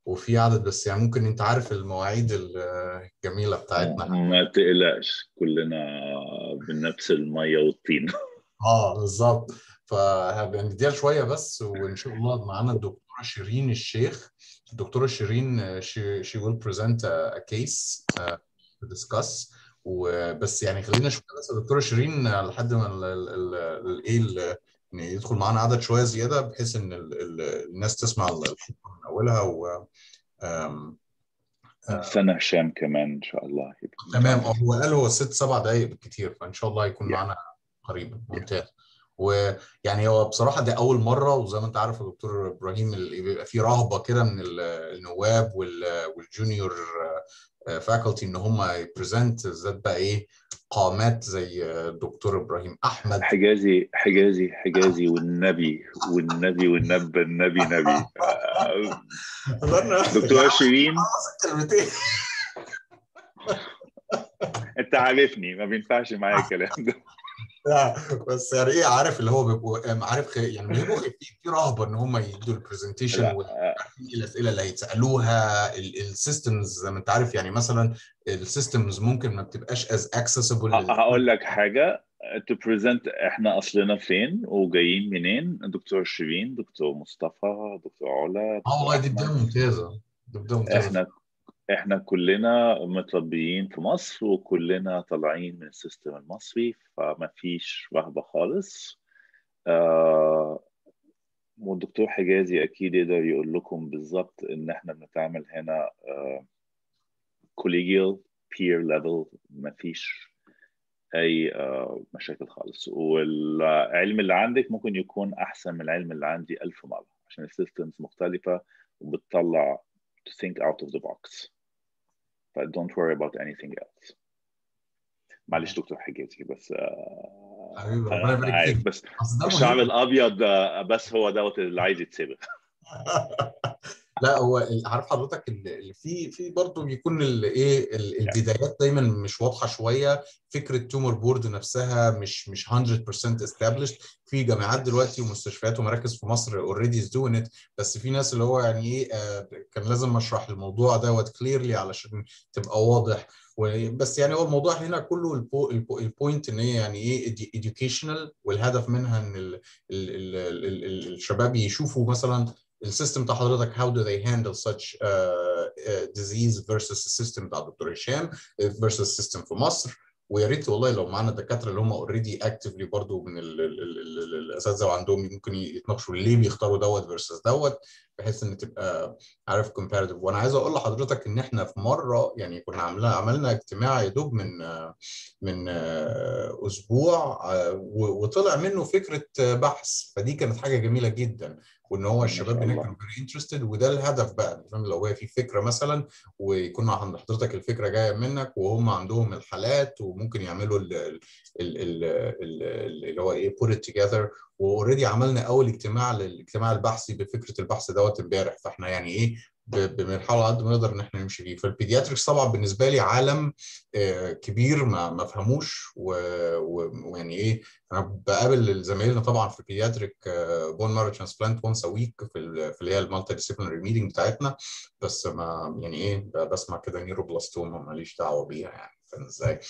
وفي عدد بس يعني ممكن انت عارف المواعيد الجميله بتاعتنا ما تقلقش كلنا بنفس الميه والطين اه بالظبط فهنديها شويه بس وان شاء الله معانا الدكتوره شيرين الشيخ الدكتوره شيرين she, she will present a, a case uh, to discuss وبس يعني خلينا نشوف بس الدكتوره شيرين لحد ما الايه يدخل معانا عدد شويه زياده بحيث ان ال ال الناس تسمع الحلقه من اولها و سنة هشام كمان ان شاء الله تمام هو قال هو ست سبع دقائق بالكتير فان شاء الله يكون معانا قريبا ممتاز ويعني هو بصراحه دي اول مره وزي ما انت عارف يا دكتور ابراهيم بيبقى في رهبه كده من النواب والجونيور فاكولتي ان هم يبريزنت بالذات بقى ايه قامات زي الدكتور ابراهيم احمد حجازي حجازي حجازي والنبي والنبي والنب النبي نبي دكتور شيرين انت عارفني ما بينفعش معايا الكلام ده لا بس يعني ايه عارف اللي هو بيبقوا عارف يعني بيبقوا في في رهبه ان هم يدوا البرزنتيشن الاسئله اللي هيتسالوها السيستمز زي ما انت عارف يعني مثلا السيستمز ممكن ما بتبقاش از اكسسبل هقول لك حاجه تو بريزنت احنا اصلنا فين وجايين منين دكتور شيرين دكتور مصطفى دكتور علا اه والله دي بدايه ممتازه دي بدايه ممتازه احنا احنا كلنا متربيين في مصر وكلنا طالعين من السيستم المصري فما فيش رهبة خالص آه والدكتور حجازي اكيد يقدر يقول لكم بالظبط ان احنا بنتعامل هنا آه collegial peer level ما فيش اي آه مشاكل خالص والعلم اللي عندك ممكن يكون احسن من العلم اللي عندي ألف مرة عشان السيستمز مختلفة وبتطلع to think out of the box but don't worry about anything else معلش دكتور حجازي بس حبيبي ربنا يبارك فيك بس الشعر الابيض بس هو دوت اللي عايز يتسبق لا هو عارف حضرتك اللي في في برضه بيكون الايه البدايات دايما مش واضحه شويه فكره تومر بورد نفسها مش مش 100% established في جامعات دلوقتي ومستشفيات ومراكز في مصر اوريدي از دوين ات بس في ناس اللي هو يعني ايه آه كان لازم اشرح الموضوع دوت كليرلي علشان تبقى واضح بس يعني هو الموضوع هنا كله البو البو البوينت ان هي يعني ايه educational والهدف منها ان ال ال ال ال ال الشباب يشوفوا مثلا السيستم بتاع حضرتك how do they handle such uh, uh, disease versus السيستم بتاع الدكتور هشام versus السيستم في مصر ويا ريت والله لو معانا دكاتره اللي هم اوريدي اكتفلي برضو من الاساتذه وعندهم ممكن يتناقشوا ليه بيختاروا دوت فيرسس دوت بحيث ان تبقى عارف كومباريتيف وانا عايز اقول لحضرتك ان احنا في مره يعني كنا عاملين عملنا اجتماع يا دوب من من اسبوع وطلع منه فكره بحث فدي كانت حاجه جميله جدا وان هو الشباب هناك كانوا فيري انترستد وده الهدف بقى فاهم لو هي في فكره مثلا ويكون عند حضرتك الفكره جايه منك وهم عندهم الحالات وممكن يعملوا اللي هو ايه put it together واوريدي عملنا اول اجتماع للاجتماع البحثي بفكره البحث دوت امبارح فاحنا يعني ايه بنحاول على قد ما نقدر ان احنا نمشي فيه فالبيدياتريكس طبعا بالنسبه لي عالم كبير ما ما فهموش ويعني ايه انا بقابل زمايلنا طبعا في البيدياتريك بون مارو ترانسبلانت وانس ا ويك في في اللي هي المالتي ديسيبلينري ميتنج بتاعتنا بس ما يعني ايه بسمع كده نيوروبلاستوما ماليش دعوه بيها يعني فاهم ازاي؟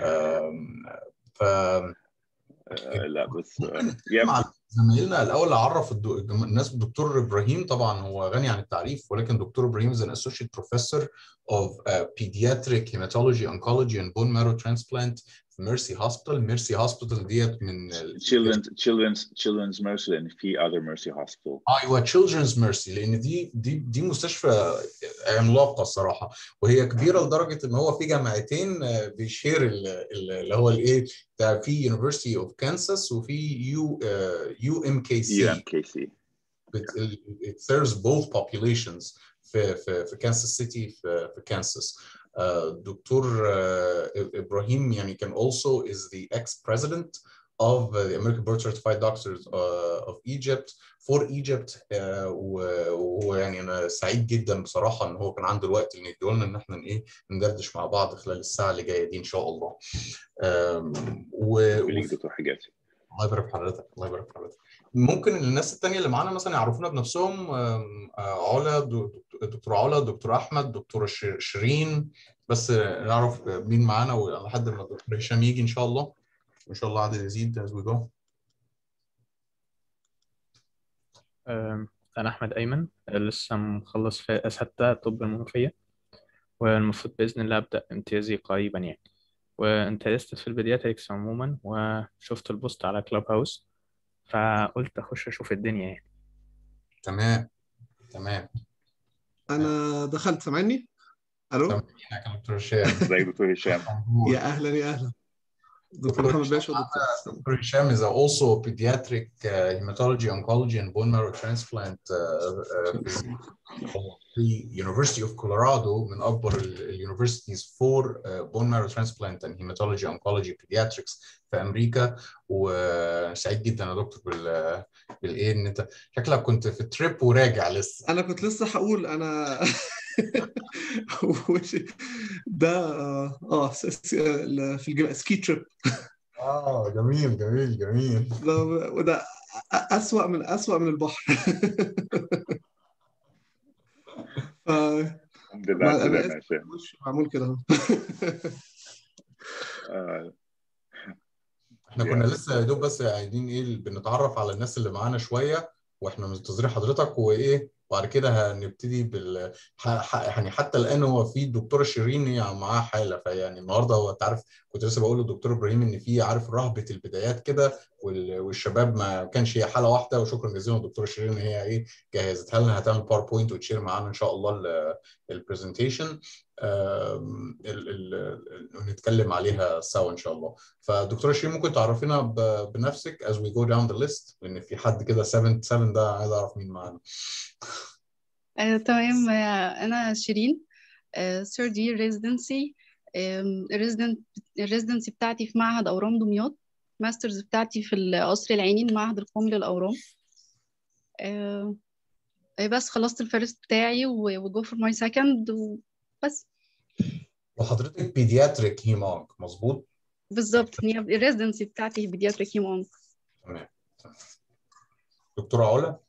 ف لا بس زمايلنا الاول اعرف الناس بالدكتور ابراهيم طبعا هو غني عن التعريف ولكن دكتور ابراهيم is an associate professor of uh, pediatric hematology oncology and bone marrow transplant في ميرسي هوسبيتال ميرسي هوسبيتال ديت من children's children's children's mercy لان في other mercy hospital ايوه children's mercy لان دي دي دي مستشفى عملاقه الصراحه وهي كبيره لدرجه ان هو في جامعتين بيشير اللي هو الايه ده في University of Kansas وفي يو يو ام كي سي يو ام كي سي it serves both populations في في في كانساس سيتي في في كانساس دكتور ابراهيم يعني كان also is the ex-president of the American Board Certified Doctors uh, of Egypt for Egypt uh, وهو يعني انا سعيد جدا بصراحه ان هو كان عنده الوقت اللي يديه لنا ان احنا ايه ندردش مع بعض خلال الساعه اللي جايه دي ان شاء الله. و دكتور حجازي الله يبارك في حضرتك الله يبارك في حضرتك ممكن الناس التانية اللي معانا مثلا يعرفونا بنفسهم آم، آه، علا دو- دكتور علا دكتور احمد دكتور ش- شيرين بس نعرف مين معانا ولحد ما الدكتور هشام يجي ان شاء الله وان شاء الله عدد يزيد as we go أم، أنا أحمد أيمن لسه مخلص في أساتذة طب المنوفية والمفروض بإذن الله أبدأ امتيازي قريبا يعني وانترستد في البيدياتريكس عموما وشفت البوست على كلاب هاوس فقلت أخش أشوف الدنيا يعني تمام تمام انا دخلت سامعني الو تمام يا دكتور هشام ازيك دكتور هشام يا اهلا يا اهلا دكتور محمد باشا ودكتور حسام. Dr. Hisham is also a pediatric uh, hematology, oncology, and bone marrow transplant uh, uh, في University of Colorado من أكبر ال universities for uh, bone marrow transplant and hematology, oncology, pediatrics في أمريكا وسعيد جدا يا دكتور بال بالإيه إن أنت شكلك كنت في تريب وراجع لسه انا كنت لسه هقول انا وش- ده اه آه، س- س- في الجبال سكي تريب آه جميل جميل جميل ده وده أ- أسوأ من أسوأ من البحر ف الحمد لله مع على الأمانة السلامة يا هشام مش معمول كده اهو آه، احنا كنا لسه يا دوب بس قاعدين ايه بنتعرف على الناس اللي معانا شويه واحنا منتظرين حضرتك وايه وبعد كده هنبتدي بال ح... ح... يعني حتى الان هو في الدكتوره شيرين هي معاها حاله فيعني النهارده هو انت عارف كنت لسه بقول للدكتور ابراهيم ان في عارف رهبه البدايات كده وال... والشباب ما كانش هي حاله واحده وشكرا جزيلا للدكتوره شيرين ان هي ايه جهزتها لنا هتعمل باوربوينت وتشير معانا ان شاء الله البرزنتيشن نتكلم عليها سوا ان شاء الله فدكتوره شيرين ممكن تعرفينا ب- بنفسك as we go down the list لان في حد كده 7 7 ده عايز اعرف مين معانا آه، تمام آه، أنا شيرين آه، third year residency آم، resident الريزيدنسي بتاعتي في معهد أورام دمياط ماسترز بتاعتي في القصر العيني المعهد القومي للأورام آه، آه، بس خلصت الفيرست بتاعي وجو فور ماي سكند وبس وحضرتك بيدياتريك هيمونك مظبوط بالظبط هي الريزيدنسي بتاعتي بيدياتريك هيمونك تمام تمام. دكتوره علا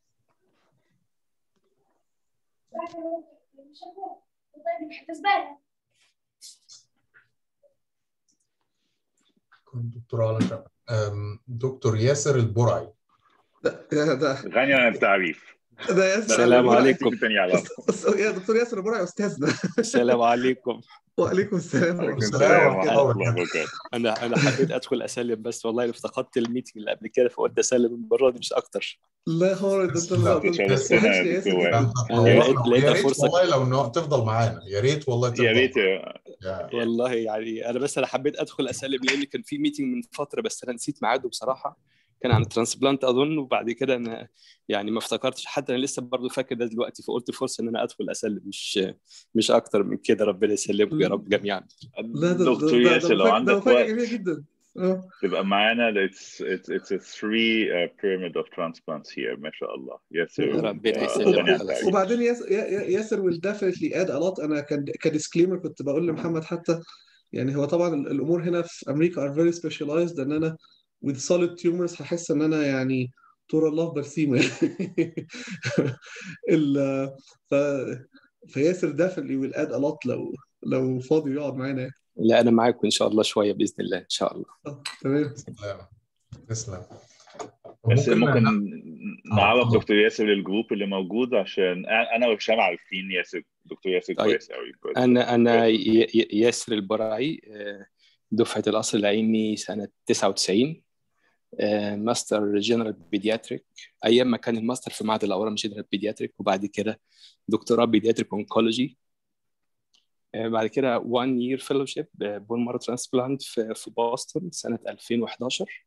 كنت دكتوره علا شا- أم، دكتور ياسر البرعي ده ده ده, غني عن التعريف ده ياسر السلام البرعي. عليكم. تاني يعرف أس- يا دكتور ياسر البرعي أستاذنا السلام عليكم وعليكم السلام عليكم ورحمة الله السلام السلام ورحمة ورحمة الله الله وبركاته انا انا حبيت ادخل اسلم بس والله أنا افتقدت الميتنج اللي قبل كده فقلت اسلم المره دي مش اكتر لا هو ده انت لا، ده- تشرفنا وحشني يا ياسر دكتور. جدا أنت أنا تنورنا. لقيت- لقيتها ويا ريت فرصة. والله لو إنه تفضل معانا يا ريت والله تفضل يا ريت يا- والله يعني انا بس انا حبيت ادخل اسلم لان كان في ميتنج من فتره بس انا نسيت ميعاده بصراحه كان عن ترانسبلانت اظن وبعد كده انا يعني ما افتكرتش حتى انا لسه برضه فاكر ده دلوقتي فقلت فرصه ان انا ادخل اسلم مش مش اكتر من كده ربنا يسلمكم يا رب جميعا لا ده ده دكتور ده- ده ياسر لو مفاجأة- ده عندك مفاجأة وقت جميلة جدا اه تبقى معانا it's it's it's a three uh, pyramid of transplants here ما شاء الله ياسر ربنا آه، يسلمك. غني عن خلاص. التعريف. وبعدين ياسر ياسر will definitely add a lot انا كان كديسكليمر كنت بقول لمحمد حتى يعني هو طبعا ال- الامور هنا في امريكا are very specialized ان انا with solid tumors هحس ان انا يعني طور الله برسيمه ال ف فياسر definitely will add a lot لو لو فاضي يقعد معانا يعني. لا انا معاكم ان شاء الله شويه باذن الله ان شاء الله آه، تمام تسلم بس تسلم ممكن آه، نعرف اتفضل. دكتور ياسر للجروب اللي موجود عشان انا وهشام عارفين ياسر دكتور ياسر طيب. كويس قوي كويس. انا انا ي- ي- ياسر البرعي آه، دفعه القصر العيني سنه 99 آه، ماستر جنرال بيدياتريك ايام ما كان الماستر في معهد الاورام جنرال بيدياتريك وبعد كده دكتوراه بيدياتريك اونكولوجي بعد كده 1 يير فيلوشيب بون مارو ترانسبلانت في في بوسطن سنه 2011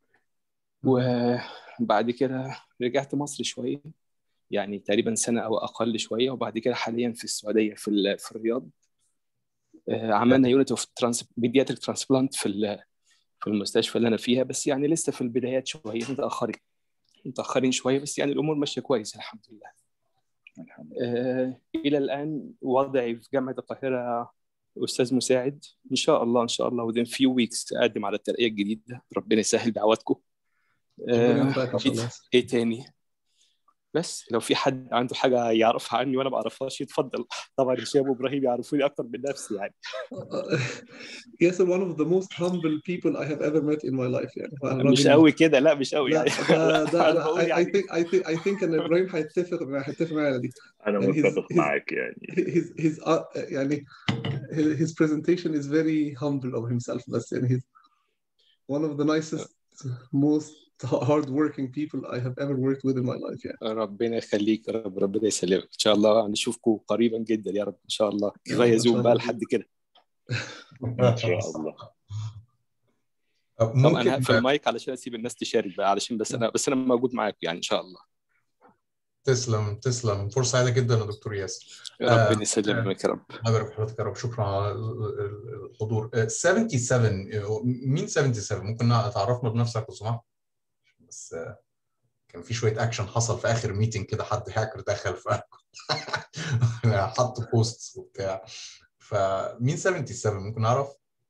وبعد كده رجعت مصر شويه يعني تقريبا سنه او اقل شويه وبعد كده حاليا في السعوديه في ال- في الرياض آه، عملنا يونت اوف ترانس بيدياتريك ترانسبلانت في ال- في المستشفى اللي انا فيها بس يعني لسه في البدايات شويه متاخرين متاخرين شويه بس يعني الامور ماشيه كويس الحمد لله الحمد لله. آه، الى الان وضعي في جامعه القاهره استاذ مساعد ان شاء الله ان شاء الله within few weeks اقدم على الترقيه الجديده ربنا يسهل دعواتكم ربنا آه، يوفقك ان شاء ايه الله إيه تاني بس لو في حد عنده حاجه يعرفها عني وانا ما اعرفهاش يتفضل طبعا هشام وابراهيم يعرفوني اكتر من نفسي يعني ياسر one of the most humble people I have ever met in my life يعني هو مش راجل قوي كده لا مش قوي لا يعني ده ده انا أنا بقول I, I يعني think I think I think ان ابراهيم هيتفق هيتفق معايا على دي انا يعني his متفق his معاك يعني his his uh, يعني his his presentation is very humble of himself بس يعني he's one of the nicest most hard working people I have ever worked with in my life يعني ربنا يخليك يا رب ربنا يسلمك ان شاء الله نشوفكم قريبا جدا يا رب ان شاء الله يا رب كفايه ان شاء زوم بقى الله لحد كده ان شاء الله طب ممكن انا هقفل المايك علشان اسيب الناس تشارك بقى علشان بس انا بس انا موجود معاكم يعني ان شاء الله تسلم تسلم فرصة سعيدة جدا يا دكتور ياسر ربنا يسلمك يا رب الله يبارك في حضرتك يا رب شكرا على ال- ال- الحضور آه، 77 آه، مين 77 ممكن تعرفنا بنفسك لو سمحت بس آه، كان في شوية اكشن حصل في اخر ميتنج كده حد هاكر دخل ف حط بوست وبتاع فمين 77 ممكن نعرف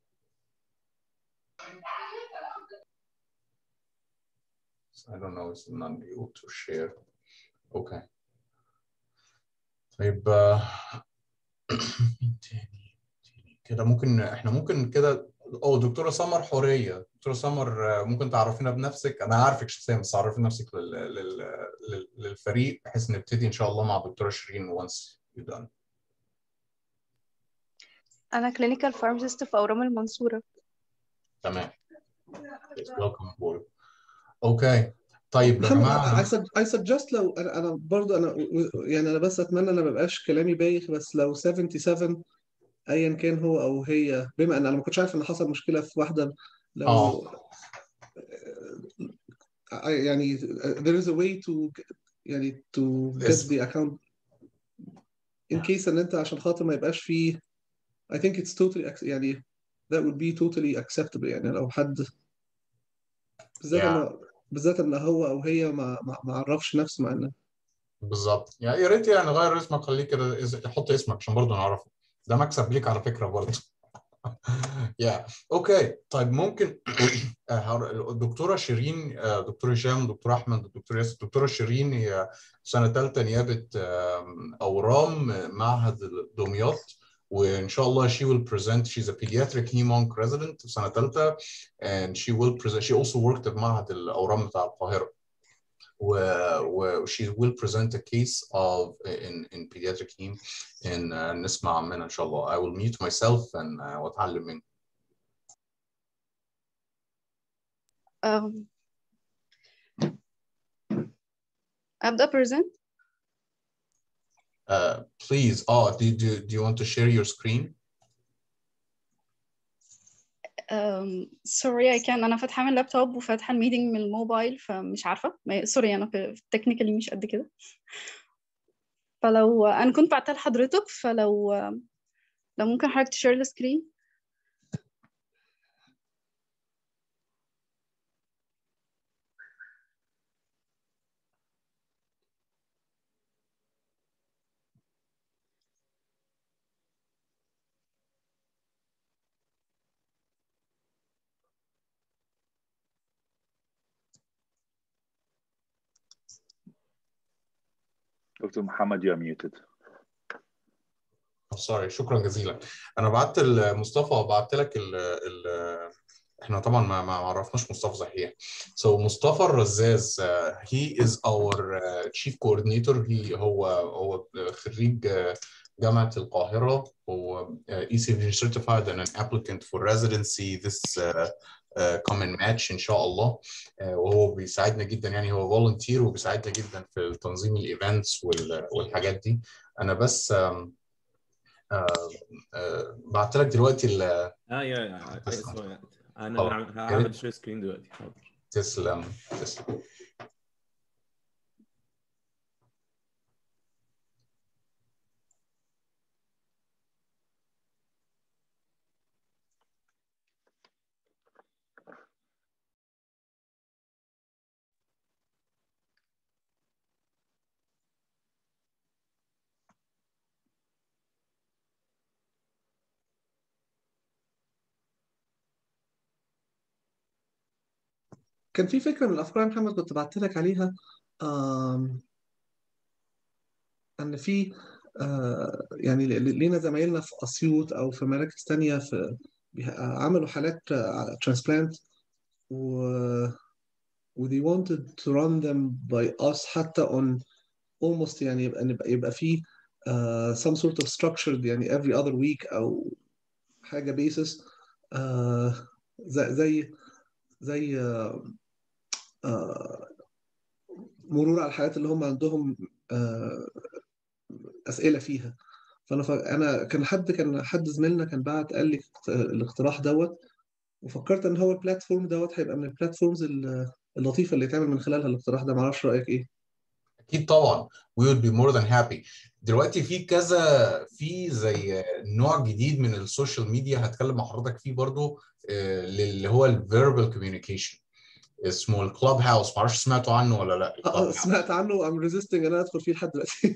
I don't know it's not able to share اوكي طيب آه، مين تاني تاني كده ممكن احنا ممكن كده او دكتوره سمر حوريه دكتوره سمر آه، ممكن تعرفينا بنفسك انا عارفك شخصيا بس عرفي نفسك لل... لل... لل... للفريق بحيث نبتدي ان شاء الله مع الدكتوره شيرين once you done أنا كلينيكال فارماسيست في أورام المنصورة تمام welcome aboard اوكي طيب يا محمد جماعه I, sug- I suggest لو انا انا برضه انا يعني انا بس اتمنى ان ما بقاش كلامي بايخ بس لو 77 ايا كان هو او هي بما ان انا ما كنتش عارف ان حصل مشكله في واحده لو اه آه، يعني there is a way to يعني to get اسم the account in case ان انت عشان خاطر ما يبقاش فيه I think it's totally ac- يعني that would be totally acceptable يعني لو حد بالذات يعني ان بالذات ان هو او هي ما ما ما عرفش نفسه مع ان بالظبط يعني يا ريت يعني غير اسمك خليك كده إز- حط اسمك عشان برضه نعرفه ده مكسب ليك على فكره برضه يا اوكي طيب ممكن آه، هر- الدكتوره شيرين آه، دكتور هشام دكتور احمد دكتور ياسر الدكتوره شيرين هي سنه ثالثه نيابه آم، اورام معهد دمياط وان شاء الله she will present she's a pediatric hemonc resident في سنه ثالثه and she will present she also worked في معهد الاورام بتاع القاهره و, و she will present a case of in in pediatric heme in uh, نسمع منها ان شاء الله I will mute myself and uh, واتعلم منك أم، أبدأ present uh, please oh do, do, do you want to share your screen um, sorry I can أنا فاتحة من اللابتوب وفاتحة الميتنج من الموبايل فمش عارفة ما- سوري أنا في التكنيكالي مش قد كده فلو أنا كنت بعتها لحضرتك فلو لو ممكن حضرتك تشير السكرين دكتور محمد you're muted سوري شكرا جزيلا انا بعت لمصطفى وبعت لك ال ال احنا طبعا ما ما عرفناش مصطفى صحيح so مصطفى الرزاز uh, he is our uh, chief coordinator he هو هو خريج uh, جامعة القاهرة هو uh, ECV certified and an applicant for residency this uh, uh, coming match إن شاء الله uh, وهو بيساعدنا جدا يعني هو volunteer وبيساعدنا جدا في تنظيم الايفنتس والحاجات دي أنا بس um, آه، آه، بعت لك دلوقتي ال- اه يا يا بس- اسمع انا خلاص. هعمل- هعمل شير سكرين دلوقتي حاضر تسلم تسلم كان في فكره من الافكار يا محمد كنت بعت لك عليها آم، ان في آه، يعني ل- ل- لينا زمايلنا في اسيوط او في مراكز تانية في بيه- عملوا حالات ترانسبلانت و و they wanted to run them by us حتى on almost يعني يبقى يبقى, يبقى في uh, some sort of structured يعني every other week أو حاجة basis uh, زي زي زي uh, uh, مرور على الحالات اللي هم عندهم uh, أسئلة فيها فأنا ف... أنا كان حد كان حد زميلنا كان بعت قال لي اقت- الاقتراح دوت وفكرت إن هو البلاتفورم دوت هيبقى من البلاتفورمز ال- اللطيفة اللي يتعمل من خلالها الاقتراح ده معرفش رأيك إيه؟ اكيد طبعا we would be more than happy دلوقتي في كذا في زي نوع جديد من السوشيال ميديا هتكلم مع حضرتك فيه برضو آه، اللي هو الفيربال كوميونيكيشن اسمه الكلاب هاوس معرفش سمعتوا عنه ولا لا آه، الكلاب آه، هاوس سمعت عنه I'm resisting إن أنا أدخل فيه لحد دلوقتي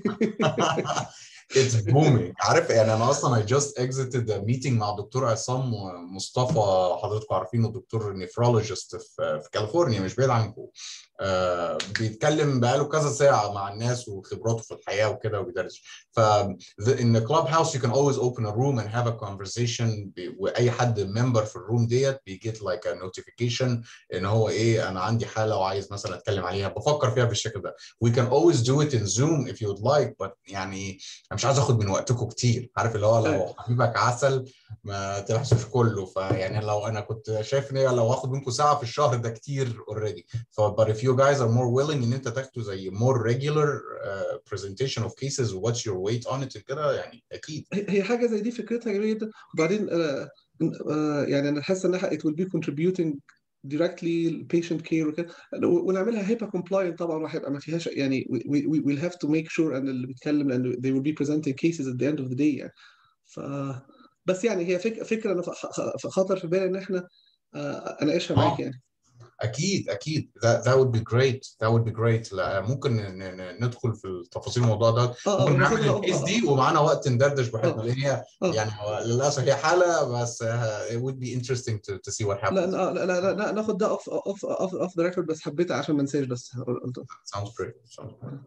It's booming عارف يعني انا اصلا I just exited a meeting مع دكتور عصام مصطفى حضراتكم عارفينه دكتور نيفرولوجيست في في كاليفورنيا مش بعيد عنكم آه بيتكلم بقاله كذا ساعه مع الناس وخبراته في الحياه وكده وبيدرس ف the- in the clubhouse you can always open a room and have a conversation ب- واي حد ممبر في الروم ديت بيجيت like a notification ان هو ايه انا عندي حاله وعايز مثلا اتكلم عليها بفكر فيها بالشكل ده we can always do it in Zoom if you would like but يعني انا مش عايز اخد من وقتكم كتير عارف اللي هو لو أيوة. حبيبك عسل ما تلحسوش كله فيعني لو انا كنت شايف ان هي لو هاخد منكم ساعه في الشهر ده كتير already ف but if you guys are more willing ان انت تاخدوا زي more regular uh, presentation of cases what's your weight on it كده يعني اكيد هي هي حاجة زي دي فكرتها جميلة جدا وبعدين آه، آه، يعني أنا حاسس إنها it will be contributing directly patient care وكده ونعملها هيبا compliant طبعا وهيبقى ما فيهاش يعني we, we, we will have to make sure ان اللي بيتكلم لأن they will be presenting cases at the end of the day يعني ف بس يعني هي فك, فكرة أنا ف- ف- خطر في بالي إن إحنا آه، أناقشها معاك اه يعني اكيد اكيد that, that would be great that would be great لا ممكن ن- ن- ندخل في التفاصيل الموضوع ده اه اه ممكن نعمل وناخدها الكيس دي اه ومعانا وقت ندردش براحتنا اه لان هي اه يعني هو للاسف هي حاله بس uh, it would be interesting to, to see what لا happens لا لا لا, لا ناخد ده اوف اوف اوف اوف ذا ريكورد بس حبيت عشان ما انساش بس قلت sounds great sounds great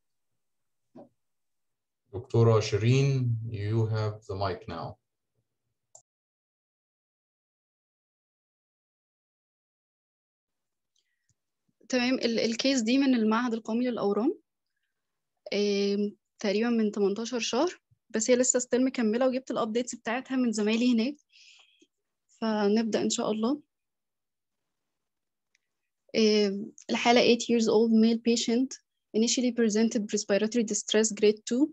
دكتورة شيرين you have the mic now تمام ال- الكيس دي من المعهد القومي للأورام آم، تقريبا من 18 شهر بس هي لسه ستيل مكملة وجبت الأبديتس بتاعتها من زمايلي هناك فنبدأ إن شاء الله آم، الحالة 8 years old male patient initially presented respiratory distress grade 2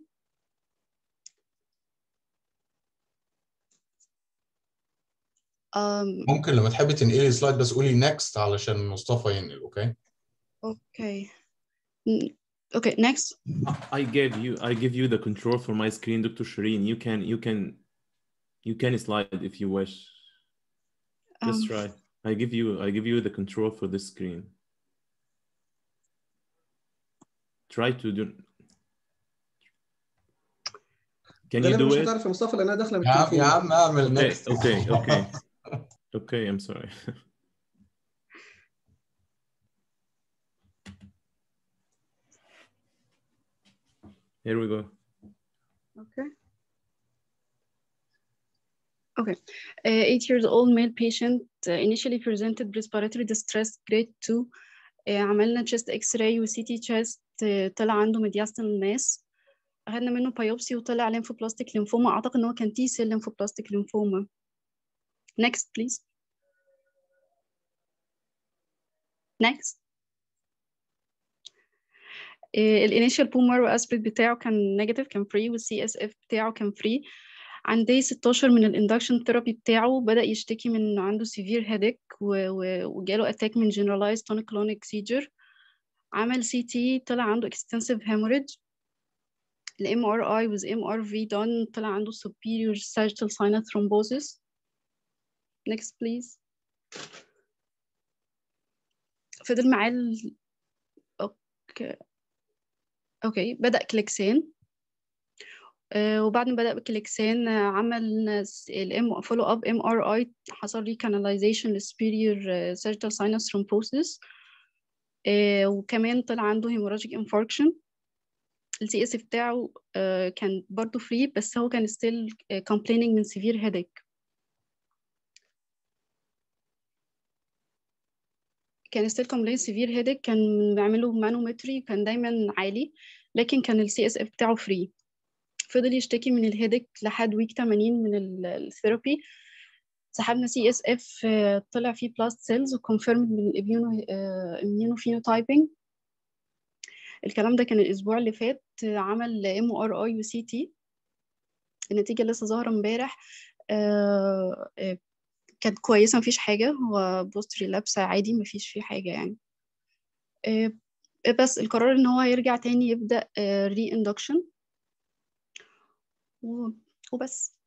um, ممكن لما تحبي تنقلي سلايد بس قولي next علشان مصطفى ينقل اوكي okay N- okay next I gave you I give you the control for my screen, Dr. Shireen. You can you can you can slide if you wish. Just um, try. I give you I give you the control for this screen. Try to do. Can you غالبا do مش it? هتعرف يا مصطفى لانها داخله من يا عم يا التليفون عم اعمل Okay, next okay, okay. Okay, I'm sorry. Here we go. Okay. Okay. Uh, eight years old male patient uh, initially presented respiratory distress grade 2 uh, عملنا chest x-ray و CT chest uh, طلع عنده mediastinal mass أخدنا منه biopsy وطلع lymphoblastic lymphoma أعتقد إن هو كان T cell lymphoblastic lymphoma next please next الانيشال بومر واسبريت بتاعه كان نيجاتيف كان فري والسي اس اف بتاعه كان فري عند day 16 من الاندكشن ثيرابي بتاعه بدأ يشتكي من انه عنده سيفير هيديك وجاله اتاك من generalized tonic-clonic seizure عمل سي تي طلع عنده extensive hemorrhage ال MRI with MRV done طلع عنده superior sagittal sinus thrombosis next please فضل معاه ال... اوكي اوكي بدأ كليكسين آه، وبعد ما بدأ بكليكسان آه، عمل الام فولو اب ام ار اي حصل لي كاناليزيشن للسبيريور سيرجيتال ساينس ثرومبوسيس وكمان طلع عنده هيموراجيك انفاركشن السي اس بتاعه آه، كان برضه فري بس هو كان ستيل complaining من severe headache كان ستيل complaining severe headache كان بيعملوا مانومتري كان دايما عالي لكن كان السي اس اف بتاعه فري فضل يشتكي من الهيدك لحد ويك 80 من ال- الثيرابي سحبنا سي اس اف طلع فيه بلاست سيلز وكونفيرم بالاميونو اميونو فينوتايبنج الكلام ده كان الاسبوع اللي فات آه، عمل ام ار اي وسي تي النتيجه لسه ظاهره امبارح آه، آه، كانت كويسه مفيش حاجه هو بوست ريلابس عادي مفيش فيه حاجه يعني آه، بس القرار ان هو هيرجع تاني يبدا ري اندكشن وبس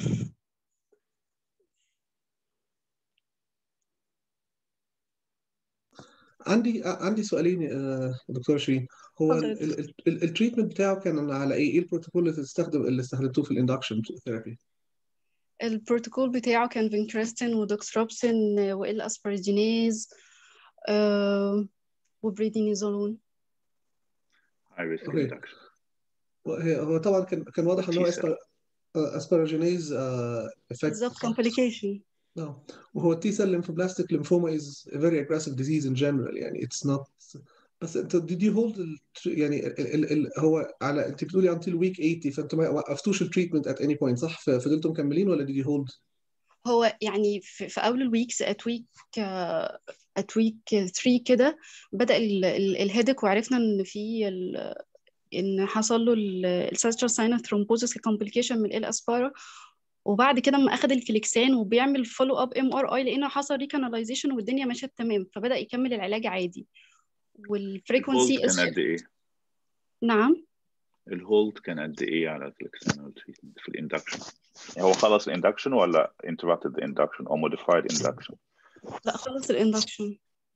عندي عندي سؤالين آه، دكتور شيرين هو اتفضل. التريتمنت بتاعه كان على ايه؟ ايه البروتوكول اللي تستخدم اللي استخدمتوه في الاندكشن ثيرابي؟ البروتوكول بتاعه كان فينكريستين ودوكستروبسين وال اسبرجينيز آه، وبريدينيزولون high risk اوكي induction هو هو طبعا كان كان واضح ان هو T cell. اسبرجينيز افكت بالظبط complication No. وهو التي سيل ليمفوبلاستيك ليمفوما is a very aggressive disease in general يعني it's not بس انت did you hold ال... يعني ال... ال... ال... هو على انت بتقولي until week 80 فانتوا ما وقفتوش التريتمنت at any point صح؟ ف- فضلتوا مكملين ولا did you hold؟ هو يعني في, في اول الويكس ات ويك ات ويك 3 كده بدا الهيدك وعرفنا ان في ال- ان حصل له الساتشر ساينر ثرومبوزس كومبليكيشن من ال اسبارا وبعد كده لما اخذ الكليكسان وبيعمل فولو اب ام ار اي لقينا حصل ريكاناليزيشن والدنيا مشت تمام فبدا يكمل العلاج عادي الهولد والفريكونسي كان قد ايه؟ نعم الهولد كان قد ايه على الكليكسانول تريتمنت في الاندكشن؟ يعني هو خلص الاندكشن ولا interrupted the induction or modified induction؟ لا خلص الاندكشن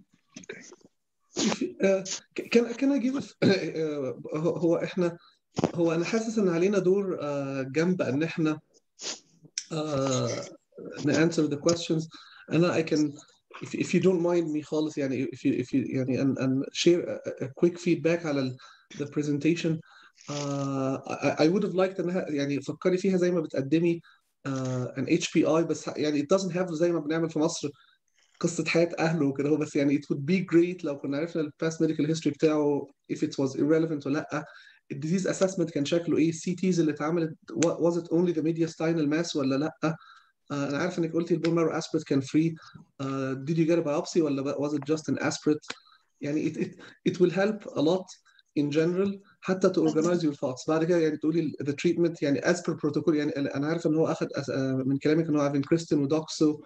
كان كان اجيب هو احنا هو انا حاسس ان علينا دور آه، جنب ان احنا نانسر ذا questions انا I can if, if you don't mind me خالص يعني if you, if you يعني and, and share a, a quick feedback على ال, the presentation uh, I, I would have liked انها يعني فكري فيها زي ما بتقدمي uh, an HPI بس يعني it doesn't have زي ما بنعمل في مصر قصة حياة أهله وكده هو بس يعني it would be great لو كنا عرفنا ال past medical history بتاعه if it was irrelevant ولا لأ الديزيز assessment كان شكله إيه السي تيز اللي اتعملت wa- was it only the mediastinal mass ولا لأ آه، أنا عارف إنك قلتي البون مارو aspirate كان free uh, did you get a biopsy ولا was it just an aspirate يعني it, it, it will help a lot in general حتى to organize your thoughts بعد كده يعني تقولي ال- the treatment يعني as per protocol يعني أنا عارف إن هو أخذ أس- آه، من كلامك إن هو افينكريستين ودوكسو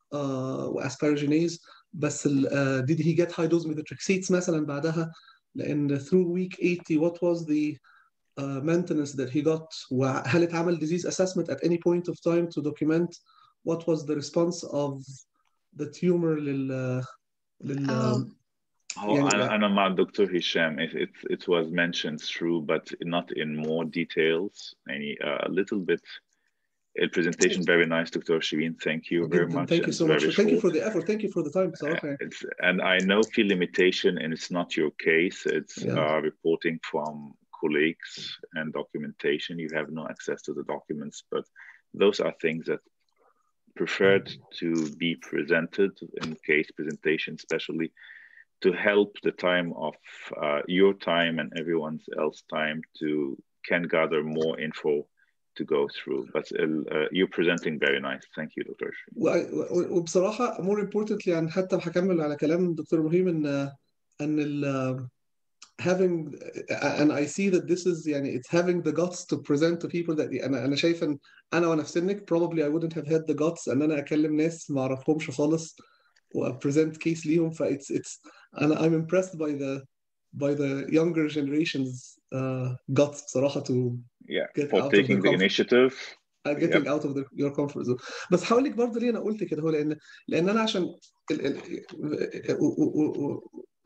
واسبارجينيز بس ال, uh, did he get high dose methotrexates مثلا بعدها لان through week 80 what was the uh, maintenance that he got وهل اتعمل disease assessment at any point of time to document what was the response of the tumor لل لل آه. هو يعني- أنا أنا مع الدكتور هشام it, it, it was mentioned through but not in more details يعني uh, a little bit the presentation very nice Dr. Shireen thank you very جدا much thank you and so much very thank you short. for the effort thank you for the time بصراحة يعني. It's, and I know feel limitation, and it's not your case. It's Yeah. uh, reporting from colleagues and documentation. You have no access to the documents, but those are things that preferred to be presented in case presentation, especially to help the time of uh, your time and everyone's else time to can gather more info to go through. But uh, uh, you're presenting very nice. Thank you, Dr. Shri. و- و- وبصراحة more importantly يعني حتى هكمل على كلام الدكتور إبراهيم إن أن ال having and I see that this is يعني it's having the guts to present to people that أنا أنا شايف إن أنا وأنا في سنك probably I wouldn't have had the guts إن أنا أكلم ناس ما أعرفهمش خالص و present case ليهم ف it's it's أنا I'm impressed by the by the younger generations uh, guts بصراحة to Yeah, Get for out of taking the the comfort. initiative. are getting out of the, your comfort zone بس هقول لك برضه ليه انا قلت كده هو لان لان انا عشان ال ال و- و- و-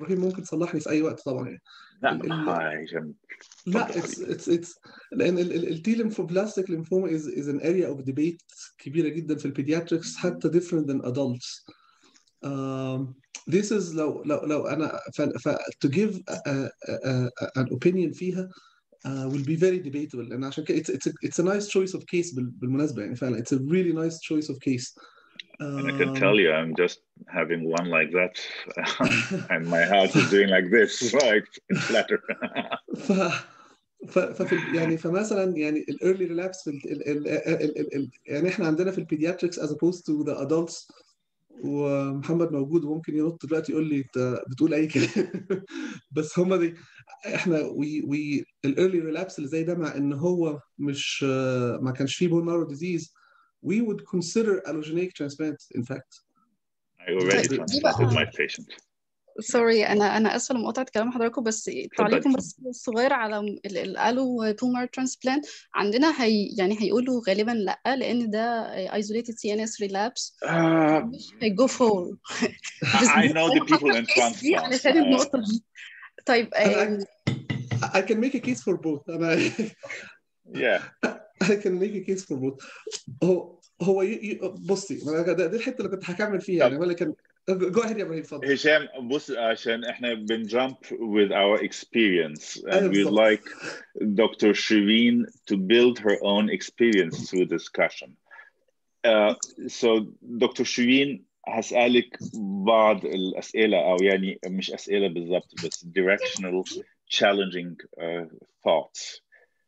ابراهيم ممكن تصلحني في اي وقت طبعا يعني لا ال- ال- ما عشان لا اتفضل اتس حبيبي اتس اتس لان التي ليمفوبلاستيك ليمفوما از از ان اريا اوف ديبيت كبيره جدا في البيدياتريكس حتى different than adults um, this is لو لو لو انا ف, ف to give a, a, a, a, an opinion فيها uh, will be very debatable لان عشان كده it's, it's, a, it's a nice choice of case بال- بالمناسبه يعني فعلا it's a really nice choice of case And I can um, tell you, I'm just having one like that, and my house is doing like this, like it's flatter. ف ف ففي ال- يعني فمثلا يعني الايرلي ريلابس في ال ال ال ال ال ال يعني احنا عندنا في البيدياتريكس از opposed to the adults ومحمد موجود وممكن ينط دلوقتي يقول لي انت بتقول اي كلام بس هما دي احنا وي وي الايرلي ريلابس اللي زي ده مع ان هو مش ما كانش فيه بون مارو ديزيز we would consider allogenic transplant in fact I already طيب دي transplanted بقى my patient. سوري انا انا اسفه لمقاطعه كلام حضراتكم بس تعليقكم اتفضلي. بس صغير على ال- الالو بومر ترانسبلانت عندنا هي يعني هيقولوا غالبا لا لان ده isolated CNS relapse Uh, مش هيجو فور بس I I دي know the انا people حاطه in الكيس دي transplant. علشان Uh, النقطه دي طيب انا آم، I can make a case for both انا yeah. I can make a case for both هو هو ي... ي... بصي ما أنا ده- دي الحته اللي كنت هكمل فيها يعني طب ولكن جو ahead يا ابراهيم اتفضل هشام بص عشان احنا بنجump with our experience ايوه and we'd بالظبط like Dr. Shireen to build her own experience through discussion. Uh, so Dr. Shireen هسألك بعض الأسئلة أو يعني مش أسئلة بالضبط بس directional challenging uh, thoughts.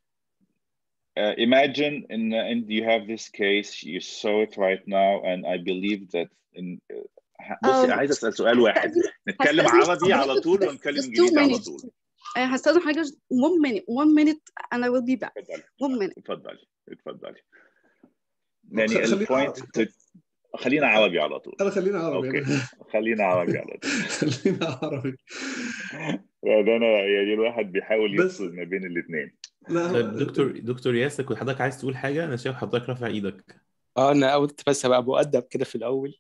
Uh, imagine in, in you have this case, you saw it right now, and I believe that in uh, بصي آم، عايز أسأل سؤال واحد هستأذن نتكلم هستأذن عربي على حضرتك طول بس ونتكلم just two إنجليزي على minutes طول آه، هستأذن حضرتك one minute one minute and I will be back اتفضلي one minute اتفضلي اتفضلي خ- يعني خلينا البوينت عربي خلينا عربي على طول انا خلينا عربي اوكي انا خلينا عربي على طول خلينا عربي ده انا يعني الواحد بيحاول بس يفصل ما بين الاثنين لا طيب هو دكتور دكتور ياسر كنت حضرتك عايز تقول حاجة أنا شايف حضرتك رافع إيدك اه انا قلت بس ابقى مؤدب كده في الاول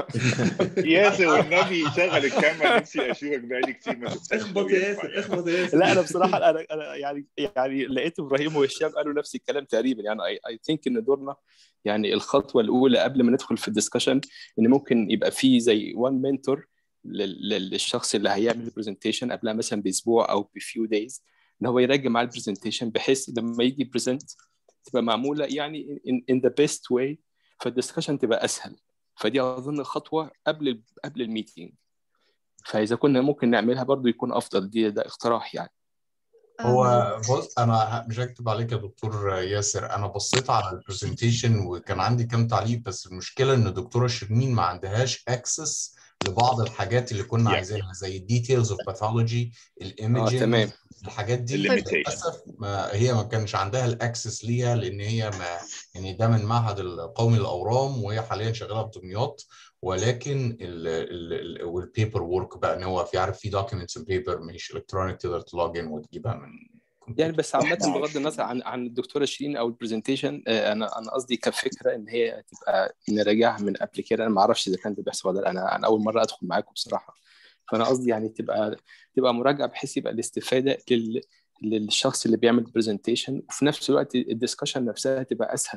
ياسر والنبي شغل الكاميرا نفسي اشوفك بقالي كتير ما شفتكش اخبط لو يا ينفع ياسر يعني اخبط يا ياسر لا انا بصراحه انا انا يعني يعني لقيت ابراهيم وهشام قالوا نفس الكلام تقريبا يعني اي اي ثينك ان دورنا يعني الخطوه الاولى قبل ما ندخل في الدسكشن ان ممكن يبقى في زي وان منتور للشخص اللي هيعمل البرزنتيشن قبلها مثلا باسبوع او بفيو دايز ان هو يراجع مع البرزنتيشن بحيث لما يجي بريزنت تبقى معموله يعني in, in the best way فالدسكشن تبقى اسهل فدي اظن خطوه قبل ال- قبل الميتنج فاذا كنا ممكن نعملها برضو يكون افضل دي ده اقتراح يعني هو آم، بص انا ه- مش هكتب عليك يا دكتور ياسر انا بصيت على البرزنتيشن وكان عندي كام تعليق بس المشكله ان الدكتوره شيرين ما عندهاش اكسس لبعض الحاجات اللي كنا yeah. عايزينها زي الديتيلز اوف باثولوجي اه الايمجنج تمام الحاجات دي الليميتيشن للاسف ما هي ما كانش عندها الاكسس ليها لان هي ما يعني ده من معهد القومي للاورام وهي حاليا شغاله في دمياط ولكن ال ال ال والبيبر وورك بقى ان هو في عارف في دوكيومنتس بيبر مش الكترونيك تقدر تلوج ان وتجيبها من يعني الكمبيوتر بس عامة ما بغض اعرف النظر عن عن الدكتورة شيرين او البرزنتيشن انا انا قصدي كفكرة ان هي تبقى نراجعها من قبل كده انا ما اعرفش اذا كان ده بيحصل ولا لا انا انا اول مرة ادخل معاكم بصراحة فانا قصدي يعني تبقى تبقى مراجعة بحيث يبقى الاستفادة لل للشخص اللي بيعمل برزنتيشن وفي نفس الوقت الدسكشن نفسها تبقى اسهل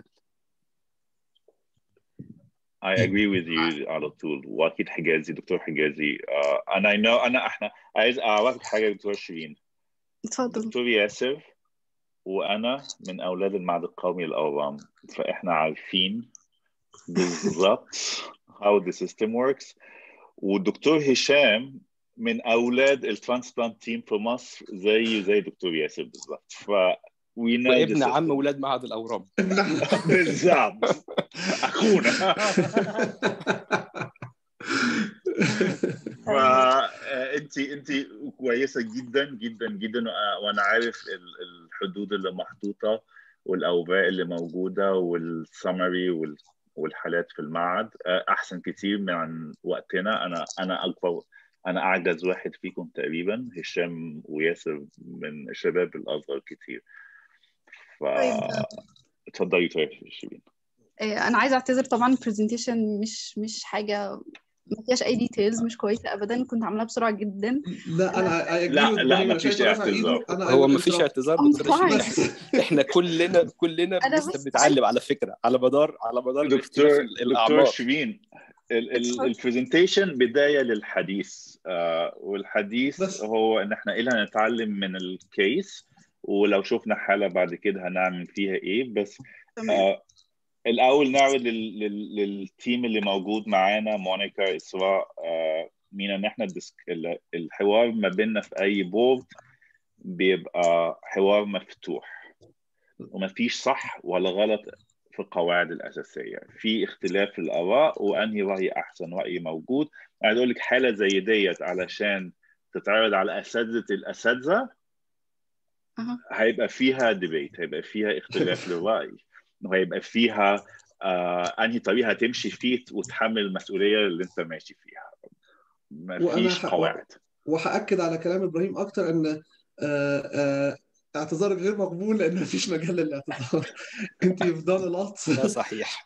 I agree with you على طول واكيد حجازي دكتور حجازي uh, and I know انا احنا عايز اعرفك حاجه يا دكتور شيرين اتفضل دكتور ياسر وانا من اولاد المعهد القومي للاورام فاحنا عارفين بالظبط how the system works والدكتور هشام من اولاد الترانسبلانت تيم في مصر زي زي دكتور ياسر بالظبط ف we know the وابن عم system ولاد معهد الاورام بالظبط اخونا فانت انت كويسه جدا جدا جدا وأ- وانا عارف ال- الحدود اللي محطوطه والاوراق اللي موجوده والسمري وال والحالات في المعهد أه، احسن كتير من وقتنا انا انا اكبر انا اعجز واحد فيكم تقريبا هشام وياسر من الشباب الاصغر كتير ف طيب اتفضلي طيب شيرين آه، انا عايزه اعتذر طبعا البرزنتيشن مش مش حاجه ما فيهاش اي ديتيلز مش كويسه ابدا كنت عاملاها بسرعه جدا لا انا I agree لا- with لا، إبراهيم. أنا مفيش شايف رافع إيده. اعتذار. أنا I هو will ما فيش interrupt. اعتذار I'm دكتور شيرين fine. بس احنا كلنا كلنا أنا لسه بس- بنتعلم على فكره على مدار على مدار دكتور اختلاف ال- دكتور الاعمار شيرين It's fine. البرزنتيشن بدايه للحديث آه، والحديث بس. هو ان احنا ايه اللي هنتعلم من الكيس ولو شفنا حالة بعد كده هنعمل فيها ايه بس تمام آه الأول نعرض لل- لل- للتيم اللي موجود معانا مونيكا إسراء آه مين إن إحنا الدسك- ال- الحوار ما بيننا في أي بورد بيبقى حوار مفتوح ومفيش صح ولا غلط في القواعد الأساسية في اختلاف في الآراء وأنهي رأي أحسن رأي موجود عايز أقول لك حالة زي ديت علشان تتعرض على أساتذة الأساتذة أها. هيبقى فيها ديبيت هيبقى فيها اختلاف للرأي وهيبقى فيها آه أنهي طريقة هتمشي فيه وتحمل المسؤولية اللي أنت ماشي فيها وأنا مفيش ح- قواعد وهاكد على كلام ابراهيم اكتر ان آه، آه، اعتذارك غير مقبول لان مفيش مجال للاعتذار انت في دان لوت ده صحيح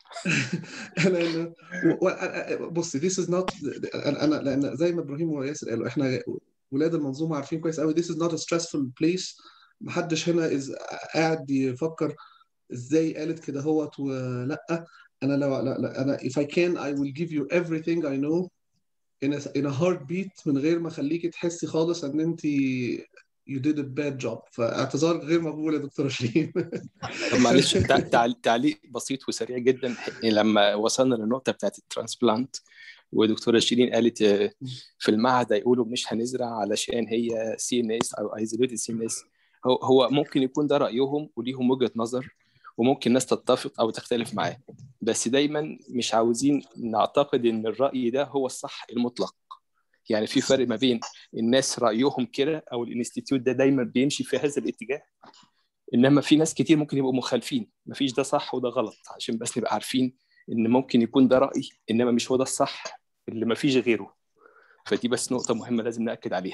لان و- و- بصي this is not انا أنا- لان زي ما ابراهيم وياسر قالوا احنا ولاد المنظومه عارفين كويس قوي this is not a stressful place محدش هنا is قاعد يفكر ازاي قالت كده هوت ولا انا لو لا لا انا if I can I will give you everything I know in a, in a heartbeat من غير ما اخليكي تحسي خالص ان انت you did a bad job فاعتذار غير مقبول يا دكتوره شيرين طب معلش تع- تع- تعليق بسيط وسريع جدا لما وصلنا للنقطه بتاعت الترانسبلانت ودكتوره شيرين قالت آه، في المعهد هيقولوا مش هنزرع علشان هي سي ان اس او ايزوليتد سي ان اس هو هو ممكن يكون ده رايهم وليهم وجهه نظر وممكن ناس تتفق او تختلف معاه بس دايما مش عاوزين نعتقد ان الراي ده هو الصح المطلق يعني في فرق ما بين الناس رايهم كده او الانستيتيوت ده دايما بيمشي في هذا الاتجاه انما في ناس كتير ممكن يبقوا مخالفين مفيش ده صح وده غلط عشان بس نبقى عارفين ان ممكن يكون ده راي انما مش هو ده الصح اللي مفيش غيره فدي بس نقطه مهمه لازم ناكد عليها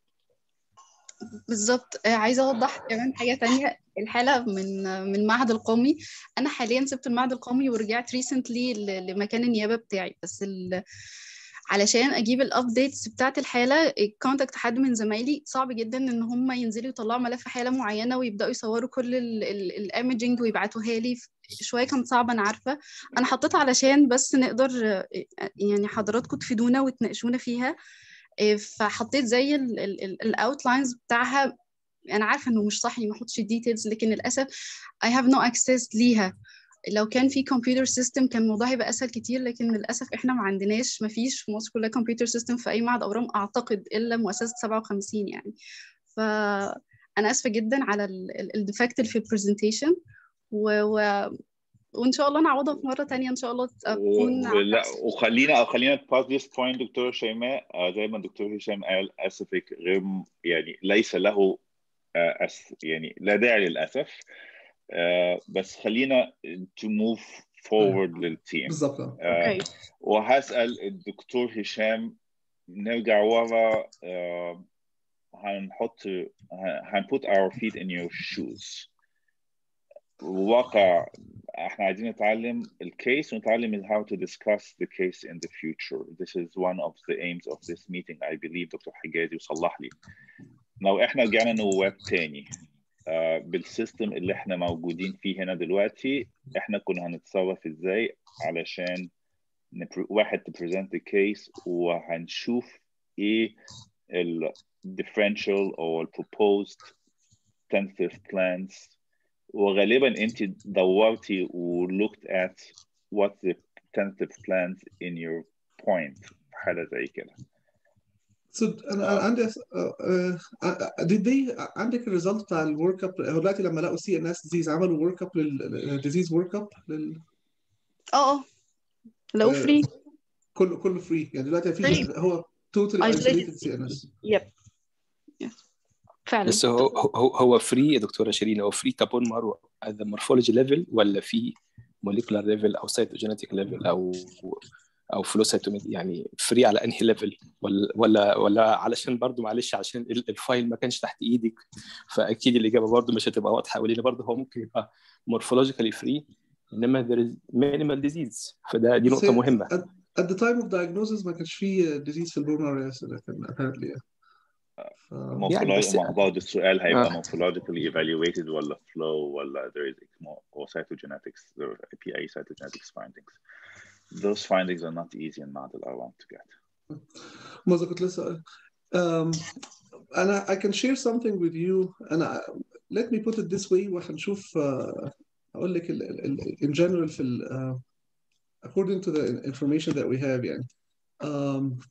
بالظبط آه، عايزه اوضح كمان حاجه تانية الحاله من من المعهد القومي انا حاليا سبت المعهد القومي ورجعت ريسنتلي لمكان النيابه بتاعي بس ال... علشان اجيب الابديتس بتاعت الحاله كونتاكت حد من زمايلي صعب جدا ان هم ينزلوا يطلعوا ملف حاله معينه ويبداوا يصوروا كل الايمجنج ويبعتوها لي شويه كان صعب انا عارفه انا حطيت علشان بس نقدر آه، يعني حضراتكم تفيدونا وتناقشونا فيها إيه، فحطيت زي الاوتلاينز بتاعها انا عارفه انه مش صح اني ما احطش الديتيلز لكن للاسف I have no access ليها لو كان في كمبيوتر سيستم كان الموضوع هيبقى اسهل كتير لكن للاسف احنا ما عندناش ما فيش في مصر كلها كمبيوتر سيستم في اي معهد اورام اعتقد الا مؤسسه 57 يعني فانا اسفه جدا على الديفكت اللي في البرزنتيشن و... و... وان شاء الله نعوضها في مره تانية ان شاء الله اكون ولا وخلينا او خلينا باس ذيس بوينت دكتور شيماء آه، زي ما الدكتور هشام قال اسفك غير م- يعني ليس له آه، أس يعني لا داعي للاسف آه، بس خلينا to move forward للتيم بالظبط آه. آه، اوكي وهسأل الدكتور هشام نرجع ورا آه، هنحط هنput our feet in your shoes واقع احنا عايزين نتعلم الكيس ونتعلم how to discuss the case in the future. This is one of the aims of this meeting I believe دكتور حجازي وصلح لي. لو احنا رجعنا نواب تاني آه، بالسيستم اللي احنا موجودين فيه هنا دلوقتي احنا كنا هنتصرف ازاي علشان نبر- واحد تبريزنت الكيس وهنشوف ايه ال differential او ال proposed tentative plans وغالبا انت دورتي و looked at what the tentative plans in your point في حالة زي كده So انا أنا عندي أس... آه، آه، did they عندك الريزلت بتاع الورك اب هو دلوقتي لما لقوا سي ان اس ديزيز عملوا ورك اب للديزيز ورك اب لل... اه اه لو آه، فري كله كله فري يعني دلوقتي Free. مفيش هو توتال Isolated. ايزوليتد سي ان اس يب فعلا بس هو هو هو فري يا دكتوره شيرين هو فري كابون مارو at the morphology level ولا في molecular level او cytogenetic level او او flow cytometry يعني فري على انهي ليفل ولا ولا ولا علشان برضو معلش عشان ال- الفايل ما كانش تحت ايدك فاكيد الاجابه برضو مش هتبقى واضحه قولي لي برضو هو ممكن يبقى morphologically free انما there is minimal disease فده دي بس نقطه هي- مهمه at the time of diagnosis ما كانش فيه disease في البون مارو ياسر لكن apparently يعني. ف... يعني بس- morphological برضه السؤال هيبقى آه. morphologically evaluated ولا flow ولا there is ECMO or cytogenetics there are PA cytogenetics findings those findings are not easy in model around to get ماذا كنت لسه um, أنا I can share something with you أنا let me put it this way وهنشوف uh, أقول لك ال, ال, ال, in general في ال, uh, according to the information that we have يعني um,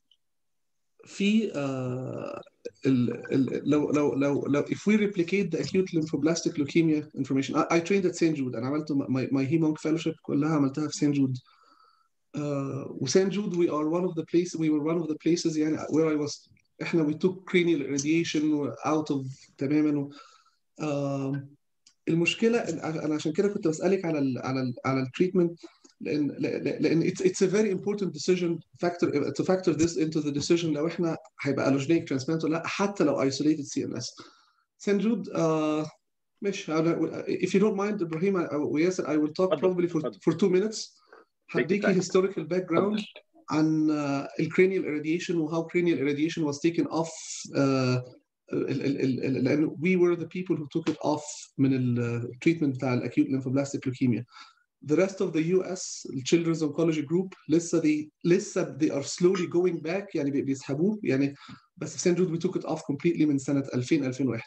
في uh, ال, ال, لو لو لو لو if we replicate the acute lymphoblastic leukemia information I, I trained at St. Jude أنا عملت my, my hemonc fellowship كلها عملتها في St. Jude uh, وسان جود we are one of the places we were one of the places يعني where I was احنا we took cranial radiation out of تماما و, uh, المشكله انا عشان كده كنت بسالك على ال على ال على التريتمنت لان لان it's, it's a very important decision factor to factor this into the decision لو احنا هيبقى allogenic transplant ولا لا حتى لو isolated CNS سان جود uh, مش if you don't mind ابراهيم وياسر I will talk اتفضل، probably for اتفضل. for two minutes هديكي time. historical background عن uh, الcranial irradiation و how cranial irradiation was taken off uh, ال- ال- ال- ال- لأن we were the people who took it off من التريتمنت بتاع الأكيوت lymphoblastic leukemia. The rest of the US ال Children's Oncology Group لسه they لسه they are slowly going back يعني بي- بيسحبوه يعني بس في سان جود we took it off completely من سنة 2000 2001.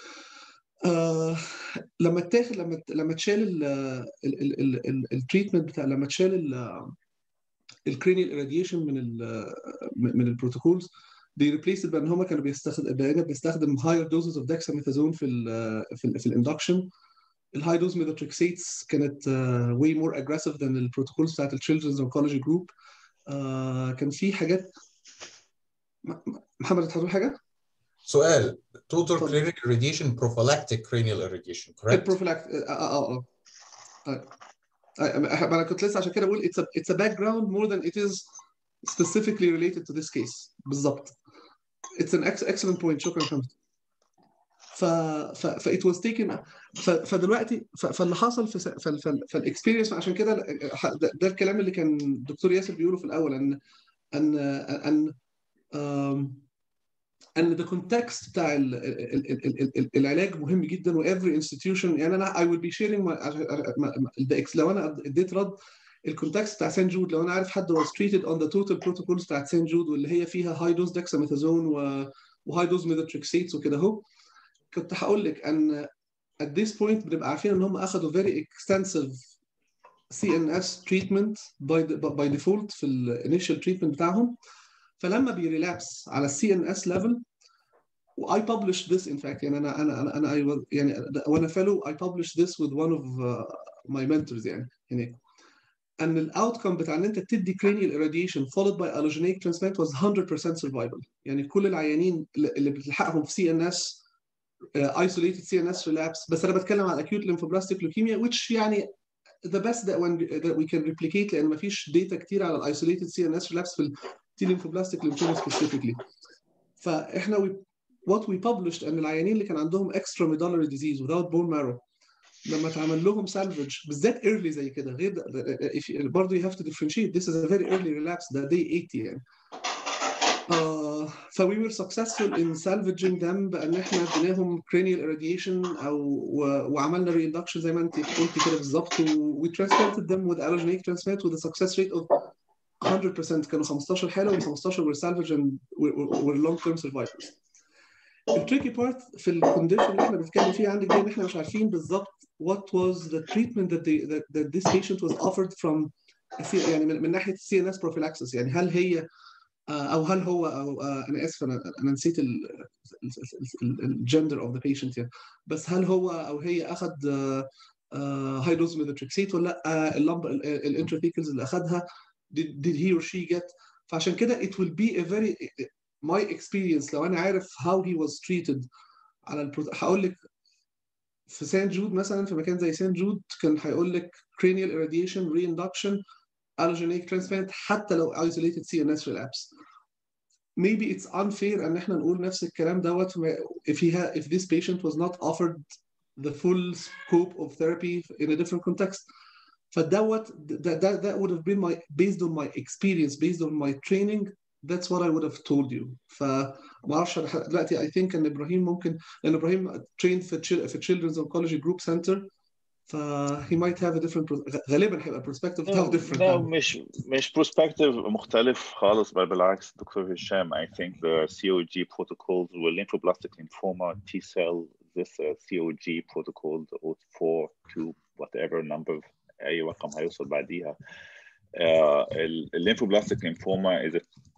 آه لما اتاخد لما لما اتشال التريتمنت بتاع لما اتشال الكرينيال irradiation من ال من البروتوكولز they replaced it بان هم كانوا بيستخدم بقينا بنستخدم higher doses of dexamethasone في ال في ال في الاندكشن الهاي دوز ميثوتريكسيتس كانت uh, way more aggressive than البروتوكولز بتاعت الchildren's oncology group uh, كان في حاجات م- م- محمد هتقول حاجه؟ سؤال total اتفضل. cranial irradiation prophylactic cranial irradiation correct البروفيلاكت اه اه اه آه. آه، ما انا كنت لسه عشان كده بقول it's a it's a background more than it is specifically related to this case بالظبط it's an ex- excellent point شكرا محمد ف ف ف it was taken ف فدلوقتي ف فاللي حصل في س- ف ف فالاكسبيرينس عشان كده ده, ده الكلام اللي كان الدكتور ياسر بيقوله في الاول ان ان ان um, ان the context بتاع ال ال ال ال ال العلاج مهم جدا و every institution يعني انا I will be sharing my, the ex- لو انا اديت رد الكونتكست بتاع سان جود لو انا عارف حد was treated on the total protocols بتاعت سان جود واللي هي فيها high dose dexamethasone و وهاي دوز methotrexates وكده اهو كنت هقول لك ان at this point بنبقى عارفين ان هم اخذوا very extensive CNS treatment by the, by default في الانيشال treatment بتاعهم فلما بيريلابس على السي ان اس ليفل I published this in fact يعني انا انا انا, أنا I was يعني وانا fellow I published this with one of uh, my mentors يعني هناك ان الاوتكم بتاع ان انت تدي cranial irradiation followed by allogenic transplant was 100% survival يعني كل العيانين اللي اللي بتلحقهم في سي ان اس isolated CNS relapse بس انا بتكلم على acute lymphoblastic leukemia which يعني the best that, when, that we can replicate لان مفيش داتا كتير على ال isolated CNS relapse في ال T lymphoblastic lymphoma specifically فاحنا we, what we published ان العيانين اللي كان عندهم extramedullary disease without bone marrow لما اتعمل لهم salvage بالذات early زي كده غير ده- ده- if you- برضه you have to differentiate this is a very early relapse ده day 80 يعني uh, ف we were successful in salvaging them بان احنا اديناهم cranial irradiation او و, وعملنا reinduction زي ما انت قلتي كده بالظبط و we transplanted them with allogenic transplant with a success rate of 100% كانوا 15 حاله وال 15 were salvaged and were, were long term survivors. التريكي بارت في الكونديشن اللي احنا بنتكلم فيه عندك دي ان احنا مش عارفين بالظبط what was the treatment that, they, that, that this patient was offered from يعني من, من ناحيه السي ان اس prophylaxis يعني هل هي او هل هو او انا اسف انا انا نسيت الجندر اوف ذا بيشنت يعني بس هل هو او هي اخذ هاي دوز ميثوتريكسيت ولا لا اللمبر الانترفيكلز اللي اخذها did, did he or she get فعشان كده it will be a very my experience لو انا عارف how he was treated على البروت... هقول لك في سان جود مثلا في مكان زي سان جود كان هيقول لك cranial irradiation reinduction allogenic transplant حتى لو isolated CNS relapse maybe it's unfair ان احنا نقول نفس الكلام دوت if he had, if this patient was not offered the full scope of therapy in a different context فدوت that, that, that would have been my based on my experience based on my training that's what I would have told you فما اعرفش أنا دلوقتي I think ان ابراهيم ممكن لان ابراهيم trained في chil- في children's oncology group center ف he might have a different pros- غالبا هيبقى perspective بتاعه different no, عنه. مش مش perspective مختلف خالص بل بالعكس دكتور هشام I think the COG protocols were lymphoblastic lymphoma T cell this uh, COG protocol the 4 2 whatever number أي رقم هيوصل بعديها uh, الليمفوبلاستيك ليمفوما is a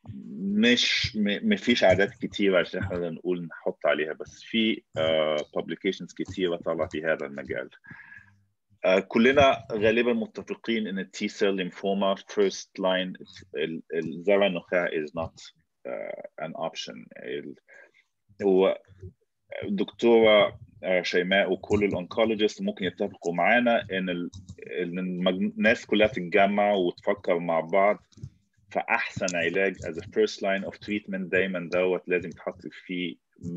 مش م- مفيش اعداد كتير عشان احنا نقول نحط عليها بس في uh, publications كتيرة طالعة في هذا المجال uh, كلنا غالبا متفقين ان التي سيل ليمفوما first line ال- الزرع النخاع is not uh, an option ال- هو الدكتورة آه، شيماء وكل الانكولوجيست ممكن يتفقوا معانا ان ال- ان المج- الناس كلها تتجمع وتفكر مع بعض فاحسن علاج as a first line of treatment دايما دوت لازم يتحط فيه 120%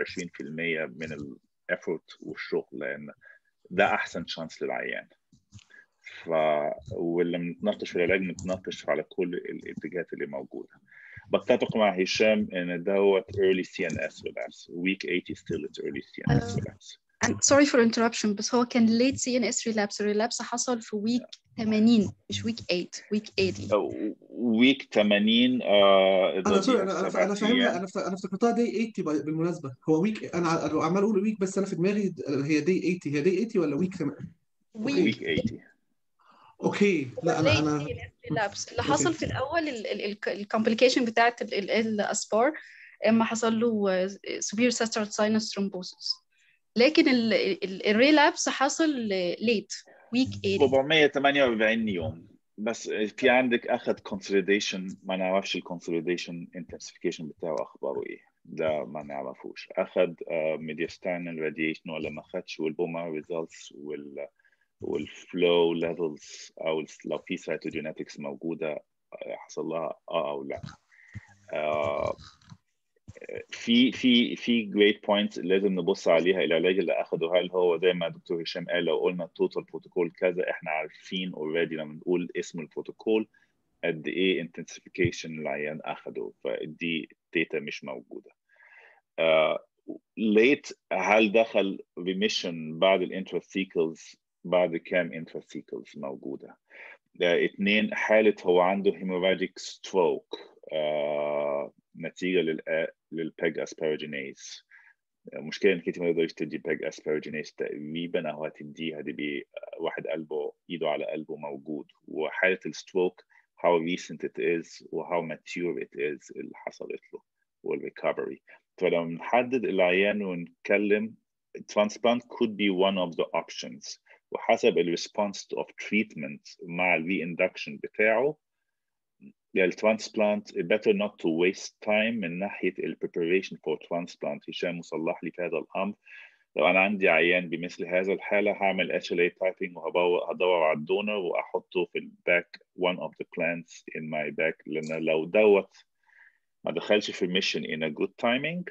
من الافورت والشغل لان ده احسن شانس للعيان ف ولما نتناقش في العلاج نتناقش على كل الاتجاهات اللي موجوده بتفق مع هشام ان دوت early CNS relapse week 80 still it's early CNS آه. relapse And sorry for interruption بس هو كان late CNS relapse الريلابس حصل في ويك 80 مش ويك 8 ويك 80 أو week 80 آه انا سوري انا سبعة انا انا فاهمها أيام. انا افت- انا افتكرتها دي 80 باي- بالمناسبه هو ويك انا ع- أنا عمال اقول ويك بس انا في دماغي هي دي 80 هي دي 80 ولا ويك ويك week 80 اوكي لا انا late انا CNS relapse اللي أوكي. حصل في الاول الكومبليكيشن بتاعت الاسبار اما حصل له severe central sinus thrombosis لكن الريلابس حصل ليت ويك 80 448 يوم بس في عندك اخذ consolidation ما نعرفش الكونسوليديشن intensification بتاعه اخباره ايه ده ما نعرفوش اخذ ميدياستانال راديشن ولا ما اخذش والبوما ريزلتس وال والفلو ليفلز او لو في سايتوجينetics موجوده آه، حصل لها اه او لا آه، في في في جريت بوينتس لازم نبص عليها العلاج اللي اخده هل هو زي ما دكتور هشام قال لو قلنا التوتال بروتوكول كذا احنا عارفين اوريدي لما نقول اسم البروتوكول قد ايه انتنسيفيكيشن العيان اخده فدي داتا مش موجوده ليت هل دخل ريميشن بعد الانتراسيكلز بعد كام انتراسيكلز موجوده ده اتنين حالة هو عنده هيموراجيك ستروك آه نتيجة لل للبيج اسباروجينيز المشكلة انك انت ما تقدريش تدي بيج اسباروجينيز تقريبا او هتديها دي بي واحد قلبه ايده على قلبه موجود وحالة الستروك how recent it is و how mature it is اللي حصلت له والريكفري فلو نحدد العيان ونتكلم transplant could be one of the options وحسب الريسبونس of treatment مع الري-induction بتاعه الترانسبلانت better not to waste time من ناحية ال preparation for transplant هشام مصلح لي في هذا الأمر لو أنا عندي عيان بمثل هذا الحالة هعمل HLA typing وهدور على الدونر وأحطه في الباك one of the plants in my back لأن لو دوت ما دخلش في mission in a good timing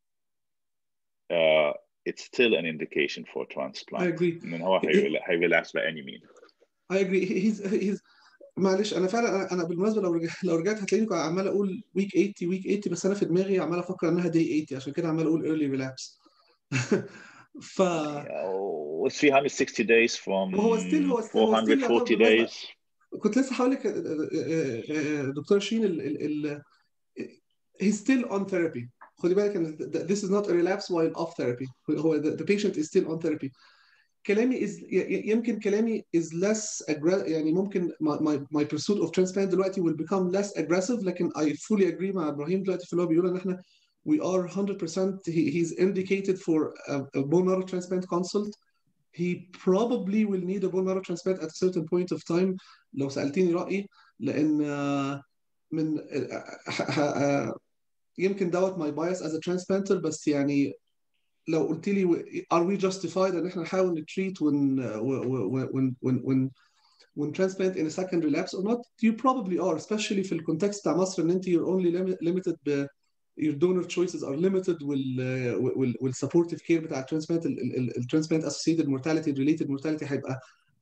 uh, it's still an indication for transplant. I agree. ان هو هيريلاكس by any means. I agree he's he's معلش انا فعلا انا, أنا بالمناسبه لو رجعت لو رجعت هتلاقيني عمال اقول ويك 80 ويك 80 بس انا في دماغي عمال افكر انها دي 80 عشان كده عمال اقول early relapse ف و 360 days from وهو still هو still هو still 440 يعتبر days كنت لسه هقول لك دكتور شين ال ال ال he's still on therapy خدي بالك ان this is not a relapse while off therapy هو the, the patient is still on therapy كلامي is يمكن كلامي is less يعني ممكن my, my, my pursuit of transplant دلوقتي will become less aggressive لكن I fully agree مع ابراهيم دلوقتي في اللي هو بيقول ان احنا we are 100% he, he's indicated for a, a bone marrow transplant consult he probably will need a bone marrow transplant at a certain point of time لو سألتني رأيي لأن من يمكن دوت my bias as a transplanter بس يعني لو قلت لي are we justified ان احنا نحاول نتريت when when when when when transplant in a second relapse or not you probably are especially في الكونتكست بتاع مصر ان انت you're only limited ب your donor choices are limited وال وال والسبورتيف كير بتاع الترانسبلانت الترانسبلانت associated mortality related mortality هيبقى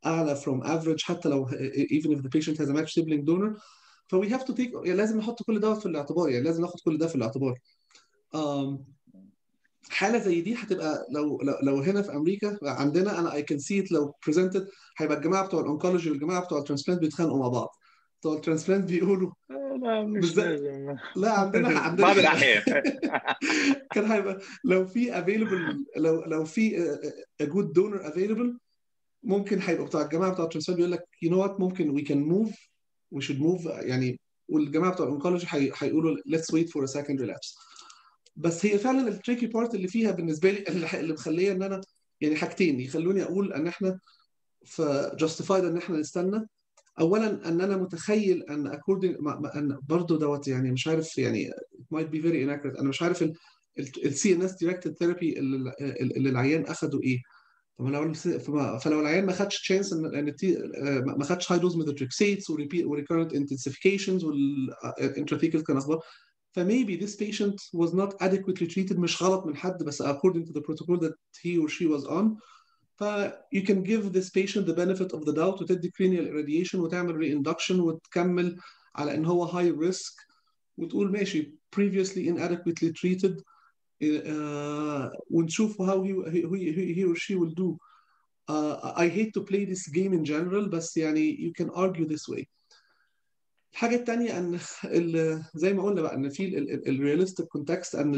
اعلى from average حتى لو even if the patient has a matched sibling donor ف we have to take يعني لازم نحط كل ده في الاعتبار يعني لازم ناخد كل ده في الاعتبار um, حاله زي دي هتبقى لو لو, لو هنا في امريكا عندنا انا اي كان سي لو بريزنتد هيبقى الجماعه بتوع الانكولوجي والجماعه بتوع الترانسبلانت بيتخانقوا مع بعض بتوع الترانسبلانت بيقولوا لا مش بالذات- لازم لا عندنا عندنا بعض الأحيان كان هيبقى لو في افيلبل لو لو في a good donor available ممكن هيبقى بتوع الجماعه بتوع الترانسبلانت بيقول لك you know what ممكن we can move we should move يعني والجماعه بتوع الانكولوجي هيقولوا let's wait for a second relapse بس هي فعلا التريكي بارت اللي فيها بالنسبه لي اللي اللي مخليه ان انا يعني حاجتين يخلوني اقول ان احنا في justified ان احنا نستنى اولا ان انا متخيل ان according ما- ما- ان برضه دوت يعني مش عارف يعني it might be very inaccurate انا مش عارف السي ان اس directed therapy اللي اللي العيان اخده ايه طب لو فما- فلو العيان ما خدش تشانس ان ان التي- آه، ما ما خدش هاي دوز ميثوتريكسيتس وريكورنت انتنسيفيكيشنز والانتراثيكال كان اخبار فmaybe this patient was not adequately treated مش غلط من حد بس according to the protocol that he or she was on ف you can give this patient the benefit of the doubt وتدي cranial irradiation وتعمل reinduction وتكمل على ان هو high risk وتقول ماشي previously inadequately treated uh, ونشوف how he, he, he, he or she will do. Uh, I hate to play this game in general بس يعني you can argue this way. الحاجة التانية أن ال- زي ما قلنا بقى أن في الرياليستيك كونتكست أن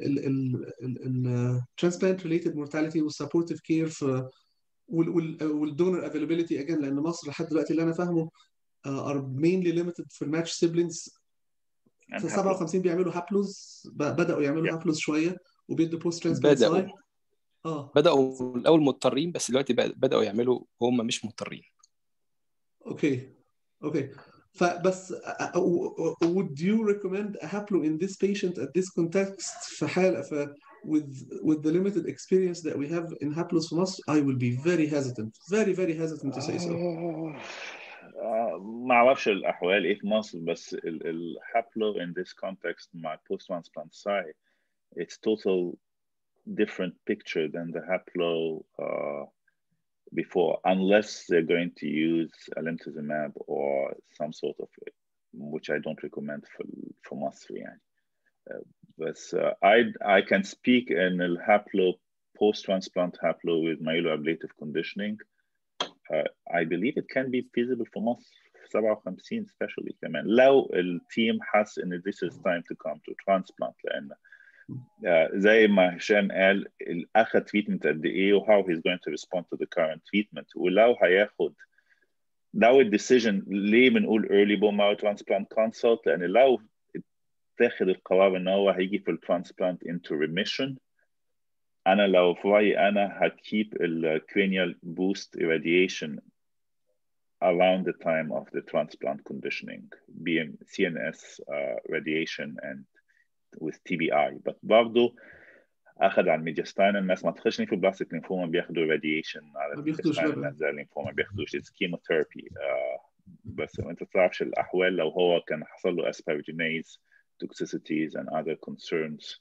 ال transplant related mortality والسبورتيف كير في والدونر افيلابيلتي اجين لان مصر لحد دلوقتي اللي انا فاهمه uh, are mainly limited في الماتش سيبلينجز في 57 بيعملوا هابلوز ب- بداوا يعملوا Yeah. هابلوز شويه وبيدوا بوست ترانسبلانت بدأوا سايد اه بدأوا الأول مضطرين بس دلوقتي بقى- بدأوا يعملوا وهم مش مضطرين اوكي اوكي فبس uh, uh, would you recommend a haplo in this patient at this context في حالة ف with with the limited experience that we have in haplos في مصر I will be very hesitant very very hesitant to say so آه، ما اعرفش الاحوال ايه في مصر بس الهابلو in this context مع post transplant site it's total different picture than the haplo uh, before unless they're going to use alemtuzumab or some sort of which I don't recommend for for مصر يعني uh, but uh, I I can speak in the haplo post transplant haplo with myeloablative conditioning uh, I believe it can be feasible for مصر في 57 especially كمان لو التيم حس ان this is time to come to transplant لان uh, زي ما هشام قال ال- اخد تريتمنت قد ايه و how he's going to respond to the current treatment ولو هياخد لو الديسيجن ليه بنقول early bone marrow transplant consult لان لو اتاخد القرار ان هو هيجي في الترانسبلانت into remission انا لو في رايي انا هكيب الكرينيال بوست irradiation around the time of the transplant conditioning being CNS uh, radiation and with TBI but برضه اخذ على الميدياستاين الناس ما تخش في بلاستيك لينفوما بياخدوا راديشن على ما بياخدوش الميدياستاين بقى. الناس زي اللينفوما ما بياخدوش it's chemotherapy uh, بس انت ما تعرفش الاحوال لو هو كان حصل له asparaginase toxicities and other concerns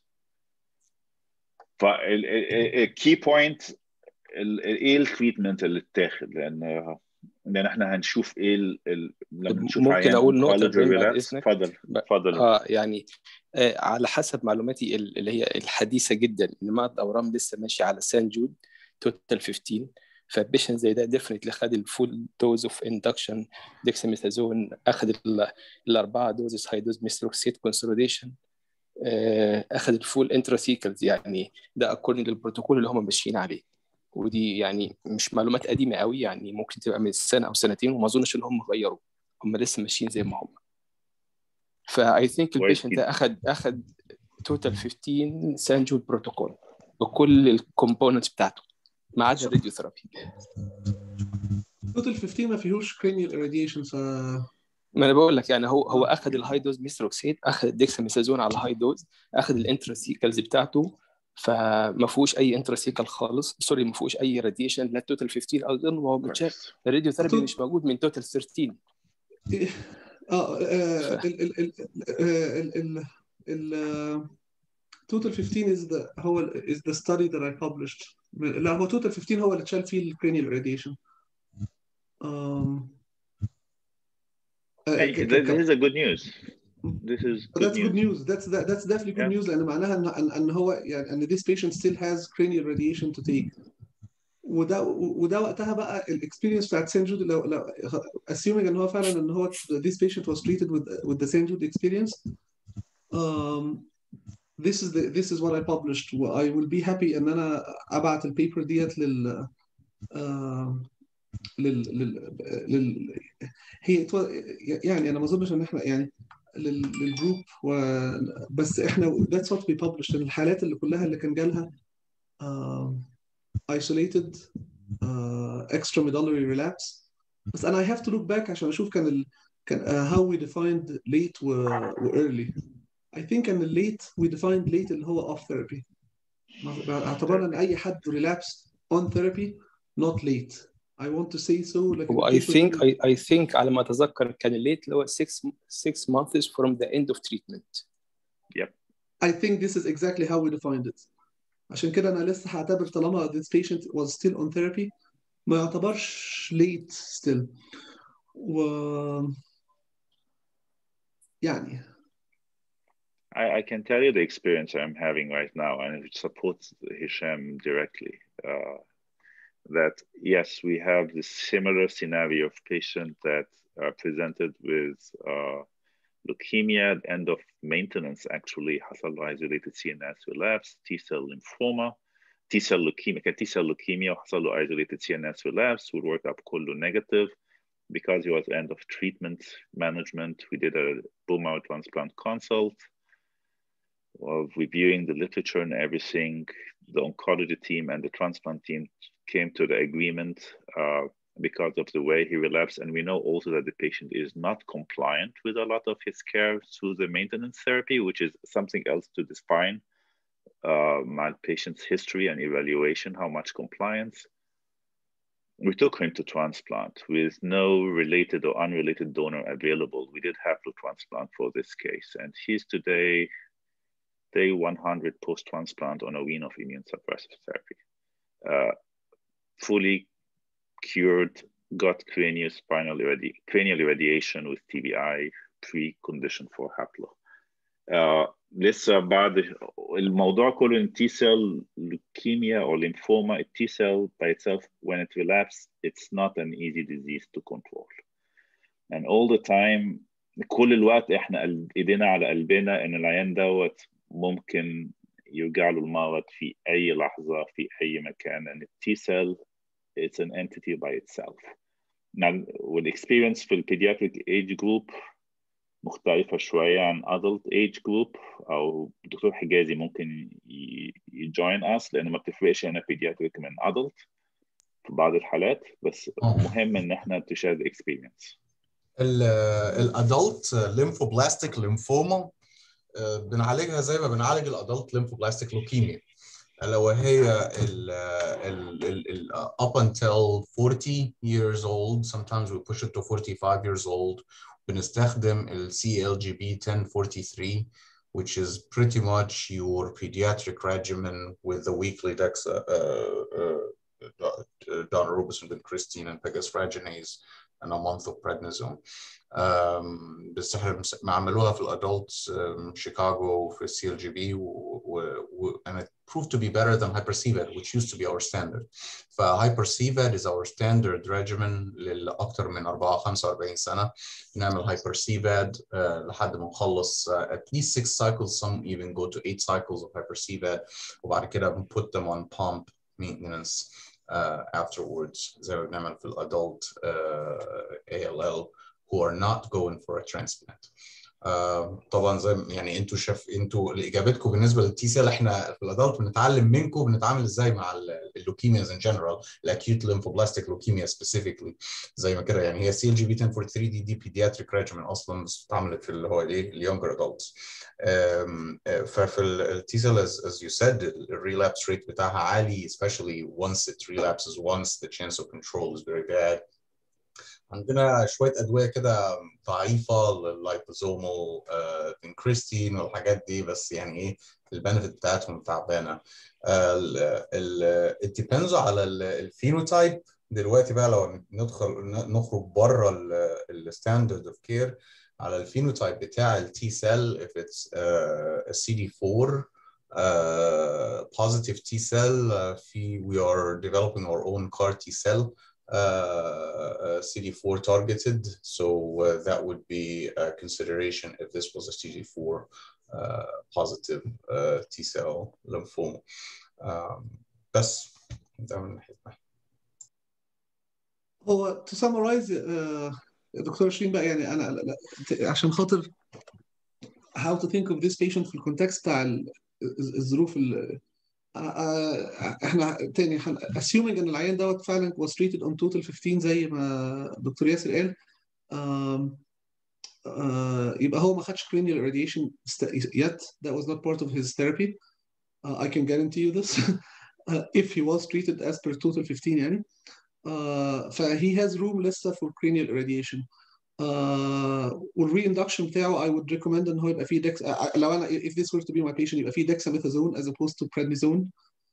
فالكي بوينت ايه التريتمنت اللي اتاخد لان لان احنا هنشوف ايه ال... ال... لما نشوف ممكن عيان أقول نقطة oncology تاني بعد relapse. إذنك؟ اتفضل ب- اتفضل اه يعني آه على حسب معلوماتي ال- اللي هي الحديثه جدا ان ما الاورام لسه ماشي على سان جود توتال 15 فبيشن زي ده ديفنتلي خد الفول دوز اوف اندكشن ديكساميثازون اخذ ال- الاربعه دوزز هاي دوز ميستروكسيت كونسوليديشن اخذ الفول انتراسيكلز يعني ده اكوردنج للبروتوكول اللي هم ماشيين عليه ودي يعني مش معلومات قديمه قوي يعني ممكن تبقى من سنه او سنتين وما اظنش ان هم غيروا هم لسه ماشيين زي ما هم فاي ثينك كويس البيشنت جدا. ده اخذ اخذ توتال 15 سان جود بروتوكول بكل الكومبوننتس بتاعته ما عدا الراديو ثيرابي توتال 15 ما فيهوش cranial irradiation ف ما انا بقول لك يعني هو هو اخذ الهاي دوز ميستروكسيت اخذ الديكساميثازون على الهاي دوز اخذ الانتراسيكلز بتاعته فما فيهوش اي انتراسيكل خالص سوري ما فيهوش اي راديشن لا توتال 15 اظن هو متشاف كويس. الراديو ثيرابي توت- مش موجود من توتال 13 اه آه، ال ال ال آه، ال ال ال آه، total 15 is the هو ال- is the study that I published لا هو total 15 هو اللي اتشال فيه الكرينيال radiation um, uh, Hey, ك- this ك- this is a good news. This is But good that's good news. news. That's that, that's definitely good Yeah. news لأن معناها إن إن إن هو يعني إن this patient still has cranial radiation to take. وده وده وقتها بقى الاكسبيرينس بتاعت سان جود لو لو assuming ان هو فعلا ان هو this patient was treated with with the St. Jude experience um, this is the this is what I published I will be happy ان انا ابعت البيبر ديت لل آم، لل لل لل هي it was- يعني انا ما اظنش ان احنا يعني لل- للجروب و بس احنا that's what we published إن الحالات اللي كلها اللي كان جالها um, isolated uh, extramedullary relapse بس انا I have to look back عشان اشوف كان ال كان uh, how we defined late و, و early I think ان ال late we defined late اللي هو off therapy ما- اعتبرنا ان اي حد relapse on therapy not late I want to say so لكن و I الpaper think دي- I, I think على ما اتذكر كان الليت اللي هو 6 6 months from the end of treatment I think this is exactly how we defined it. عشان كده أنا لسه هعتبر طالما this patient was still on therapy ما يعتبرش late still. و يعني I, I can tell you the experience I'm having right now, and it supports Hisham directly. Uh, that yes, we have this similar scenario of patient that are presented with uh, leukemia at end of maintenance. Actually, حصل له isolated CNS relapse, T cell lymphoma, T cell leukemia, كان T cell leukemia وحصل له isolated CNS relapse والworkup كله negative because he was end of treatment management. We did a bone marrow transplant consult of reviewing the literature and everything, the oncology team and the transplant team came to the agreement uh, because of the way he relapsed. And we know also that the patient is not compliant with a lot of his care through the maintenance therapy, which is something else to define uh, my patient's history and evaluation, how much compliance. We took him to transplant with no related or unrelated donor available. We did have to transplant for this case. And he's today day 100 post transplant on a wean of immune suppressive therapy. Uh, fully cured, got craniospinal irradi- cranial irradiation with TBI, precondition for haplo. Uh, لسه بعد الموضوع كله ان T cell leukemia or lymphoma, a T cell by itself, when it relapses, it's not an easy disease to control. And all the time, كل الوقت احنا قل- ايدينا على قلبنا ان العيان دوت ممكن يرجع له المرض في اي لحظه في اي مكان and T cell it's an entity by itself. Now, والاكسبيرينس في البيدياتريك age group مختلفة شوية عن adult age group أو دكتور حجازي ممكن يجوين us لأن ما بتفرقش هنا pediatric من adult في بعض الحالات بس آه. مهم إن إحنا to share the experience. الادلت ليمفوبلاستيك ليمفوما بنعالجها زي ما بنعالج الادلت ليمفوبلاستيك لوكيميا الا وهي ال ال ال ال up until 40 years old sometimes we push it to 45 years old بنستخدم ال CLGB 1043 which is pretty much your pediatric regimen with the weekly dexa uh, uh, daunorubicin vincristine and pegasfraginase and a month of prednisone. Um, بس احنا بس- عملوها في الادلت شيكاغو في السي ال جي بي and it proved to be better than hypercvad which used to be our standard. ف hypercvad is our standard regimen لأكثر من 4 45 سنة نعمل hypercvad uh, لحد ما نخلص uh, at least 6 cycles some even go to 8 cycles of hypercvad وبعد كده we put them on pump maintenance uh, afterwards زي ما بنعمل في الادلت uh, ALL who are not going for a transplant. آه، طبعا زي ما- يعني انتوا شاف انتوا اجابتكم بالنسبه للتي سيل احنا في الادلت بنتعلم منكم بنتعامل ازاي مع اللوكيمياز ان جنرال الاكيوت ليمفوبلاستيك لوكيميا سبيسيفيكلي زي ما كده يعني هي سي ال جي بي 1043 دي دي بيدياتريك ريجيمن اصلا بس اتعملت في اللي هو الايه اليونجر ادلتس ففي التي سيل as, as you said الريلابس ريت بتاعها عالي especially once it relapses once the chance of control is very bad عندنا شويه ادويه كده ضعيفه لللايبوزومال فينكريستين والحاجات دي بس يعني ايه البنفيت بتاعتهم تعبانه it depends على الفينوتايب دلوقتي بقى لو ندخل نخرج بره الستاندرد اوف كير على الفينوتايب بتاع التي سيل if it's uh, a CD4 uh, positive T cell uh, في we are developing our own CAR T cell uh, CD4 targeted so uh, that would be a consideration if this was a CD4 uh, positive uh, T cell lymphoma um, بس ده من ناحيتنا هو to summarize uh, دكتور شيرين بقى يعني انا لا- لا- عشان خاطر how to think of this patient في الكونتكست بتاع ال- الظروف ال- آه، آه، احنا تاني هن- assuming ان العيان دوت فعلا was treated on total 15 زي ما الدكتور ياسر قال آم، آه، يبقى هو ما خدش cranial radiation st- yet that was not part of his therapy uh, I can guarantee you this uh, if he was treated as per total 15 يعني uh, ف he has room لسه for cranial irradiation uh, والريندكشن بتاعه I would recommend ان هو يبقى فيه ديكس لو انا if this were to be my patient يبقى فيه dexamethasone as opposed to prednisone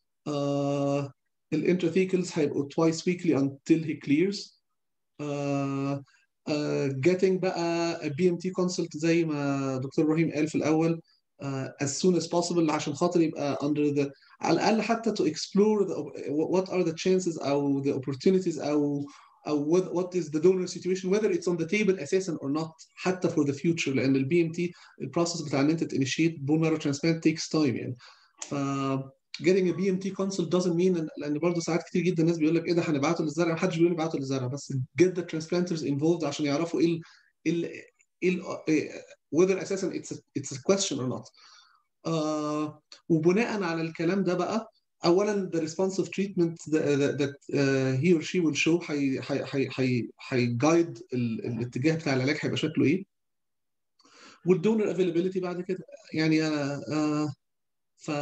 uh, الانتراثيكلز هيبقوا twice weekly until he clears uh, uh, getting بقى a BMT consult زي ما دكتور ابراهيم قال في الاول uh, as soon as possible عشان خاطر يبقى under the على الاقل حتى to explore the, what are the chances او the opportunities او او what, what is the donor situation whether it's on the table اساسا or not حتى for the future لان البي ام تي البروسيس بتاع ان انت تinitiate bone marrow transplant takes time يعني ف getting a BMT consult doesn't mean إن- لان برضه ساعات كتير جدا الناس بيقول لك ايه ده هنبعته للزرع محدش بيقول نبعته للزرع بس get the transplanters involved عشان يعرفوا ايه ال ايه ال ايه ال إيه- whether اساسا it's a, it's a question or not آه وبناء على الكلام ده بقى اولا the responsive treatment that, that, that uh, he or she will show هي هي هي هي هي guide ال- الاتجاه بتاع العلاج هيبقى شكله ايه والدونر availability بعد كده يعني آه آه ف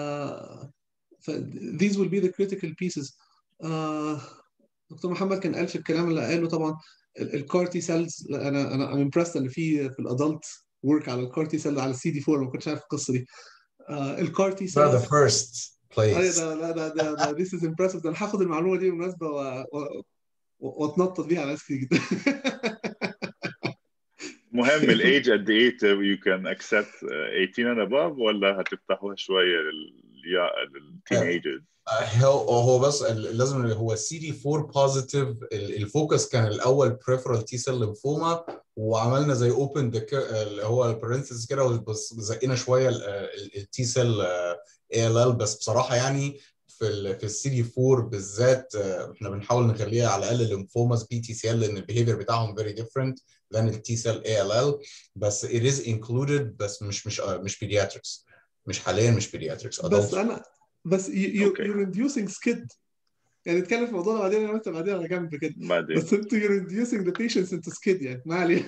ف these will be the critical pieces آه دكتور محمد كان قال في الكلام اللي قاله طبعا الكارتي سيلز انا انا I'm impressed ان في في الادلت ورك على الكارتي سيل على السي دي 4 ما كنتش عارف القصه دي الكارتي We're سيلز the first ايوه place ده لا ده ده ده this is impressive ده انا هاخد المعلومه دي بالمناسبه و- و- و- واتنطط بيها على ناس كتير جدا مهم الايج قد ايه you can accept uh, 18 and above ولا هتفتحوها شويه للتينيجرز هو هو بس ال- لازم هو سي دي 4 بوزيتيف الفوكس كان الاول بريفرال تي سيل ليمفوما وعملنا زي اوبن اللي هو البارنثيس كده بس زقنا شويه التي سيل اي ال ال بس بصراحه يعني في ال في السي دي 4 بالذات آه، احنا بنحاول نخليها على الاقل ليمفوماز بي تي سي ال لان البيهيفير بتاعهم فيري ديفرنت than التي سيل اي ال ال بس it is included بس مش مش آه، مش pediatrics مش حاليا مش pediatrics بس adults انا بس you, you, أوكي. you're inducing skid يعني نتكلم في الموضوع ده بعدين انا وانت بعدين على جنب كده بعدين بس انت you're inducing the patients into skid يعني ما عليه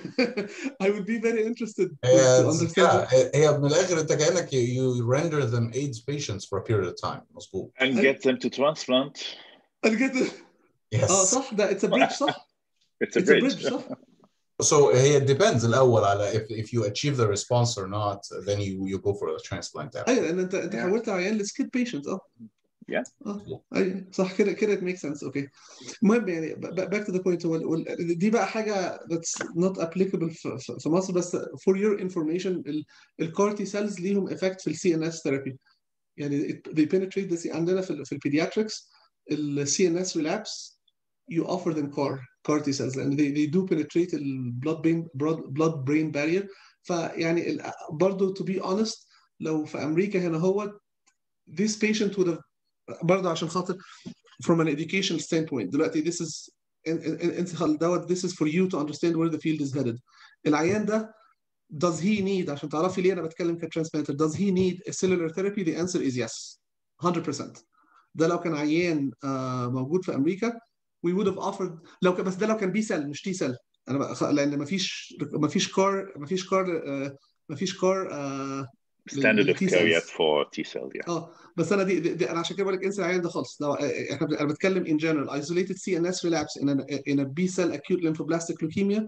I would be very interested to, هي to understand yeah, هي من الاخر انت كانك you, you render them AIDS patients for a period of time مظبوط and get them to transplant انا كده yes اه صح ده it's a bridge صح it's a it's a bridge bridge صح so هي it depends الاول على if, if you achieve the response or not then you you go for a transplant after. ايوه لان انت انت Yeah. حولت عيان لسكيد بيشنت اه Yeah. اه ايوه صح كده كده it makes sense اوكي المهم يعني باك تو ذا بوينت هو ال- دي بقى حاجه that's not applicable في, في في مصر بس for your information الكارتي سيلز ليهم effect في السي ان اس ثيرابي يعني it- they penetrate the C- عندنا في ال في البيدياتريكس السي ان اس relapse you offer them CAR CAR T cells and they, they do penetrate the blood brain blood brain barrier فيعني ال- برضه to be honest لو في امريكا هنا هو this patient would have برضه عشان خاطر from an educational standpoint دلوقتي this is ان- ان- انت خل- دوت this is for you to understand where the field is headed العيان ده does he need عشان تعرفي ليه انا بتكلم كترانسبلانتر does he need a cellular therapy the answer is yes 100% ده لو كان عيان آه، موجود في امريكا we would have offered لو كان بس ده لو كان بي سيل مش تي سيل انا بقى خ- لان مفيش مفيش كار مفيش كار آه، مفيش كار آه، standard of T care yet cells. for T cell yeah اه بس انا دي, دي, دي انا عشان كده بقول لك انسى العيان ده خالص لو احنا انا بتكلم in general isolated CNS relapse in a, in a B cell acute lymphoblastic leukemia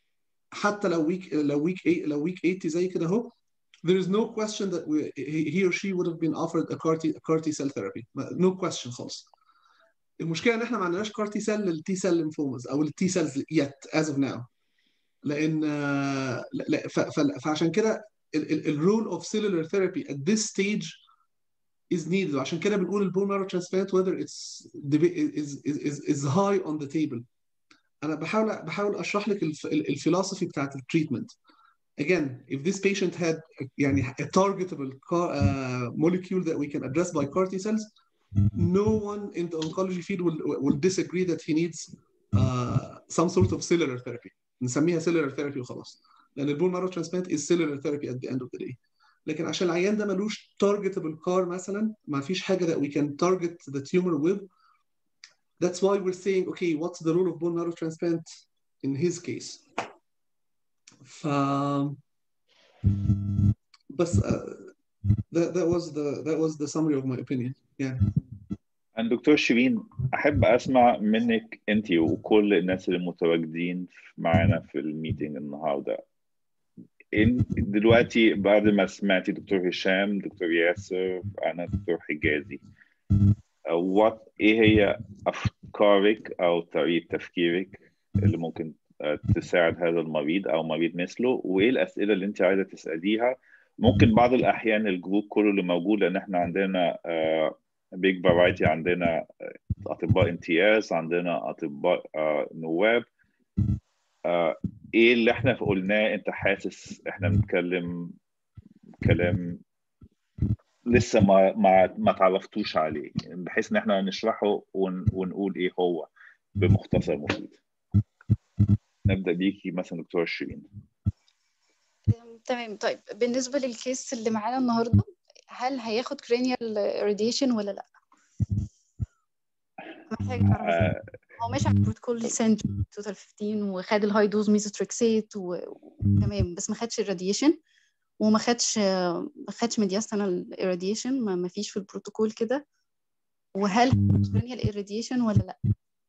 حتى لو week لو week 8 لو week 80 زي كده اهو there is no question that we, he, he or she would have been offered a CAR T, a CAR T cell therapy no question خالص المشكله ان احنا ما عندناش كار تي سيل للتي سيل ليمفومز او التي سيلز يت از اوف ناو لان آه، لا- لا، ف- ف- فعشان كده الرول اوف سيلولار ثيرابي at this stage is needed وعشان كده بنقول البون مارو ترانسبلانت whether it's deba- is is is is high on the table انا بحاول بحاول اشرح لك الف- ال- الفلسفي بتاعت التريتمنت again if this patient had يعني a targetable car, uh, molecule that we can address by CAR T cells no one in the oncology field will will disagree that he needs uh, some sort of cellular therapy نسميها cellular therapy وخلاص لان البون مارو ترانسبلانت is cellular therapy at the end of the day لكن عشان العيان ده ملوش targetable CAR مثلا ما فيش حاجه that we can target the tumor with that's why we're saying okay what's the role of bone marrow transplant in his case ف بس uh, that, that was the that was the summary of my opinion يعني أنا دكتور شيرين أحب أسمع منك أنت وكل الناس اللي متواجدين معانا في الميتنج النهاردة إن دلوقتي بعد ما سمعتي دكتور هشام دكتور ياسر أنا دكتور حجازي وات إيه هي أفكارك أو طريقة تفكيرك اللي ممكن آه، تساعد هذا المريض أو مريض مثله وإيه الأسئلة اللي أنت عايزة تسأليها ممكن بعض الأحيان الجروب كله اللي موجود لأن إحنا عندنا بيج فرايتي عندنا اطباء امتياز عندنا اطباء آه، نواب آه، ايه اللي احنا قلناه انت حاسس احنا بنتكلم كلام لسه ما ما ما تعرفتوش عليه بحيث ان احنا نشرحه ون ونقول ايه هو بمختصر مفيد نبدا بيكي مثلا دكتور شيرين أم، تمام طيب بالنسبة للكيس اللي معانا النهاردة هل هياخد cranial irradiation ولا لا؟ محتاج أعرف آه، هو ماشي على البروتوكول سنت توتال 15 وخد الهاي دوز ميزوتريكسيت وتمام بس ما خدش الراديشن وما خدش ما خدش ميدياستانال irradiation ما ما فيش في البروتوكول كده وهل cranial irradiation ولا لا؟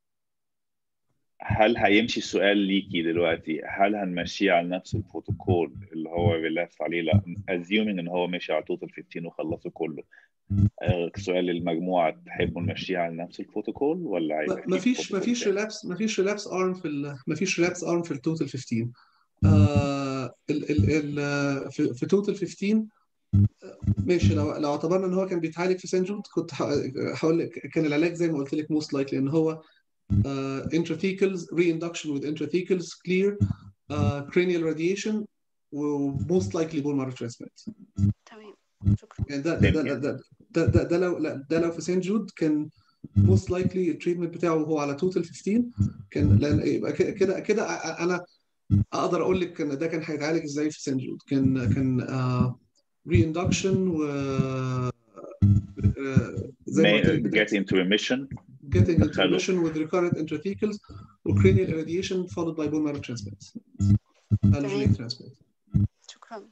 هل هيمشي السؤال ليكي دلوقتي هل هنمشيه على نفس البروتوكول اللي هو ريلاكس عليه لا assuming ان هو ماشي على توتال 15 وخلصه كله آه، سؤال للمجموعة تحبوا نمشيها على نفس البروتوكول ولا ما هيبقى ما في فيش ما بروتوكول فيش تاني؟ ريلابس ما فيش ريلابس ارم في ال ما فيش ريلابس ارم في التوتال 15 آه ال ال ال في, في توتال 15 ماشي لو لو اعتبرنا ان هو كان بيتعالج في سان جود كنت هقول لك كان العلاج زي ما قلت لك موست لايكلي ان هو uh, intrathecals reinduction with intrathecals clear uh, cranial radiation وموست لايكلي بون مارو ترانسبلانت تمام شكرا يعني ده ده ده ده, ده, ده, ده, ده لو لا ده لو في سان جود كان موست لايكلي التريتمنت بتاعه وهو على توتال 15 كان لان يبقى كده كده كده انا اقدر اقول لك ان ده كان هيتعالج ازاي في سان جود كان كان ري اندكشن و آه، زي ما قلت May لك get into remission getting into دخله. remission with recurrent intrathecals و cranial irradiation followed by bone marrow transplant allogeneic transplant شكرا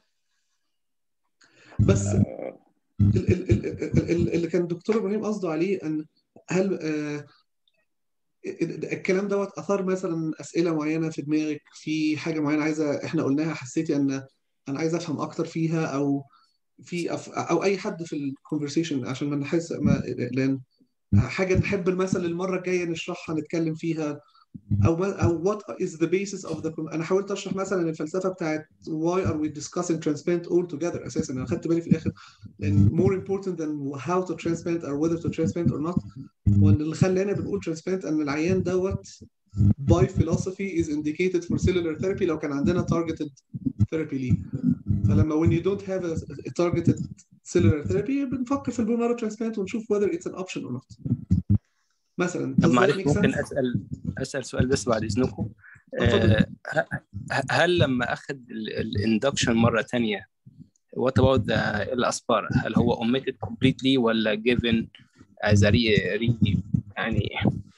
بس آه، ال- ال- ال- ال- ال- اللي كان الدكتور ابراهيم قصده عليه ان هل آه، الكلام دوت اثار مثلا اسئله معينه في دماغك في حاجه معينه عايزه احنا قلناها حسيتي ان انا عايز افهم اكتر فيها او في أف... او اي حد في الكونفرسيشن عشان ما نحس ما... لان حاجه نحب المثل المره الجايه نشرحها نتكلم فيها او ما... او what is the basis of the انا حاولت اشرح مثلا الفلسفه بتاعت why are we discussing transplant all together اساسا انا خدت بالي في الاخر ان more important than how to transplant or whether to transplant or not وان اللي خلانا بنقول transplant ان العيان دوت by philosophy is indicated for cellular therapy لو كان عندنا targeted therapy ليه فلما when you don't have a, a targeted cellular therapy بنفكر في البون مارو transplant ونشوف whether it's an option or not مثلا طب does that معلش make ممكن sense؟ اسال اسال سؤال بس بعد اذنكم اتفضل. آه، ه- هل لما اخذ الاندكشن مره ثانيه what about the الاسبار هل هو omitted completely ولا given as a re, re يعني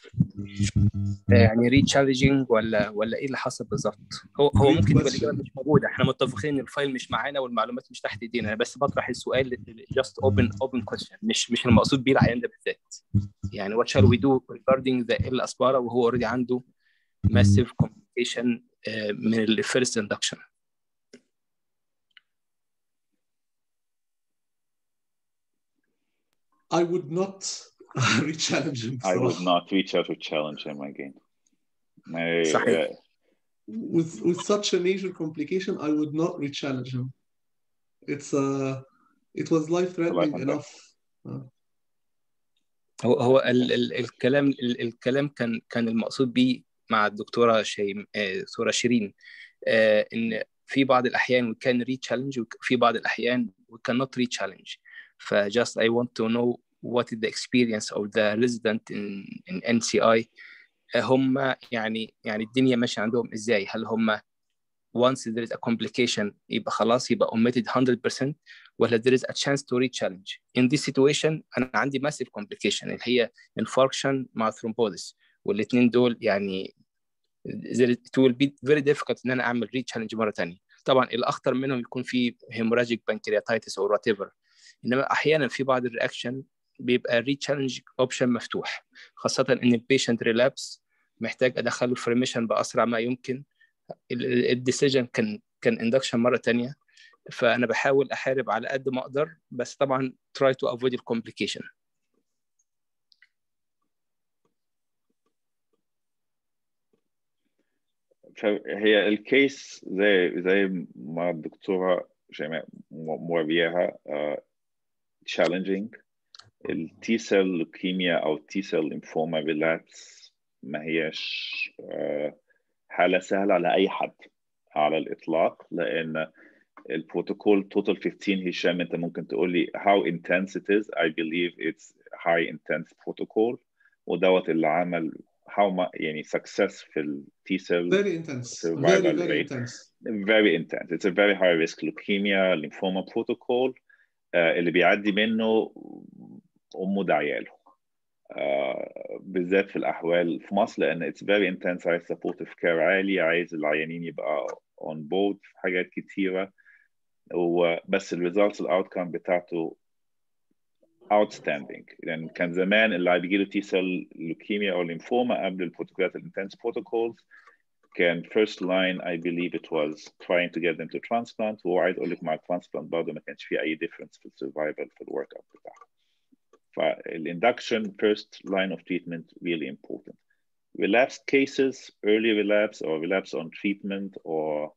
يعني ري تشالنجينج ولا ولا ايه اللي حصل بالظبط؟ هو هو Great ممكن يبقى question. الاجابه مش موجوده احنا متفقين ان الفايل مش معانا والمعلومات مش تحت ايدينا انا بس بطرح السؤال just open open question مش مش المقصود بيه العيان ده بالذات يعني what shall we do regarding the الاسباره وهو اوريدي عنده massive complication آه، من الفيرست اندكشن I would not ريتشالنج I would بصراحة not reach out to challenge him again. I, صحيح. uh, with with such a major complication I would not re-challenge him it's uh it was life threatening Life and enough هو هو ال ال الكلام ال الكلام كان كان المقصود بيه مع الدكتوره شيم آه، دكتوره شيرين آه، ان في بعض الاحيان we can re-challenge وفي بعض الاحيان we cannot re-challenge ف just I want to know what is the experience of the resident in in NCI آه، هم يعني يعني الدنيا ماشيه عندهم ازاي هل هم once there is a complication يبقى خلاص يبقى omitted 100% ولا there is a chance to re-challenge in this situation انا عندي massive complication اللي هي infarction مع thrombosis والاثنين دول يعني there- it will be very difficult ان انا اعمل re-challenge مره ثانيه طبعا الاخطر منهم يكون في hemorrhagic pancreatitis او whatever انما احيانا في بعض الرياكشن بيبقى re-challenge option مفتوح خاصه ان البيشنت relapse محتاج ادخله في remission باسرع ما يمكن الديسيجن كان كان induction مره ثانيه فانا بحاول احارب على قد ما اقدر بس طبعا try to avoid the complication فهي الكيس زي زي ما الدكتورة شيماء مورياها تشالنجينج التي سيل لوكيميا او تي سيل ليمفوما ريلاتس ما هيش آه، حالة سهلة على أي حد على الإطلاق لأن البروتوكول توتال 15 هشام أنت ممكن تقول لي how intense it is I believe it's high intense protocol ودوت اللي عمل how ما يعني success في التي سيل very intense very survival very rate intense very intense. It's a very high risk leukemia lymphoma protocol uh, اللي بيعدي منه أمه دعياله uh, بالذات في الأحوال في مصر لأن it's very intense عايز supportive care عالي عايز العيانين يبقى on board في حاجات كتيرة وبس الريزلتس الاوتكم بتاعته outstanding لان كان زمان اللي بيجي له تي سيل لوكيميا او ليمفوما قبل البروتوكولات الانتنس بروتوكولز كان first line I believe it was trying to get them to transplant وهو عايز اقول لك مع الترانسبلانت برضه ما كانش في اي difference في السرفايفل في الورك اب بتاعها فالاندكشن first line of treatment really important relapsed cases early relapse or relapse on treatment or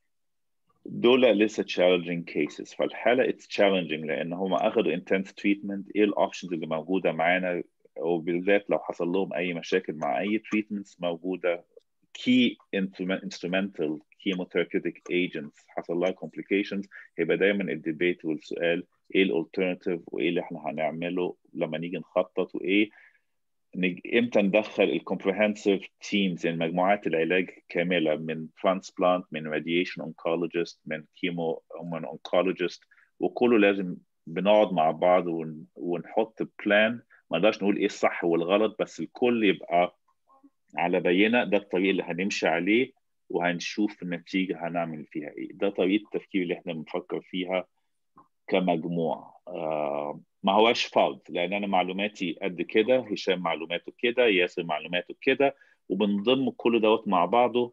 دول لسه challenging cases فالحالة it's challenging لأن هم أخذوا intense treatment إيه الأوبشنز اللي موجودة معانا وبالذات لو حصل لهم أي مشاكل مع أي treatments موجودة key instrumental chemotherapeutic agents حصل لها complications هيبقى دايما الديبيت والسؤال ايه الالترناتيف وايه اللي احنا هنعمله لما نيجي نخطط وايه نج... امتى ندخل الكومبريهنسيف تيمز يعني مجموعات العلاج كامله من ترانسبلانت من راديشن اونكولوجيست من كيمو من اونكولوجيست وكله لازم بنقعد مع بعض ون... ونحط بلان ما نقدرش نقول ايه الصح والغلط بس الكل يبقى على بينه ده الطريق اللي هنمشي عليه وهنشوف النتيجه هنعمل فيها ايه ده طريقه التفكير اللي احنا بنفكر فيها كمجموعه آه ما هواش فرض لان انا معلوماتي قد كده هشام معلوماته كده ياسر معلوماته كده وبنضم كل دوت مع بعضه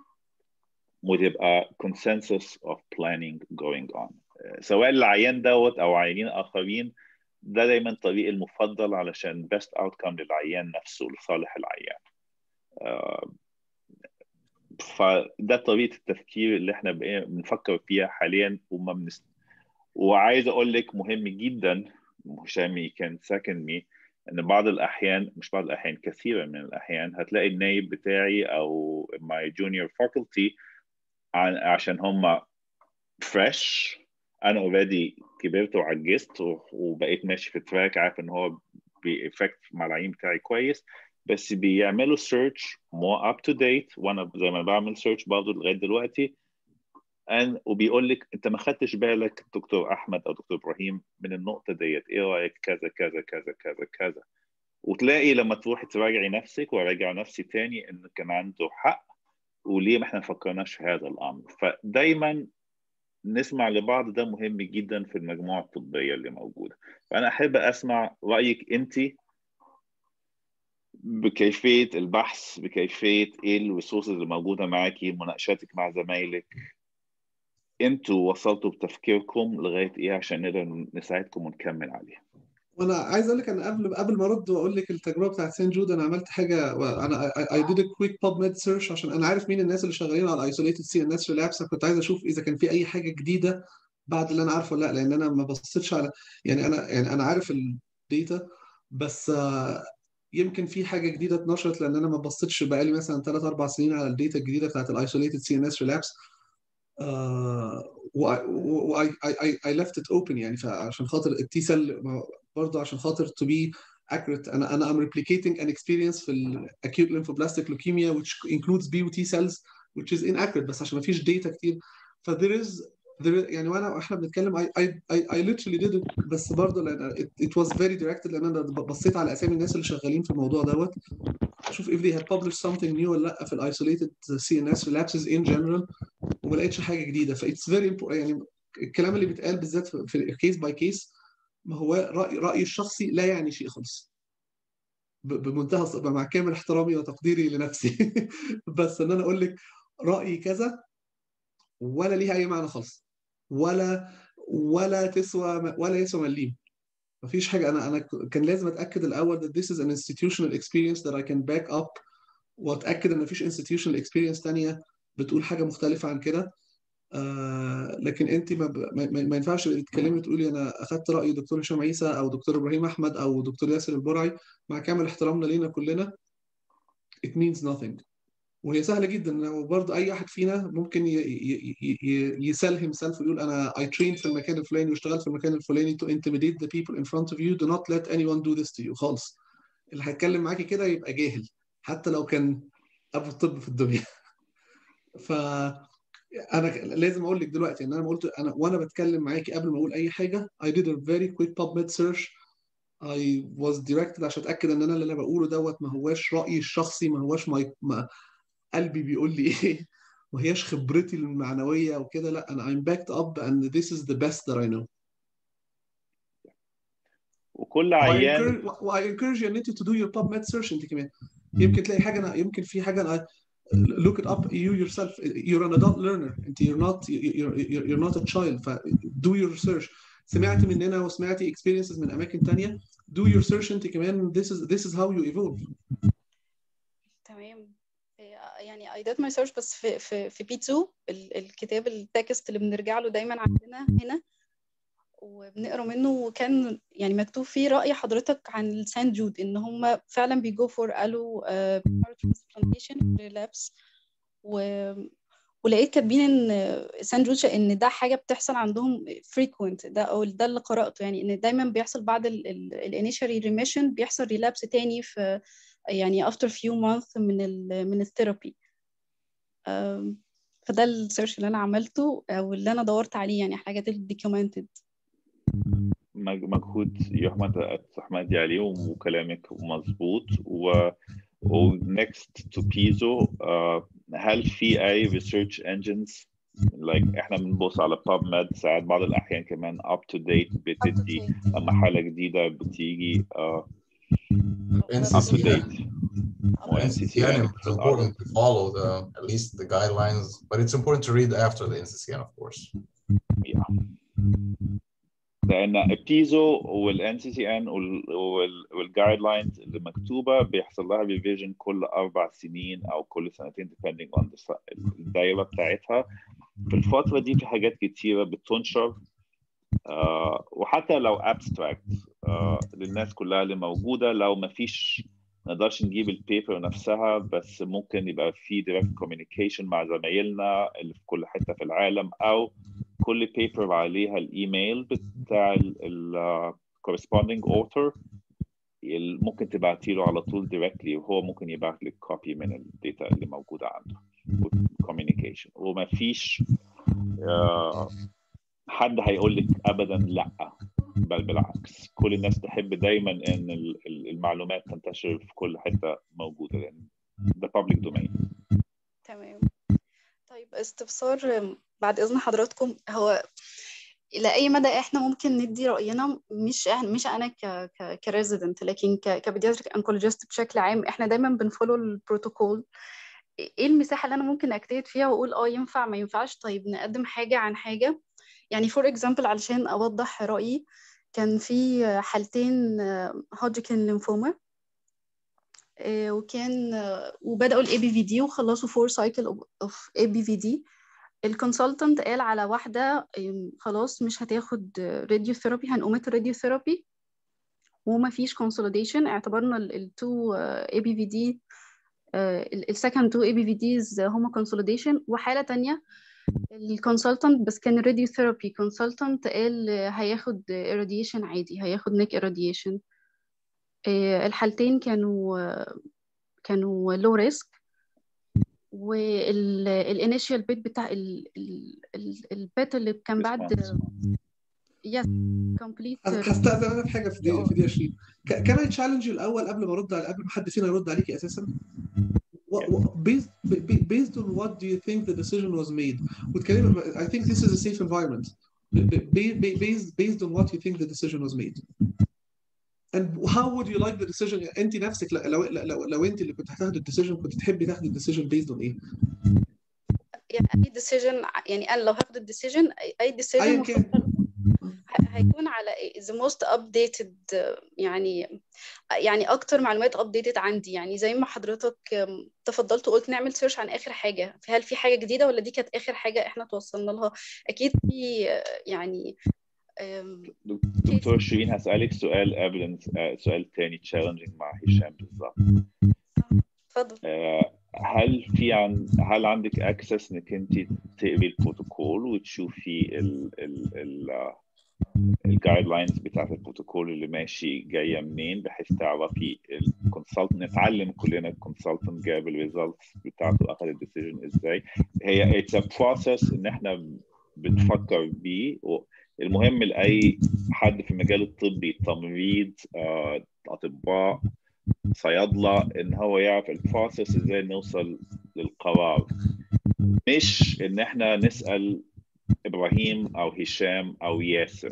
وتبقى consensus of planning going on سواء العيان دوت او عيانين اخرين ده دايما الطريق المفضل علشان best outcome للعيان نفسه لصالح العيان آه فده طريقه التفكير اللي احنا بنفكر فيها حاليا وما بنست... وعايز اقول لك مهم جدا هشام كان سكن مي ان بعض الاحيان مش بعض الاحيان كثيرا من الاحيان هتلاقي النايب بتاعي او ماي جونيور فاكولتي عشان هم فريش انا اوريدي كبرت وعجزت وبقيت ماشي في تراك عارف ان هو بيفكت مع العين بتاعي كويس بس بيعملوا سيرش مور اب تو ديت وانا زي ما بعمل سيرش برضه لغايه دلوقتي أن وبيقول لك انت ما خدتش بالك دكتور احمد او دكتور ابراهيم من النقطه ديت ايه رايك كذا كذا كذا كذا كذا وتلاقي لما تروحي تراجعي نفسك وراجع نفسي تاني ان كان عنده حق وليه ما احنا فكرناش في هذا الامر فدايما نسمع لبعض ده مهم جدا في المجموعه الطبيه اللي موجوده فانا احب اسمع رايك انت بكيفيه البحث بكيفيه ايه الريسورسز اللي موجوده معاكي مناقشاتك مع زمايلك انتوا وصلتوا بتفكيركم لغايه ايه عشان نقدر نساعدكم ونكمل عليها وانا عايز اقول لك انا قبل قبل ما ارد واقول لك التجربه بتاعت سين جود انا عملت حاجه انا اي ديد كويك باب ميد سيرش عشان انا عارف مين الناس اللي شغالين على ايسوليتد سي ان اس ريلابس كنت عايز اشوف اذا كان في اي حاجه جديده بعد اللي انا عارفه ولا لا لان انا ما بصيتش على يعني انا يعني انا عارف الداتا بس آه، يمكن في حاجه جديده اتنشرت لان انا ما بصيتش بقالي مثلا 3 4 سنين على الداتا الجديده بتاعت الايسوليتد سي ان اس ريلابس و I, I, I left it open يعني فعشان خاطر التي سيل برضه عشان خاطر to be accurate انا انا I'm replicating an experience في ال acute lymphoblastic leukemia which includes B و T cells which is inaccurate بس عشان ما فيش data كتير ف there is there is يعني وانا احنا بنتكلم I, I, I, I literally did it بس برضه لان it, it was very directed لان انا بصيت على اسامي الناس اللي شغالين في الموضوع دوت اشوف if they had published something new ولا لا في ال isolated CNS relapses in general وما لقيتش حاجه جديده ف it's very important يعني الكلام اللي بيتقال بالذات في- في الكيس باي كيس ما هو راي رايي الشخصي لا يعني شيء خالص ب- بمنتهى الص- مع كامل احترامي وتقديري لنفسي بس ان انا اقول لك رايي كذا ولا ليها اي معنى خالص ولا ولا تسوى ولا يسوى مليم مفيش حاجه انا انا كان لازم اتاكد الاول that this is an institutional experience that I can back up واتاكد ان مفيش institutional experience تانية بتقول حاجه مختلفه عن كده آه لكن انت ما, ب... ما, ما ما ينفعش تتكلمي تقولي انا اخدت راي دكتور هشام عيسى او دكتور ابراهيم احمد او دكتور ياسر البرعي مع كامل احترامنا لينا كلنا it means nothing وهي سهله جدا وبرضه اي واحد فينا ممكن ي... ي... ي... ي- يسلهم سيلف ويقول انا I trained في المكان الفلاني واشتغلت في المكان الفلاني to intimidate the people in front of you do not let anyone do this to you خالص اللي هيتكلم معاكي كده يبقى جاهل حتى لو كان ابو الطب في الدنيا ف انا لازم اقول لك دلوقتي ان انا قلت انا وانا بتكلم معاكي قبل ما اقول اي حاجه I did a very quick PubMed search I was directed عشان اتاكد ان انا اللي انا بقوله دوت ما هواش رايي الشخصي ما هواش ما, ما قلبي بيقول لي ايه ما هياش خبرتي المعنويه وكده لا انا I'm backed up and this is the best that I know وكل و I عيان encourage, و I encourage you ان انت to do your PubMed search انت كمان يمكن تلاقي حاجه أنا يمكن في حاجه انا look it up you yourself you're an adult learner انت you're not you're, you're, you're not a child ف do your research سمعت مننا وسمعتي experiences من اماكن تانية do your search انت كمان this is this is how you evolve تمام يعني I did my search بس في في في بي 2 ال- الكتاب التكست اللي بنرجع له دايما عندنا هنا وبنقرا منه وكان يعني مكتوب فيه رأي حضرتك عن السان جود ان هم فعلا بيجو فور قالوا ترانسبلانتيشن ريلابس و ولقيت كاتبين ان سان جود ان ده حاجه بتحصل عندهم frequent ده او ده اللي قراته يعني ان دايما بيحصل بعد الانيشال ريميشن بيحصل ريلابس تاني في يعني after few months من ال من الثيرابي فده السيرش اللي انا عملته او اللي انا دورت عليه يعني حاجات الدوكيومنتد مج- مجهود يحمد تحمدي عليه وكلامك مظبوط و و next to Piso uh, هل في أي research engines like احنا بنبص على PubMed ساعات بعض الأحيان كمان up to date بتدي لما حالة جديدة بتيجي uh, up to date و NCCN NCCN it's important to follow the at least the guidelines, but it's important to read after the NCCN, of course. yeah. لان البيزو والان سي سي ان والجايد لاينز اللي مكتوبه بيحصل لها ريفيجن كل اربع سنين او كل سنتين depending on the الدايره بتاعتها في الفتره دي في حاجات كتيره بتنشر آه وحتى لو ابستراكت آه للناس كلها اللي موجوده لو ما فيش نقدرش نجيب البيبر نفسها بس ممكن يبقى في دايركت كوميونيكيشن مع زمايلنا اللي في كل حته في العالم او كل بيبر عليها الايميل بتاع ال corresponding author ممكن تبعتي له على طول دايركتلي وهو ممكن يبعت لك كوبي من الداتا اللي موجوده عنده كوميونيكيشن وما فيش آه حد هيقول لك ابدا لا بل بالعكس كل الناس تحب دايما ان المعلومات تنتشر في كل حته موجوده لان ده public domain تمام طيب استفسار بعد اذن حضراتكم هو الى اي مدى احنا ممكن ندي راينا مش مش انا ك ك كريزيدنت لكن كبيدياتريك انكولوجيست بشكل عام احنا دايما بنفولو البروتوكول ايه المساحه اللي انا ممكن اجتهد فيها واقول اه ينفع ما ينفعش طيب نقدم حاجه عن حاجه يعني فور اكزامبل علشان اوضح رايي كان في حالتين هودجكن ليمفوما وكان آه، وبدأوا الاي بي في دي وخلصوا فور سايكل اوف اي بي في دي الكونسلتنت قال على واحدة آم، خلاص مش هتاخد راديو ثيرابي هنقومت الراديو ثيرابي وما فيش consolidation اعتبرنا التو اي بي في دي السكند تو اي بي في ديز هما consolidation وحالة تانية الكونسلتنت بس كان الراديو ثيرابي كونسلتنت قال هياخد irradiation عادي هياخد نيك irradiation آه، الحالتين كانوا آه، كانوا لو ريسك والانيشال بيت بتاع البيت اللي كان بعد يس كومبليت هستأذن انا في حاجه في دي في دي 20 كان اي تشالنج الاول قبل ما ارد على قبل ما حد فينا يرد عليكي اساسا What- what- based ba- based on what do you think the decision was made وتكلم I think this is a safe environment Ba- ba- ba- based based on what you think the decision was made and how would you like the decision انت نفسك لو لو لو, لو انت اللي كنت هتاخدي الديسيجن كنت تحبي تاخدي الديسيجن based on ايه؟ يعني اي decision يعني انا لو هاخد الديسيجن اي decision ايا كان ه- هيكون على the most updated uh, يعني يعني اكتر معلومات updated عندي يعني زي ما حضرتك um, تفضلت وقلت نعمل سيرش عن اخر حاجه هل في حاجه جديده ولا دي كانت اخر حاجه احنا توصلنا لها اكيد في uh, يعني um, دكتور شيرين هسألك سؤال قبل آه، سؤال تاني تشالنجينج مع هشام بالظبط اتفضل آه، هل في عن هل عندك اكسس انك انت تقري البروتوكول وتشوفي ال ال ال الجايد لاينز بتاعت البروتوكول اللي ماشي جايه منين بحيث تعرفي الكونسلتنت نتعلم كلنا الكونسلتنت جاب الريزلتس بتاعته اخذ الديسيجن ازاي هي اتس ا بروسس ان احنا بنفكر بيه و- المهم لاي حد في المجال الطبي تمريض آه، اطباء صيادله ان هو يعرف البروسس ازاي نوصل للقرار مش ان احنا نسال ابراهيم او هشام او ياسر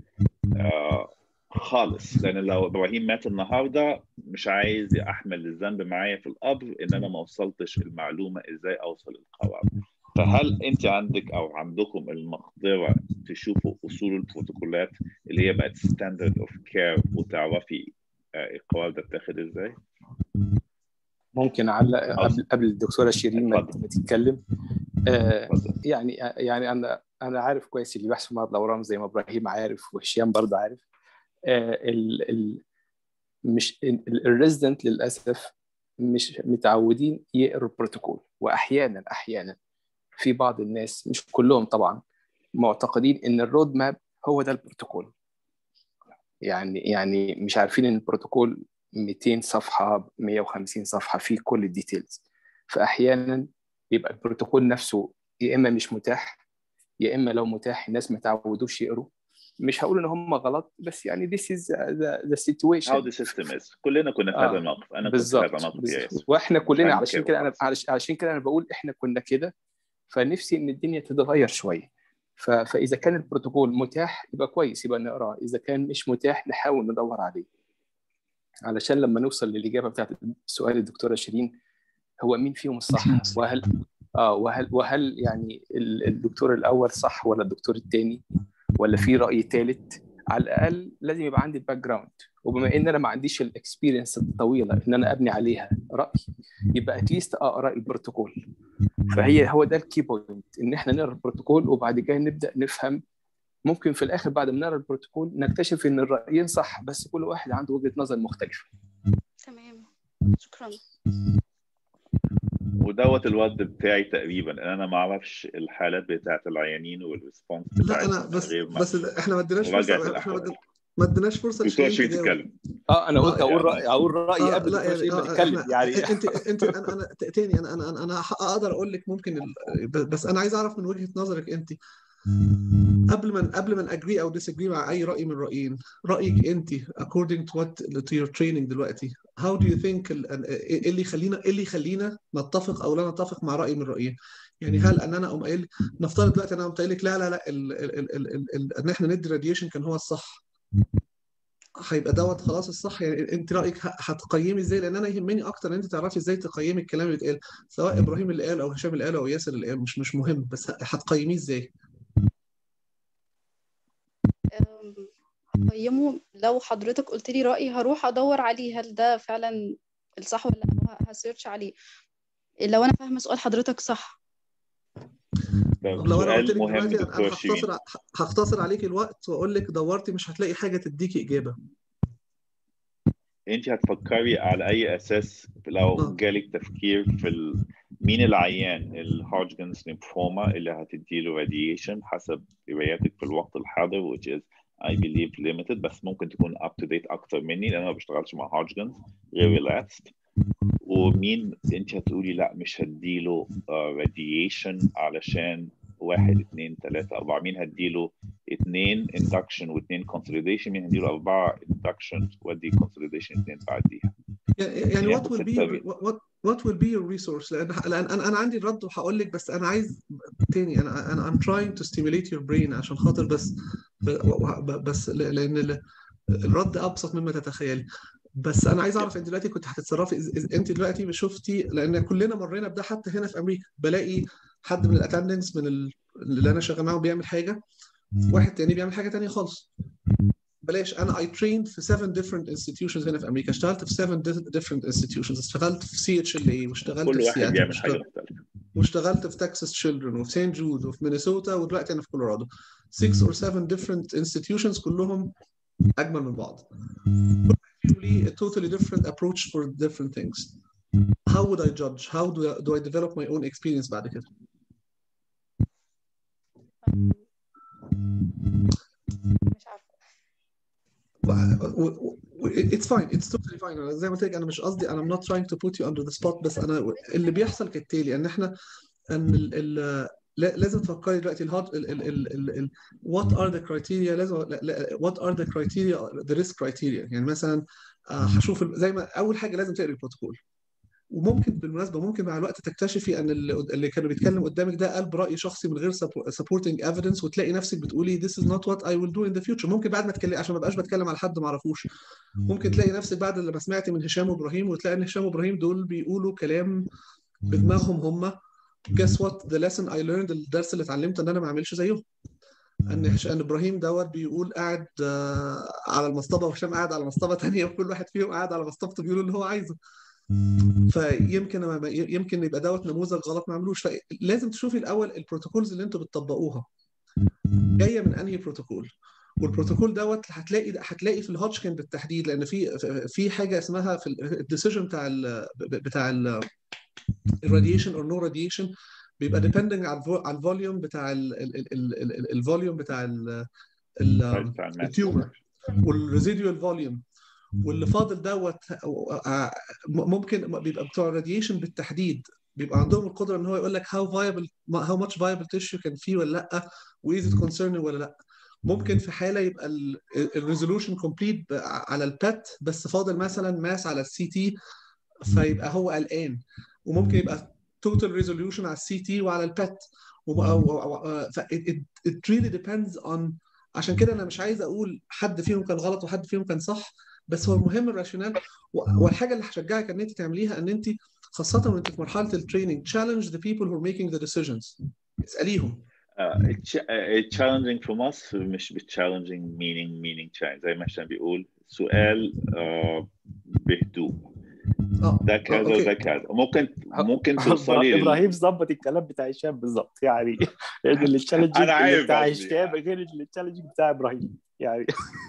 آه خالص لان لو ابراهيم مات النهارده مش عايز احمل الذنب معايا في القبر ان انا ما وصلتش المعلومه ازاي اوصل للقرار فهل انت عندك او عندكم المقدره تشوفوا اصول البروتوكولات اللي هي بقت ستاندرد اوف كير وتعرفي آه، القرار ده اتاخد ازاي؟ ممكن اعلق قبل قبل الدكتوره شيرين ما اتفضل. ما تتكلم آه، اتفضل. يعني يعني انا انا عارف كويس اللي بيحصل مع الاورام زي ما ابراهيم عارف وهشام برضه عارف آه، ال ال مش الريزدنت للاسف مش متعودين يقروا البروتوكول واحيانا احيانا في بعض الناس مش كلهم طبعا معتقدين ان الرود ماب هو ده البروتوكول يعني يعني مش عارفين ان البروتوكول 200 صفحه 150 صفحه فيه كل الديتيلز فاحيانا بيبقى البروتوكول نفسه يا اما مش متاح يا اما لو متاح الناس ما تعودوش يقروا مش هقول ان هم غلط بس يعني this is the, the situation how the system is كلنا كنا في آه، هذا الموقف انا كنت في هذا بالظبط الموقف يا بالظبط. ياسر واحنا كلنا عشان علشان كده كده انا خلاص. علش- علشان كده انا بقول احنا كنا كده فنفسي ان الدنيا تتغير شويه ف- فاذا كان البروتوكول متاح يبقى كويس يبقى نقراه اذا كان مش متاح نحاول ندور عليه علشان لما نوصل للاجابه بتاعت سؤال الدكتوره شيرين هو مين فيهم الصح وهل اه وهل وهل يعني ال- الدكتور الاول صح ولا الدكتور الثاني ولا في راي ثالث على الاقل لازم يبقى عندي الباك جراوند وبما ان انا ما عنديش الاكسبيرينس الطويله ان انا ابني عليها راي يبقى اتليست اقرا البروتوكول فهي هو ده الكي بوينت ان احنا نقرا البروتوكول وبعد كده نبدا نفهم ممكن في الاخر بعد ما نقرا البروتوكول نكتشف ان الرايين صح بس كل واحد عنده وجهه نظر مختلفه تمام شكرا ودوت الوضع بتاعي تقريبا ان انا ما اعرفش الحالات بتاعت العيانين والريسبونس لا انا بس غير ما- بس احنا ما اديناش مراجعة فرصه احنا ما الأحوال. ادينا- ما اديناش فرصه دكتور لشيرين شيرين تجاوب. تتكلم اه انا قلت آه، اقول رايي اقول رايي آه قبل لا الدكتور يعني شيرين ما آه تتكلم احنا يعني انت انت انا انا تاني انا انا انا انا اقدر اقول لك ممكن ال... بس انا عايز اعرف من وجهة نظرك انت قبل ما قبل ما اجري او disagree مع اي راي من الرايين رايك انت according to what to your training دلوقتي how do you think ال... ال- ايه اللي يخلينا ايه اللي يخلينا نتفق او لا نتفق مع راي من الرايين يعني هل ان انا اقوم قايل نفترض دلوقتي انا قمت قايل لك لا لا لا ال... ال... ال... ال... ال... ال... ان احنا ندي راديشن كان هو الصح هيبقى دوت خلاص الصح يعني انت رايك ه- هتقيمي ازاي لان انا يهمني اكتر ان انت تعرفي ازاي تقيمي الكلام اللي اتقال سواء ابراهيم اللي قال او هشام اللي قال او ياسر اللي قال مش مش مهم بس ه- هتقيميه ازاي أم، هقيمه لو حضرتك قلت لي رأيي هروح ادور عليه هل ده فعلا الصح ولا لا هسيرش عليه لو انا فاهمه سؤال حضرتك صح ده طب لو انا قلت سؤال لك مهم دلوقتي انا دكتور أنا شيرين هختصر هختصر عليك الوقت واقول لك دورتي مش هتلاقي حاجه تديكي اجابه انت هتفكري على اي اساس لو اه جالك تفكير في ال... مين العيان الهوجكنز ليمفوما اللي هتديله راديشن حسب قراياتك في الوقت الحاضر which is I believe limited بس ممكن تكون up to date اكتر مني لان انا ما بشتغلش مع هوجكنز غير relapsed ومين انت هتقولي لا مش هديله راديشن علشان واحد اثنين ثلاثة أربعة مين هديله اثنين induction واثنين consolidation مين هديله أربعة induction ودي consolidation اثنين بعديها يعني يعني مين what ياخد will be ستة your, مين what what will be your resource لان لان انا انا عندي الرد وهقول لك بس انا عايز تاني انا انا I'm trying to stimulate your brain عشان خاطر بس ب- بس لان ال- الرد ابسط مما تتخيلي بس انا عايز اعرف انت دلوقتي كنت هتتصرفي إز- إز- انت دلوقتي شفتي لان كلنا مرينا بده حتى هنا في امريكا بلاقي حد من الاتندنس من ال- اللي انا شغال معاهم بيعمل حاجه واحد تاني بيعمل حاجه تانيه خالص بلاش انا I trained في 7 different institutions هنا في امريكا اشتغلت في 7 di- different institutions اشتغلت في سي اتش ال اي واشتغلت كل في واحد سياتل بيعمل حاجة واشتغلت مختلفة واشتغلت في تكساس تشيلدرن وفي سان جود وفي مينيسوتا ودلوقتي انا في كولورادو 6 or 7 different institutions كلهم اجمل من بعض كل واحد فيهم ليه a totally different approach for different things how would I judge how do I, do I develop my own experience بعد كده مش عارفه و- و- و- it's fine it's totally fine أنا زي ما قلت لك انا مش قصدي انا I'm not trying to put you under the spot بس انا اللي بيحصل كالتالي ان احنا ان ال ال لا- لازم تفكري دلوقتي الهارد ال ال ال ال ال what are the criteria لازم لا- لا- what are the criteria the risk criteria يعني مثلا آه، هشوف ال- زي ما اول حاجه لازم تقري البروتوكول وممكن بالمناسبه ممكن مع الوقت تكتشفي ان اللي اللي كانوا بيتكلم قدامك ده قال براي شخصي من غير support- supporting evidence وتلاقي نفسك بتقولي this is not what I will do in the future ممكن بعد ما تكلم عشان ما بقاش بتكلم على حد ما اعرفوش ممكن تلاقي نفسك بعد لما سمعت من هشام وابراهيم وتلاقي ان هشام وابراهيم دول بيقولوا كلام بدماغهم هم guess what the lesson I learned الدرس اللي اتعلمته ان انا ما اعملش زيهم ان هش- ان ابراهيم دوت بيقول قاعد آه، على المصطبه وهشام قاعد على مصطبه تانية وكل واحد فيهم قاعد على مصطبته بيقول اللي هو عايزه فيمكن ما- يمكن يبقى دوت نموذج غلط ما عملوش فلازم تشوفي الاول البروتوكولز اللي انتوا بتطبقوها جايه من انهي بروتوكول والبروتوكول دوت هتلاقي هتلاقي في الهوتشكن بالتحديد لان في في حاجه اسمها في الديسيجن بتاع ال بتاع الراديشن اور نو راديشن بيبقى ديبندنج على الفو- على الفوليوم بتاع الفوليوم بتاع ال- ال- بتاع الماس التيومر والريزيديوال فوليوم واللي فاضل دوت آه، ممكن بيبقى بتوع الراديشن بالتحديد بيبقى عندهم القدره ان هو يقول لك how viable how much viable tissue كان فيه ولا لا وايز ات concerning ولا لا ممكن في حاله يبقى الريزولوشن كومبليت على البات بس فاضل مثلا ماس على السي تي فيبقى هو قلقان وممكن يبقى توتال ريزوليوشن على السي تي وعلى البات ف it, it, it really depends on عشان كده انا مش عايز اقول حد فيهم كان غلط وحد فيهم كان صح بس هو المهم الراشونال و- والحاجه اللي هشجعك ان انت تعمليها ان انت خاصه وانت في مرحله التريننج challenge the people who are making the decisions اساليهم تشالنجينج في مصر مش بتشالنجينج مينينج مينينج تشالنج زي ما هشام بيقول سؤال آه، بهدوء اه ده اه كذا اوكي وده كذا ممكن ممكن توصلي لل... ابراهيم ظبط الكلام بتاع هشام بالظبط يعني لان التشالنجينج انا اللي عارف بتاع قصدي هشام غير التشالنجينج بتاع ابراهيم يعني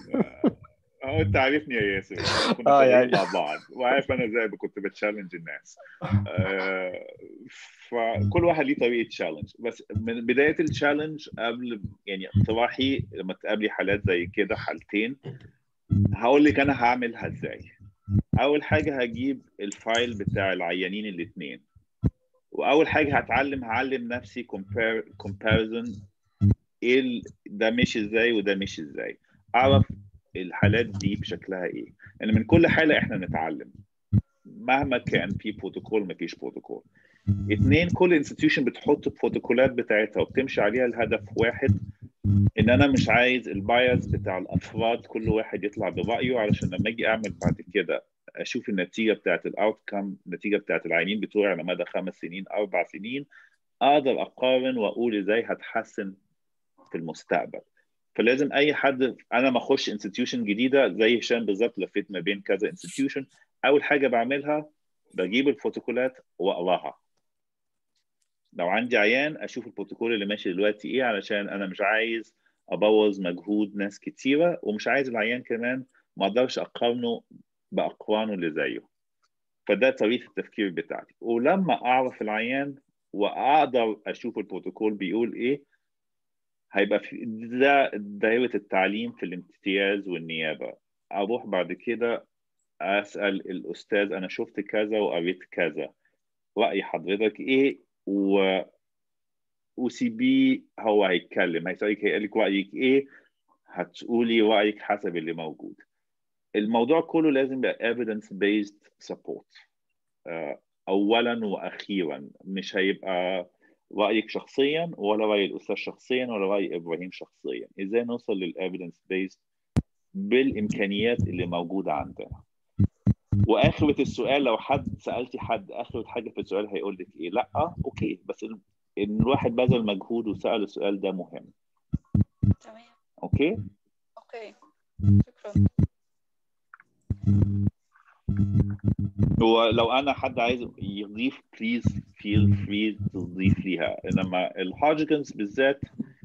هو انت عارفني يا ياسر كنا اه شغالين يعني مع بعض وعارف انا ازاي كنت بتشالنج الناس آه، فكل واحد ليه طريقه تشالنج بس من بدايه التشالنج قبل يعني اقتراحي لما تقابلي حالات زي كده حالتين هقول لك انا هعملها ازاي اول حاجه هجيب الفايل بتاع العيانين الاثنين واول حاجه هتعلم هعلم نفسي كومباريزون ايه ال- ده ماشي ازاي وده ماشي ازاي اعرف الحالات دي بشكلها ايه لان من كل حاله احنا نتعلم مهما كان في بروتوكول مفيش بروتوكول اتنين كل انستتيوشن بتحط البروتوكولات بتاعتها وبتمشي عليها الهدف واحد ان انا مش عايز البايس بتاع الافراد كل واحد يطلع برايه علشان لما اجي اعمل بعد كده اشوف النتيجه بتاعت الاوت كم النتيجه بتاعت العينين بتوعي على مدى خمس سنين اربع سنين اقدر اقارن واقول ازاي هتحسن في المستقبل فلازم اي حد انا ما اخش انستتيوشن جديده زي هشام بالظبط لفيت ما بين كذا انستتيوشن اول حاجه بعملها بجيب البروتوكولات واقراها لو عندي عيان اشوف البروتوكول اللي ماشي دلوقتي ايه علشان انا مش عايز ابوظ مجهود ناس كتيره ومش عايز العيان كمان ما اقدرش اقارنه باقرانه اللي زيه فده طريقه التفكير بتاعتي ولما اعرف العيان واقدر اشوف البروتوكول بيقول ايه هيبقى في ده دائره التعليم في الامتياز والنيابه اروح بعد كده اسال الاستاذ انا شفت كذا وقريت كذا راي حضرتك ايه و وسيبيه هو هيتكلم هيسألك هيقول لك رأيك إيه هتقولي رأيك حسب اللي موجود الموضوع كله لازم يبقى evidence based support آه، أولا وأخيرا مش هيبقى رأيك شخصيا ولا رأي الأستاذ شخصيا ولا رأي إبراهيم شخصيا إزاي نوصل للإيفيدنس بيست بالإمكانيات اللي موجودة عندنا واخرة السؤال لو حد سالتي حد اخرة حاجه في السؤال هيقول لك ايه لا اوكي بس ال- ان الواحد بذل مجهود وسال السؤال ده مهم تمام اوكي اوكي شكرا ولو انا حد عايز يضيف بليز فيل فري تضيف ليها انما الهوجكنز بالذات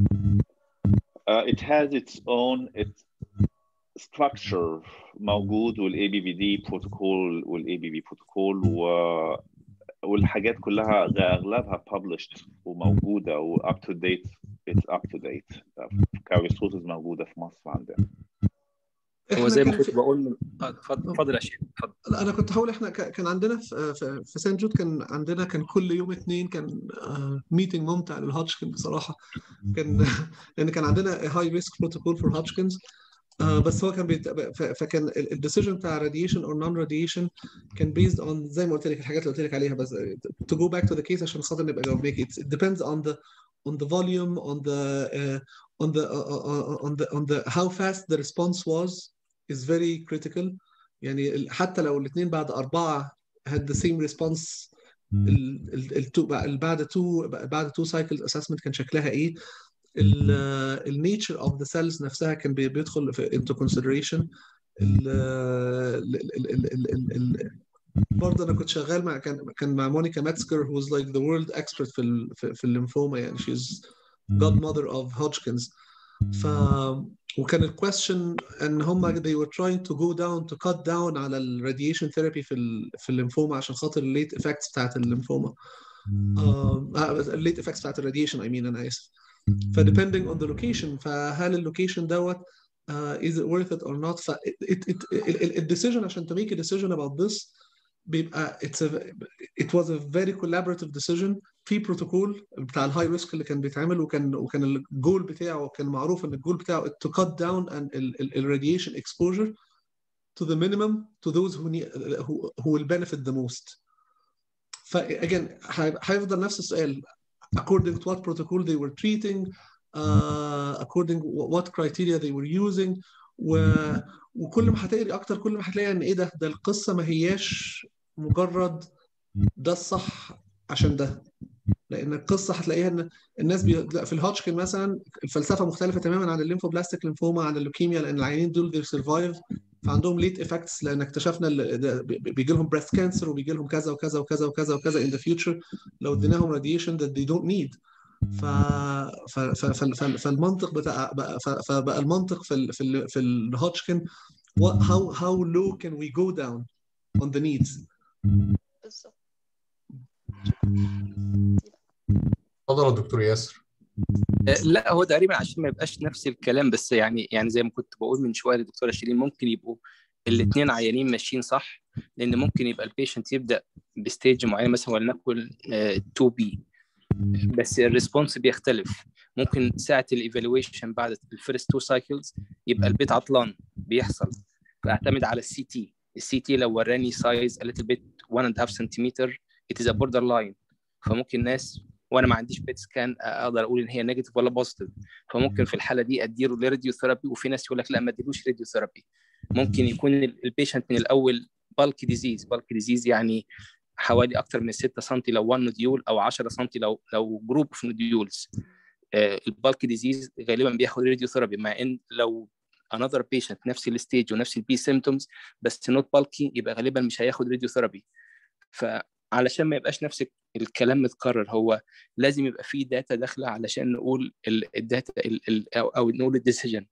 uh, it has its own its structure موجود والاي بي بي دي بروتوكول والاي بي بي بروتوكول و والحاجات كلها اغلبها published وموجوده و up to date it's up to date كريسورسز موجوده في مصر عندنا هو احنا زي ما كان كنت في بقول من آه، اتفضل اتفضل يا شيخ اتفضل لا انا كنت هقول احنا ك- كان عندنا في في في سان جود كان عندنا كان كل يوم اثنين كان ميتنج ممتع للهاتشكن بصراحه كان لان كان عندنا هاي ريسك بروتوكول فور هاتشكنز بس هو كان بيت... ف- فكان الديسيجن بتاع راديشن اور نون راديشن كان بيزد اون زي ما قلت لك الحاجات اللي قلت لك عليها بس to go back to the case عشان خاطر نبقى جاوبناك it depends on the on the volume on the uh, on the uh, uh, on the on the how fast the response was is very critical يعني ال- حتى لو الاثنين بعد أربعة had the same response ال ال ال two بعد بعد two بعد two cycles assessment كان شكلها ايه ال النيتشر اوف ذا سيلز نفسها كان بي- بيدخل في into consideration ال ال ال ال ال ال ال برضه انا كنت شغال مع كان كان مع مونيكا ماتسكر who was like the world expert في ال في, في الليمفوما يعني she's godmother of Hodgkin's ف وكان الكويستشن ان هم they were trying to go down to cut down على الراديشن ثيرابي في ال في الليمفوما عشان خاطر الليت افكتس بتاعت الليمفوما الليت افكتس بتاعت الراديشن اي مين انا اسف فديبندing on the location فهل اللوكيشن دوت uh, is it worth it or not ف it, it, it, ال- ال- decision عشان to make a decision about this بيبقى it's a, it was a very collaborative decision في بروتوكول بتاع الهاي ريسك اللي كان بيتعمل وكان وكان الجول بتاعه كان معروف ان الجول بتاعه to cut down and ال, ال, ال radiation exposure to the minimum to those who need, who, who will benefit the most. ف again هي- هيفضل نفس السؤال according to what protocol they were treating uh, according what criteria they were using و... وكل ما هتقري اكتر كل ما هتلاقي ان ايه ده ده القصه ما هياش مجرد ده الصح عشان ده لان القصه هتلاقيها ان الناس بي... لا، في الهوتشكن مثلا الفلسفه مختلفه تماما عن الليمفوبلاستيك ليمفوما عن اللوكيميا لان العيانين دول they survive فعندهم ليت افكتس لان اكتشفنا ال- ده بي- بيجي لهم بريست كانسر وبيجي لهم كذا وكذا وكذا وكذا وكذا in the future لو اديناهم radiation that they don't need ف... ف... ف... ف... ف... فالمنطق بتاع بقى ف... فبقى المنطق في ال... في ال... في الهوتشكن what, how how low can we go down on the needs بالظبط اتفضل يا دكتور ياسر آه، لا هو تقريبا عشان ما يبقاش نفس الكلام بس يعني يعني زي ما كنت بقول من شويه للدكتوره شيرين ممكن يبقوا الاثنين عيانين ماشيين صح لان ممكن يبقى البيشنت يبدا بستيج معين مثلا ولنقل 2 بي بس الريسبونس بيختلف ممكن ساعه الايفالويشن بعد الفيرست تو سايكلز يبقى البيت عطلان بيحصل فاعتمد على السي تي السي تي لو وراني سايز a little bit 1.5 سنتيمتر it is a border line فممكن ناس وانا ما عنديش بيت سكان اقدر اقول ان هي نيجاتيف ولا بوزيتيف فممكن في الحاله دي اديله الراديو ثيرابي وفي ناس يقول لك لا ما اديلوش راديو ثيرابي ممكن يكون البيشنت من الاول بالك ديزيز بالك ديزيز يعني حوالي اكثر من 6 سم لو 1 نوديول او 10 سم لو لو جروب اوف نوديولز البالك ديزيز غالبا بياخد راديو ثيرابي مع ان لو another patient نفس الستيج ونفس البي سيمتومز بس نوت بالكي يبقى غالبا مش هياخد راديو ثيرابي فعلشان ما يبقاش نفس الكلام متكرر هو لازم يبقى فيه داتا داخله علشان نقول الداتا او او نقول الديسيجن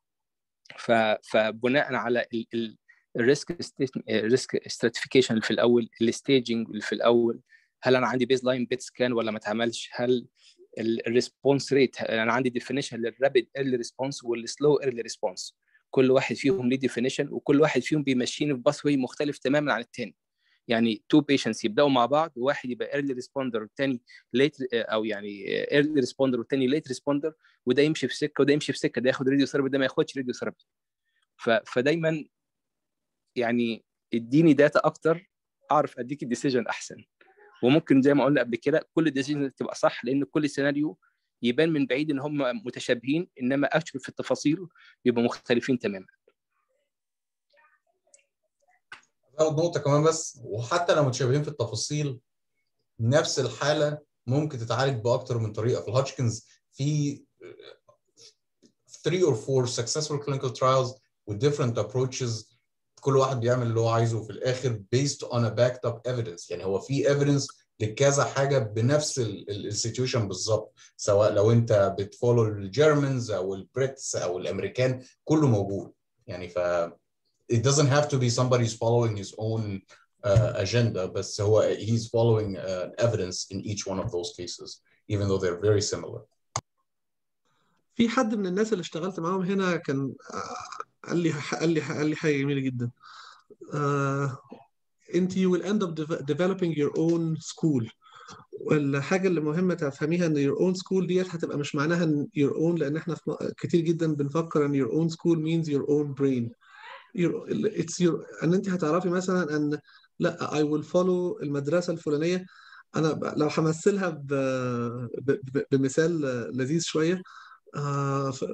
فبناء على الريسك الريسك ستراتيفيكيشن اللي في الاول الستيجنج اللي في الاول هل انا عندي بيز لاين بيت سكان ولا ما اتعملش هل الريسبونس ريت انا عندي ديفينيشن للرابيد ايرلي ريسبونس والسلو ايرلي ريسبونس كل واحد فيهم ليه ديفينيشن وكل واحد فيهم بيمشيني في باث واي مختلف تماما عن الثاني يعني تو بيشنتس يبداوا مع بعض واحد يبقى ايرلي ريسبوندر والثاني ليت او يعني ايرلي ريسبوندر والثاني ليت ريسبوندر وده يمشي في سكه وده يمشي في سكه ده ياخد راديو ثيرابي ده ما ياخدش راديو ثيرابي فدايما يعني اديني داتا اكتر اعرف اديك الديسيجن احسن وممكن زي ما قلنا قبل كده كل الديسيجن تبقى صح لان كل سيناريو يبان من بعيد ان هم متشابهين انما اكشن في التفاصيل بيبقوا مختلفين تماما زود نقطة كمان بس وحتى لو متشابهين في التفاصيل نفس الحالة ممكن تتعالج بأكتر من طريقة في الهاتشكنز في 3 or 4 successful clinical trials with different approaches كل واحد بيعمل اللي هو عايزه في الآخر based on a backed up evidence يعني هو في evidence لكذا حاجة بنفس السيتويشن بالظبط سواء لو أنت بتفولو الجيرمنز أو البريتس أو الأمريكان كله موجود يعني ف it doesn't have to be somebody who's following his own uh, agenda, but so he's following uh, evidence in each one of those cases, even though they're very similar. في حد من الناس اللي اشتغلت معاهم هنا كان قال لي قال لي قال لي حاجه جميله جدا. Uh, انت you will end up developing your own school. والحاجه اللي مهمه تفهميها ان your own school ديت هتبقى مش معناها ان your own لان احنا في كتير جدا بنفكر ان your own school means your own brain. it's your ان انت هتعرفي مثلا ان لا I will follow المدرسه الفلانيه انا لو همثلها ب... ب... بمثال لذيذ شويه آه ف...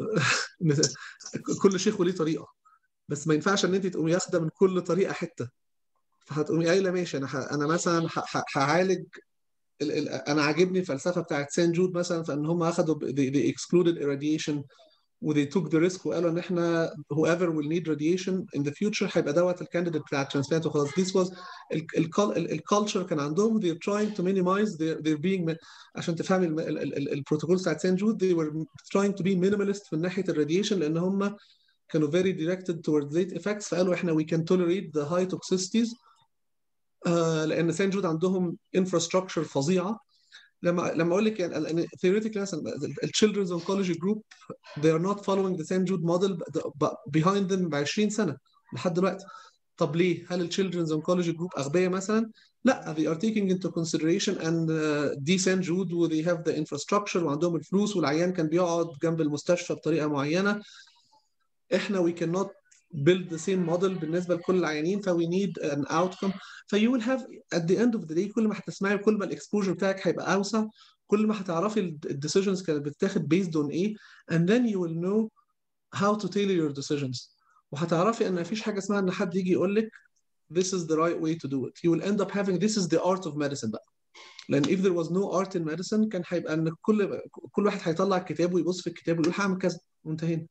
كل شيخ وليه طريقه بس ما ينفعش ان انت تقومي ياخده من كل طريقه حته فهتقومي قايله ماشي انا ح... انا مثلا ح... هعالج ال... ال... انا عاجبني الفلسفه بتاعت سان جود مثلا فان هم اخذوا they, they excluded irradiation و they took the risk وقالوا ان احنا whoever will need radiation in the future هيبقى دوت الكانديديت بتاع الترانسبلانت وخلاص this was الكالتشر كان عندهم they're trying to minimize their, their being عشان تفهمي البروتوكول بتاعت سان جود they were trying to be minimalist من ناحيه الراديشن لان هم كانوا very directed towards late effects فقالوا احنا we can tolerate the high toxicities uh, لان سان جود عندهم infrastructure فظيعه لما لما اقول لك يعني theoretically مثلا الchildren's oncology group they are not following the St. Jude model but behind them ب 20 سنه لحد دلوقتي طب ليه؟ هل الchildren's oncology group اغبياء مثلا؟ لا they are taking into consideration and uh, دي St. Jude و they have the infrastructure وعندهم الفلوس والعيان كان بيقعد جنب المستشفى بطريقه معينه احنا we cannot build the same model بالنسبه لكل العيانين ف we need an outcome ف you will have at the end of the day كل ما هتسمعي وكل ما الاكسبوجر بتاعك هيبقى اوسع كل ما هتعرفي الديسيجنز كانت بتتاخد based on ايه and then you will know how to tailor your decisions وهتعرفي ان مفيش حاجه اسمها ان حد يجي يقول لك this is the right way to do it you will end up having this is the art of medicine بقى لان if there was no art in medicine كان هيبقى ان كل كل واحد هيطلع الكتاب ويبص في الكتاب ويقول هعمل كذا وانتهينا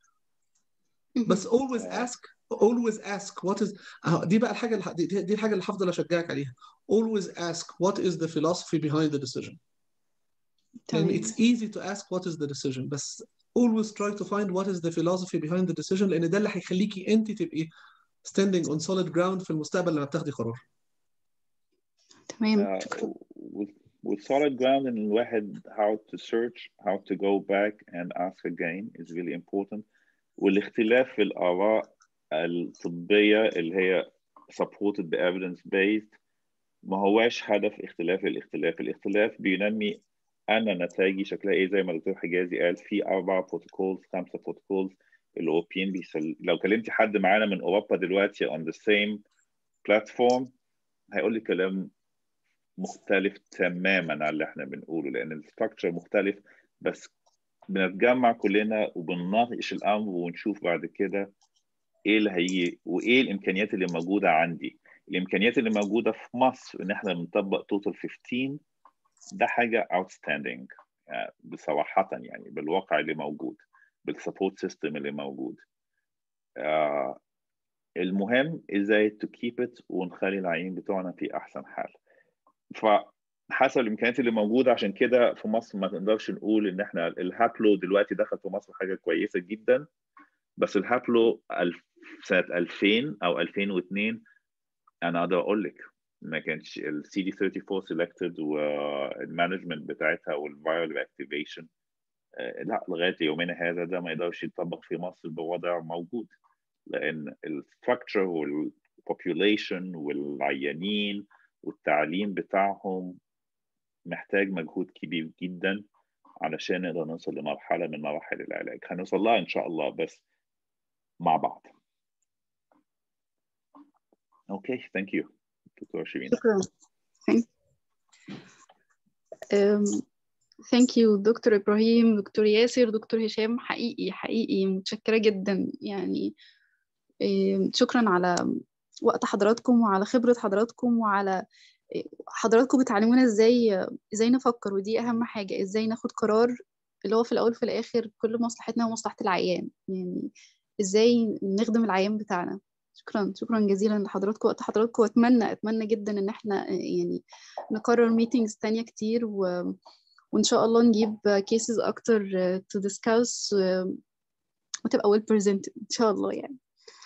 بس always ask always ask what is دي بقى الحاجه اللي دي, دي الحاجه اللي هفضل اشجعك عليها always ask what is the philosophy behind the decision and it's easy to ask what is the decision بس always try to find what is the philosophy behind the decision لان ده اللي هيخليكي انت تبقي standing on solid ground في المستقبل لما بتاخدي قرار تمام شكرا with, with solid ground ان الواحد how to search how to go back and ask again is really important والاختلاف في الآراء الطبية اللي هي supported ب evidence based ما هواش هدف اختلاف الاختلاف الاختلاف بينمي أنا نتائجي شكلها إيه زي ما الدكتور حجازي قال في أربع بروتوكولز خمسة بروتوكولز الأوروبيين بيسل... لو كلمتي حد معانا من أوروبا دلوقتي on the same platform هيقول لي كلام مختلف تماما عن اللي احنا بنقوله لأن الستراكشر مختلف بس بنتجمع كلنا وبنناقش الامر ونشوف بعد كده ايه اللي هيجي وايه الامكانيات اللي موجوده عندي الامكانيات اللي موجوده في مصر ان احنا بنطبق توتال 15 ده حاجه outstanding يعني بصراحة يعني بالواقع اللي موجود بالسبورت سيستم اللي موجود آه، المهم ازاي تو كيب ات ونخلي العيانين بتوعنا في احسن حال فحسب الامكانيات اللي موجوده عشان كده في مصر ما نقدرش نقول ان احنا الهابلو دلوقتي دخل في مصر حاجه كويسه جدا بس الهابلو الف سنه 2000 او 2002 انا اقدر اقول لك ما كانش السي دي 34 سيلكتد والمانجمنت بتاعتها والفايرال اكتيفيشن لا لغايه يومنا هذا ده ما يقدرش يطبق في مصر بوضع موجود لان الستراكشر والبوبوليشن والعيانين والتعليم بتاعهم محتاج مجهود كبير جدا علشان نقدر نوصل لمرحله من مراحل العلاج هنوصل لها ان شاء الله بس مع بعض اوكي ثانك يو دكتور شيرين شكرا ثانك يو دكتور ابراهيم دكتور ياسر دكتور هشام حقيقي حقيقي متشكره جدا يعني إيه، شكرا على وقت حضراتكم وعلى خبره حضراتكم وعلى إيه، حضراتكم بتعلمونا ازاي ازاي نفكر ودي اهم حاجه ازاي ناخد قرار اللي هو في الاول في الاخر كل مصلحتنا ومصلحه العيان يعني ازاي نخدم العيان بتاعنا شكرا شكرا جزيلا لحضراتكم وقت حضراتكم واتمنى اتمنى جدا ان احنا يعني نكرر ميتينجز تانية كتير و... وان شاء الله نجيب كيسز اكتر to discuss وتبقى well presented ان شاء الله يعني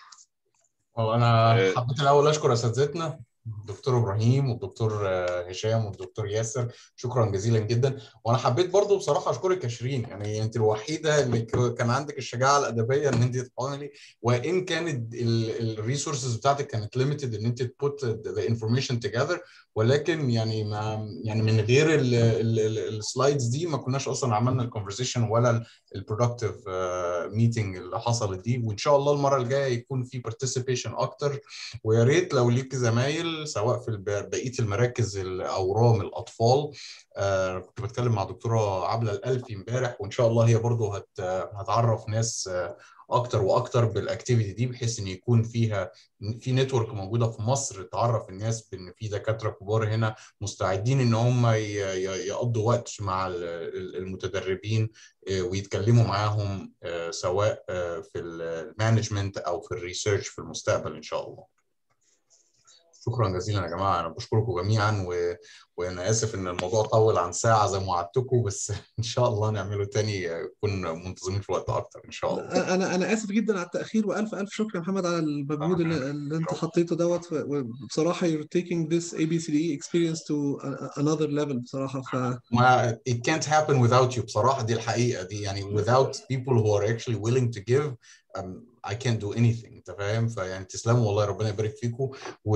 والله انا آه. حبيت الاول اشكر اساتذتنا الدكتور ابراهيم والدكتور آه، هشام والدكتور ياسر شكرا جزيلا جدا وانا حبيت برضو بصراحه اشكرك يا شيرين يعني انت الوحيده اللي ك- كان عندك الشجاعه الادبيه ان انت تحاولي وان كانت الريسورسز بتاعتك كانت ليميتد ان انت تبوت ذا انفورميشن توجذر ولكن يعني ما يعني من غير السلايدز دي ما كناش اصلا عملنا الكونفرزيشن ولا البرودكتيف ميتنج اللي حصلت دي وان شاء الله المره الجايه يكون في بارتيسيبيشن اكتر ويا ريت لو ليك زمايل سواء في الب- بقيه المراكز الاورام الاطفال آه، كنت بتكلم مع دكتوره عبله الالفي امبارح وان شاء الله هي برضو هت هتعرف ناس آه، اكتر واكتر بالاكتيفيتي دي بحيث ان يكون فيها في نتورك موجوده في مصر تعرف الناس بان في دكاتره كبار هنا مستعدين ان هم ي- ي- يقضوا وقت مع ال- ال- المتدربين آه، ويتكلموا معاهم آه، سواء آه، في المانجمنت او في الريسيرش في المستقبل ان شاء الله شكرا جزيلا يا جماعه انا بشكركم جميعا و... وانا اسف ان الموضوع طول عن ساعه زي ما وعدتكم بس ان شاء الله نعمله تاني يكون منتظمين في وقت اكتر ان شاء الله انا انا اسف جدا على التاخير والف الف شكر يا محمد على المجهود اللي, اللي انت حطيته دوت وبصراحه you're taking this ABCDE experience to another level بصراحه ف ما it can't happen without you بصراحه دي الحقيقه دي يعني without people who are actually willing to give um, I can't do anything انت فاهم فيعني تسلموا والله ربنا يبارك فيكم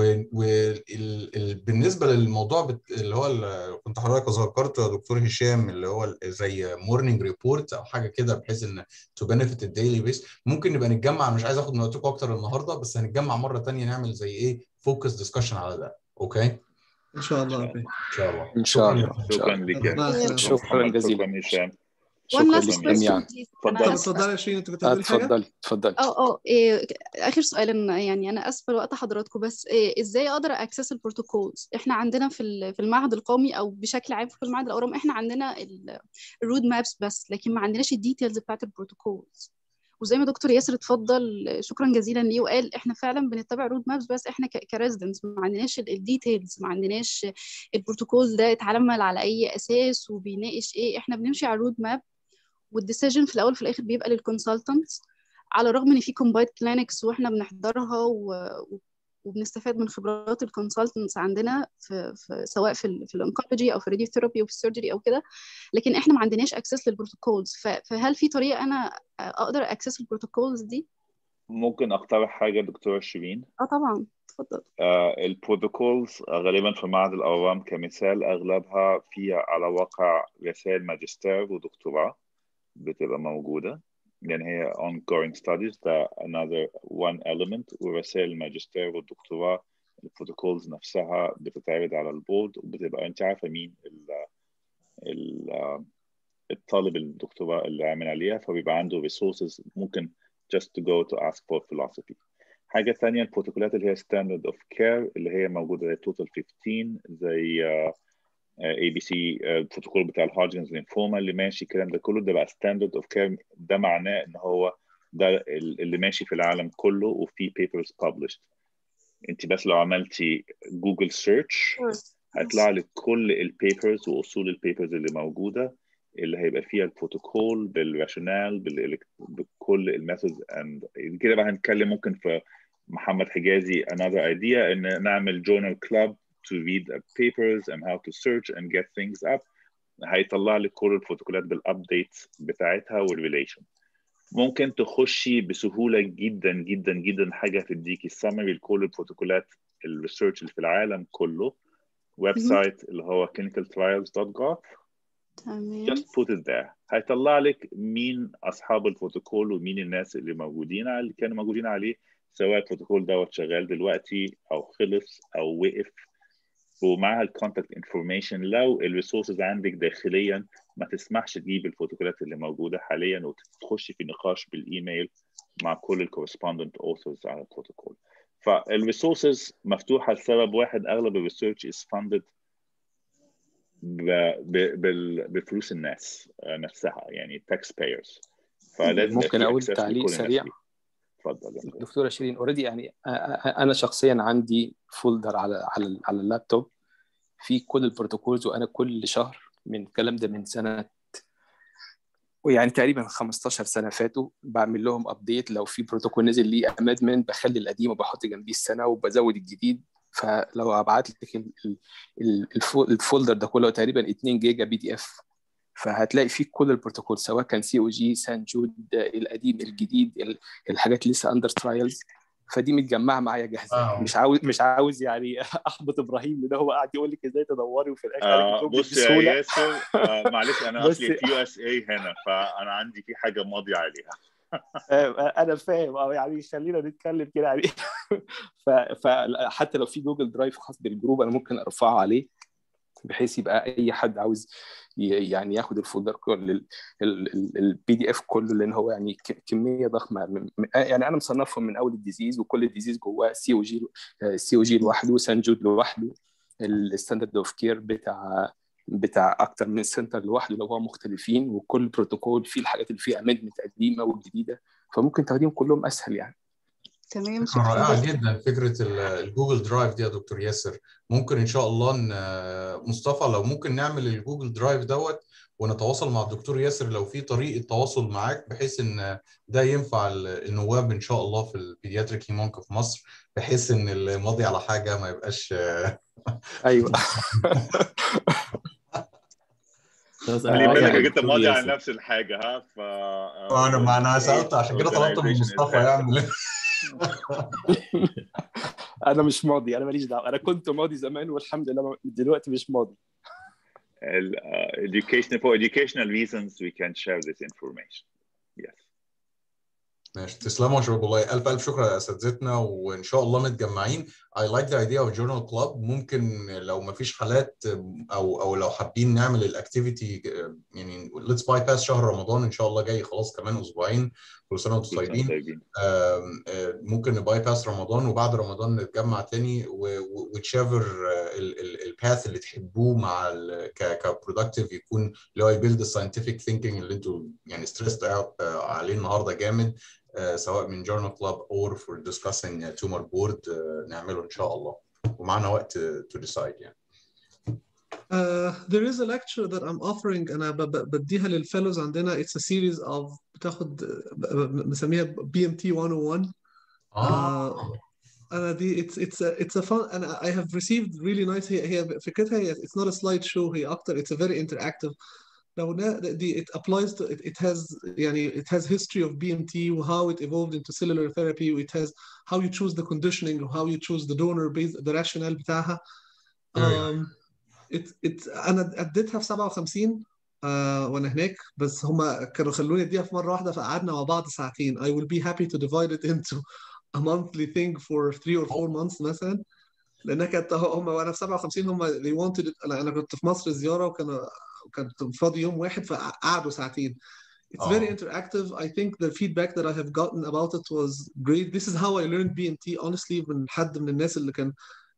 وبالنسبه للموضوع بت... اللي هو ال- كنت حضرتك ذكرته يا دكتور هشام اللي هو ال- زي مورنينج ريبورت او حاجه كده بحيث ان تو بنفيت الديلي بيس ممكن نبقى نتجمع مش عايز اخد من وقتكم اكتر النهارده بس هنتجمع مره تانية نعمل زي ايه فوكس ديسكشن على ده اوكي ان شاء الله إن شاء الله. ان شاء الله ان شاء الله ان شاء شكرا الله لك مع يا السلامه شكرا جزيلا شكرا هشام one شكرا last لك question جميعا please أنا طب اتفضل آسفة اتفضلي يا شيرين انت كنت آه، هتقولي حاجه اتفضلي اتفضلي اه اه إيه اخر سؤال إن- يعني انا اسفه لوقت حضراتكم بس إيه ازاي اقدر اكسس البروتوكولز احنا عندنا في ال- في المعهد القومي او بشكل عام في كل معهد الاورام احنا عندنا الرود مابس بس لكن ما عندناش الديتيلز بتاعت البروتوكولز وزي ما دكتور ياسر اتفضل شكرا جزيلا ليه وقال احنا فعلا بنتبع رود مابس بس احنا كريزدنتس ما عندناش الديتيلز ما عندناش البروتوكول ده اتعمل على اي اساس وبيناقش ايه احنا بنمشي على الرود ماب والديسيجن في الاول في الاخر بيبقى للكونسلتنتس على الرغم ان في كومبايت كلينكس واحنا بنحضرها و... وبنستفاد من خبرات الكونسلتنتس عندنا في, في سواء في ال في الانكولوجي او في الراديو ثيرابي او في السيرجري او كده لكن احنا ما عندناش اكسس للبروتوكولز ف... فهل في طريقه انا اقدر اكسس البروتوكولز دي؟ ممكن اقترح حاجه دكتوره شيرين اه طبعا اتفضل آه، البروتوكولز غالبا في معهد الأورام كمثال أغلبها فيها على واقع رسائل ماجستير ودكتوراه بتبقى موجودة يعني هي ongoing studies ده another one element ورسائل الماجستير والدكتوراه البروتوكولز نفسها بتتعرض على البورد وبتبقى أنت عارفة مين ال ال الطالب الدكتوراه اللي عامل عليها فبيبقى عنده resources ممكن just to go to ask for philosophy حاجة ثانية البروتوكولات اللي هي ستاندرد اوف كير اللي هي موجودة زي توتال 15 زي اي بي سي البروتوكول بتاع الهوجنز لينفوما اللي ماشي الكلام ده كله ده بقى ستاندرد اوف كير ده معناه ان هو ده اللي ماشي في العالم كله وفي بيبرز published انت بس لو عملتي جوجل سيرش هيطلع لك كل البيبرز واصول البيبرز اللي موجوده اللي هيبقى فيها البروتوكول بالراشونال بكل الميثودز اند كده بقى هنتكلم ممكن في محمد حجازي another idea ان نعمل journal club to read the papers and how to search and get things up هيطلع لك كل البروتوكولات بالابديتس بتاعتها والريليشن ممكن تخشي بسهوله جدا جدا جدا حاجه تديكي سمري لكل البروتوكولات الريسيرش اللي في العالم كله ويب سايت اللي هو clinicaltrials.gov تمام just put it there هيطلع لك مين اصحاب البروتوكول ومين الناس اللي موجودين اللي كانوا موجودين عليه سواء البروتوكول دوت شغال دلوقتي او خلص او وقف ومعها الكونتاكت انفورميشن لو الريسورسز عندك داخليا ما تسمحش تجيب البروتوكولات اللي موجوده حاليا وتخشي في نقاش بالايميل مع كل الكورسبوندنت اوثرز على البروتوكول فالريسورسز مفتوحه لسبب واحد اغلب الريسيرش از فاندد بفلوس الناس نفسها يعني tax payers فلازم ممكن يبقى في اقول access تعليق لكل الناس سريع دي. اتفضل يا دكتوره شيرين اوريدي يعني أ- أ- انا شخصيا عندي فولدر على على على اللابتوب في كل البروتوكولز وانا كل شهر من الكلام ده من سنه ويعني تقريبا 15 سنه فاتوا بعمل لهم ابديت لو في بروتوكول نزل ليه امادمنت بخلي القديم وبحط جنبيه السنه وبزود الجديد فلو ابعت لك ال- ال- ال- الفو- الفولدر ده كله تقريبا 2 جيجا بي دي اف فهتلاقي فيه كل البروتوكول سواء كان سي او جي سان جود القديم الجديد ال- الحاجات اللي لسه اندر ترايلز فدي متجمعه معايا جاهزه آه. مش عاوز مش عاوز يعني احبط ابراهيم لان هو قاعد يقول لك ازاي تدوري وفي الاخر آه هتجيبهم بص يا بسهوله ياسر آه معلش انا بس- اصلي في يو اس اي هنا فانا عندي في حاجه ماضي عليها آه، انا فاهم اه يعني خلينا نتكلم كده يعني ف- فحتى لو في جوجل درايف خاص بالجروب انا ممكن ارفعه عليه بحيث يبقى اي حد عاوز ي- يعني ياخد الفولدر كل البي دي اف كله لان هو يعني ك- كميه ضخمه من- من- يعني انا مصنفهم من اول الديزيز وكل الديزيز جواه سي او جي سي او جي لوحده سان جود لوحده الستاندرد اوف كير بتاع بتاع اكتر من سنتر لوحده لو هو مختلفين وكل بروتوكول فيه الحاجات اللي فيه امندمنت قديمه وجديده فممكن تاخديهم كلهم اسهل يعني تمام فكرة شكرا رائعة جدا فكرة ال- الجوجل درايف دي يا دكتور ياسر ممكن إن شاء الله ن- مصطفى لو ممكن نعمل الجوجل درايف دوت ونتواصل مع الدكتور ياسر لو في طريقة تواصل معاك بحيث إن ده ينفع ال- النواب إن شاء الله في البيدياتريك هيمونك في مصر بحيث إن الماضي على حاجة ما يبقاش ايوه خلاص خلي انا بالك راجع انك انت دكتور ماضي على ياسر نفس الحاجه ها ف أنا ما أنا سألت عشان كده طلبت من مصطفى يعمل انا مش ماضي انا ماليش دعوه انا كنت ماضي زمان والحمد لله دلوقتي مش ماضي ال- uh, education for educational reasons we can share this information yes ماشي تسلموا يا شباب والله الف الف شكر يا اساتذتنا وان شاء الله متجمعين I like the idea of journal club ممكن لو ما فيش حالات او او لو حابين نعمل الاكتيفيتي يعني let's bypass شهر رمضان ان شاء الله جاي خلاص كمان اسبوعين كل سنه وانتم كل سنة طيبين طيبين آم، آه، ممكن نبايباس رمضان وبعد رمضان نتجمع تاني وتشافر الباث اللي تحبوه مع كبرودكتيف يكون اللي هو يبيلد الساينتفك ثينكينج اللي انتوا يعني ستريسد اوت عليه النهارده جامد آه، سواء من جورنال كلاب اور فور ديسكاسنج تومر بورد نعمله ان شاء الله ومعنا وقت تو ديسايد يعني Uh, there is a lecture that I'm offering أنا ب- ب- بديها للفيلوز عندنا it's a series of بتاخد ب- ب- بنسميها BMT 101 اه أنا دي it's it's a, it's a fun أنا I have received really nice هي هي فكرتها هي it's not a slide show هي أكتر it's a very interactive لو نا- دي it applies to it, it has يعني it has history of BMT و how it evolved into cellular therapy it has how you choose the conditioning و how you choose the donor based the rationale بتاعها Very um, it, it, انا اديتها في 57 آه وانا هناك بس هم كانوا خلوني اديها في مره واحده فقعدنا مع بعض ساعتين I will be happy to divide it into a monthly thing for three or four months مثلا لانها كانت هم وانا في 57 هم they wanted it انا انا كنت في مصر زياره وكان كنت فاضي يوم واحد فقعدوا ساعتين It's very آه. interactive. I think the feedback that I have gotten about it was great. This is how I learned BMT honestly من حد من الناس اللي كان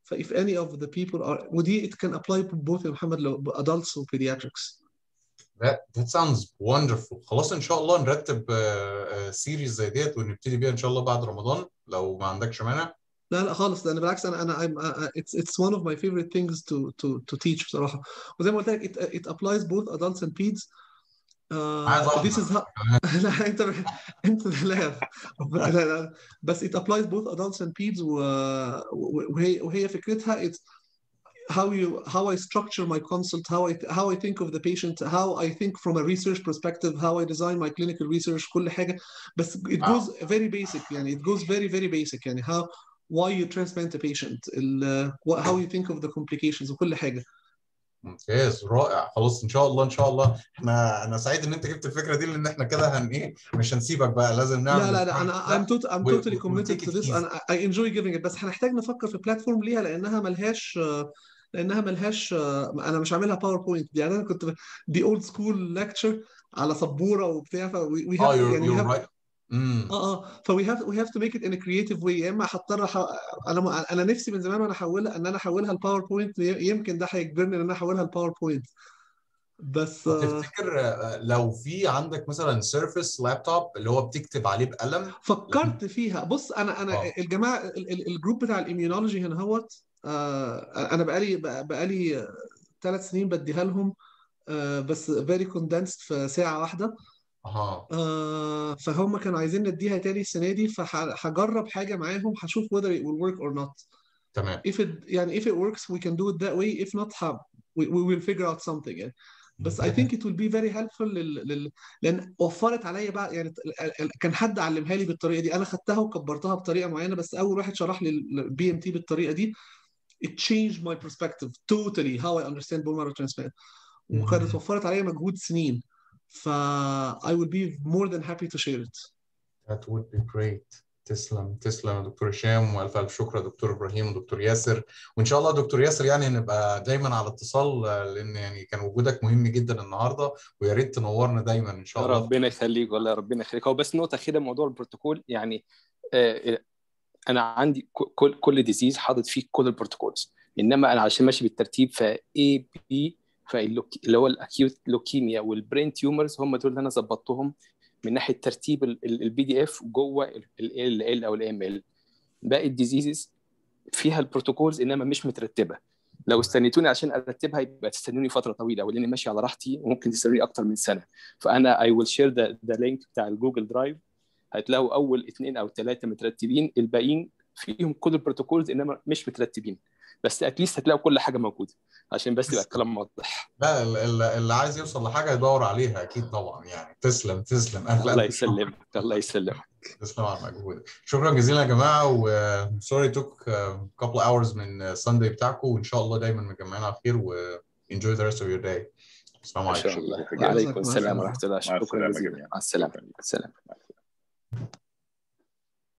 ف if any of the people are ودي it can apply both يا محمد لو adults و pediatrics That, that sounds wonderful خلاص ان شاء الله نرتب سيريز زي ديت ونبتدي بيها ان شاء الله بعد رمضان لو ما عندكش مانع لا لا خالص لان بالعكس انا انا I'm, uh, it's it's one of my favorite things to to to teach بصراحه وزي ما قلت لك it, it applies both adults and peds عايز uh, this is احضر how لا انت انت لا لا لا بس it applies both adults and peds و... وهي وهي فكرتها it's how you how I structure my consult how I how I think of the patient how I think from a research perspective how I design my clinical research كل حاجه بس it Wow. goes very basic يعني it goes very very basic يعني how why you transplant a patient ال, what, how you think of the complications وكل حاجه ممتاز رائع خلاص ان شاء الله ان شاء الله احنا انا سعيد ان انت جبت الفكره دي لان احنا كده هن ايه مش هنسيبك بقى لازم نعمل لا لا لا البروجكت انا I'm, ده tot, I'm و- totally و- committed وتيك to ات this ايزي انا I enjoy giving it بس هنحتاج نفكر في بلاتفورم ليها لانها ملهاش لانها ملهاش انا مش عاملها باوربوينت دي يعني انا كنت دي اولد سكول ليكتشر على سبوره وبتاع ف we we اه have you're يعني we you're have right امم اه اه ف we have we have to make it in a creative way يا اما هضطر أح... انا انا نفسي من زمان وانا احولها ان انا احولها لباوربوينت يمكن ده هيجبرني ان انا احولها لباوربوينت بس آه، تفتكر آه، لو في عندك مثلا سيرفيس لابتوب اللي هو بتكتب عليه بقلم فكرت فيها بص انا انا اه الجماعه ال- ال- الجروب بتاع الاميونولوجي هنا هوت آه، انا بقالي بقالي ثلاث سنين بديها لهم آه، بس فيري كوندنسد في ساعه واحده اها آه، فهم كانوا عايزين نديها تاني السنه دي فهجرب حاجه معاهم هشوف whether it will work or not تمام if it يعني if it works we can do it that way if not have we, we will figure out something يعني بس I ممتاز think it will be very helpful لل... لل... لان وفرت عليا بقى يعني ال- ال- كان حد علمها لي بالطريقه دي انا خدتها وكبرتها بطريقه معينه بس اول واحد شرح لي البي ام تي بالطريقه دي it changed my perspective totally how I understand bone marrow transplant وكانت وفرت عليا مجهود سنين ف I would be more than happy to share it That would be great. تسلم تسلم يا دكتور هشام والف الف شكر يا دكتور ابراهيم ودكتور ياسر وان شاء الله دكتور ياسر يعني نبقى دايما على اتصال آه، لان يعني كان وجودك مهم جدا النهارده ويا ريت تنورنا دايما ان شاء الله ربنا يخليك والله ربنا يخليك هو بس نقطه اخيره موضوع البروتوكول يعني آه، آه، انا عندي ك- كل كل ديزيز حاطط فيه كل البروتوكولز انما انا عشان ماشي بالترتيب ف اي بي اللي هو الاكيوت لوكيميا والبرين تيومرز هم دول اللي انا ظبطتهم من ناحيه ترتيب البي دي اف جوه ال ال او الام ال باقي الديزيزز فيها البروتوكولز انما مش مترتبه لو استنيتوني عشان ارتبها يبقى تستنوني فتره طويله ولاني ماشي على راحتي وممكن تستنوني اكتر من سنه فانا اي ويل شير ذا ذا لينك بتاع الجوجل درايف هتلاقوا اول اثنين او ثلاثه مترتبين الباقيين فيهم كل البروتوكولز انما مش مترتبين بس اتليست هتلاقوا كل حاجه موجوده عشان بس يبقى الكلام واضح لا ال- ال- اللي عايز يوصل لحاجه يدور عليها اكيد طبعا يعني تسلم تسلم الف الله الف شكر يسلمك الله يسلمك تسلم على مجهودك شكرا جزيلا يا جماعه و sorry took a couple hours من Sunday بتاعكم وان شاء الله دايما مجمعين على خير و enjoy the rest of your day السلام ما عليكم شاء الله شكرا جزيلا وعليكم مع السلام السلامة. ورحمه الله مع شكرا السلامه جزيلا جميعا مع السلامه شكرا السلام مع السلامه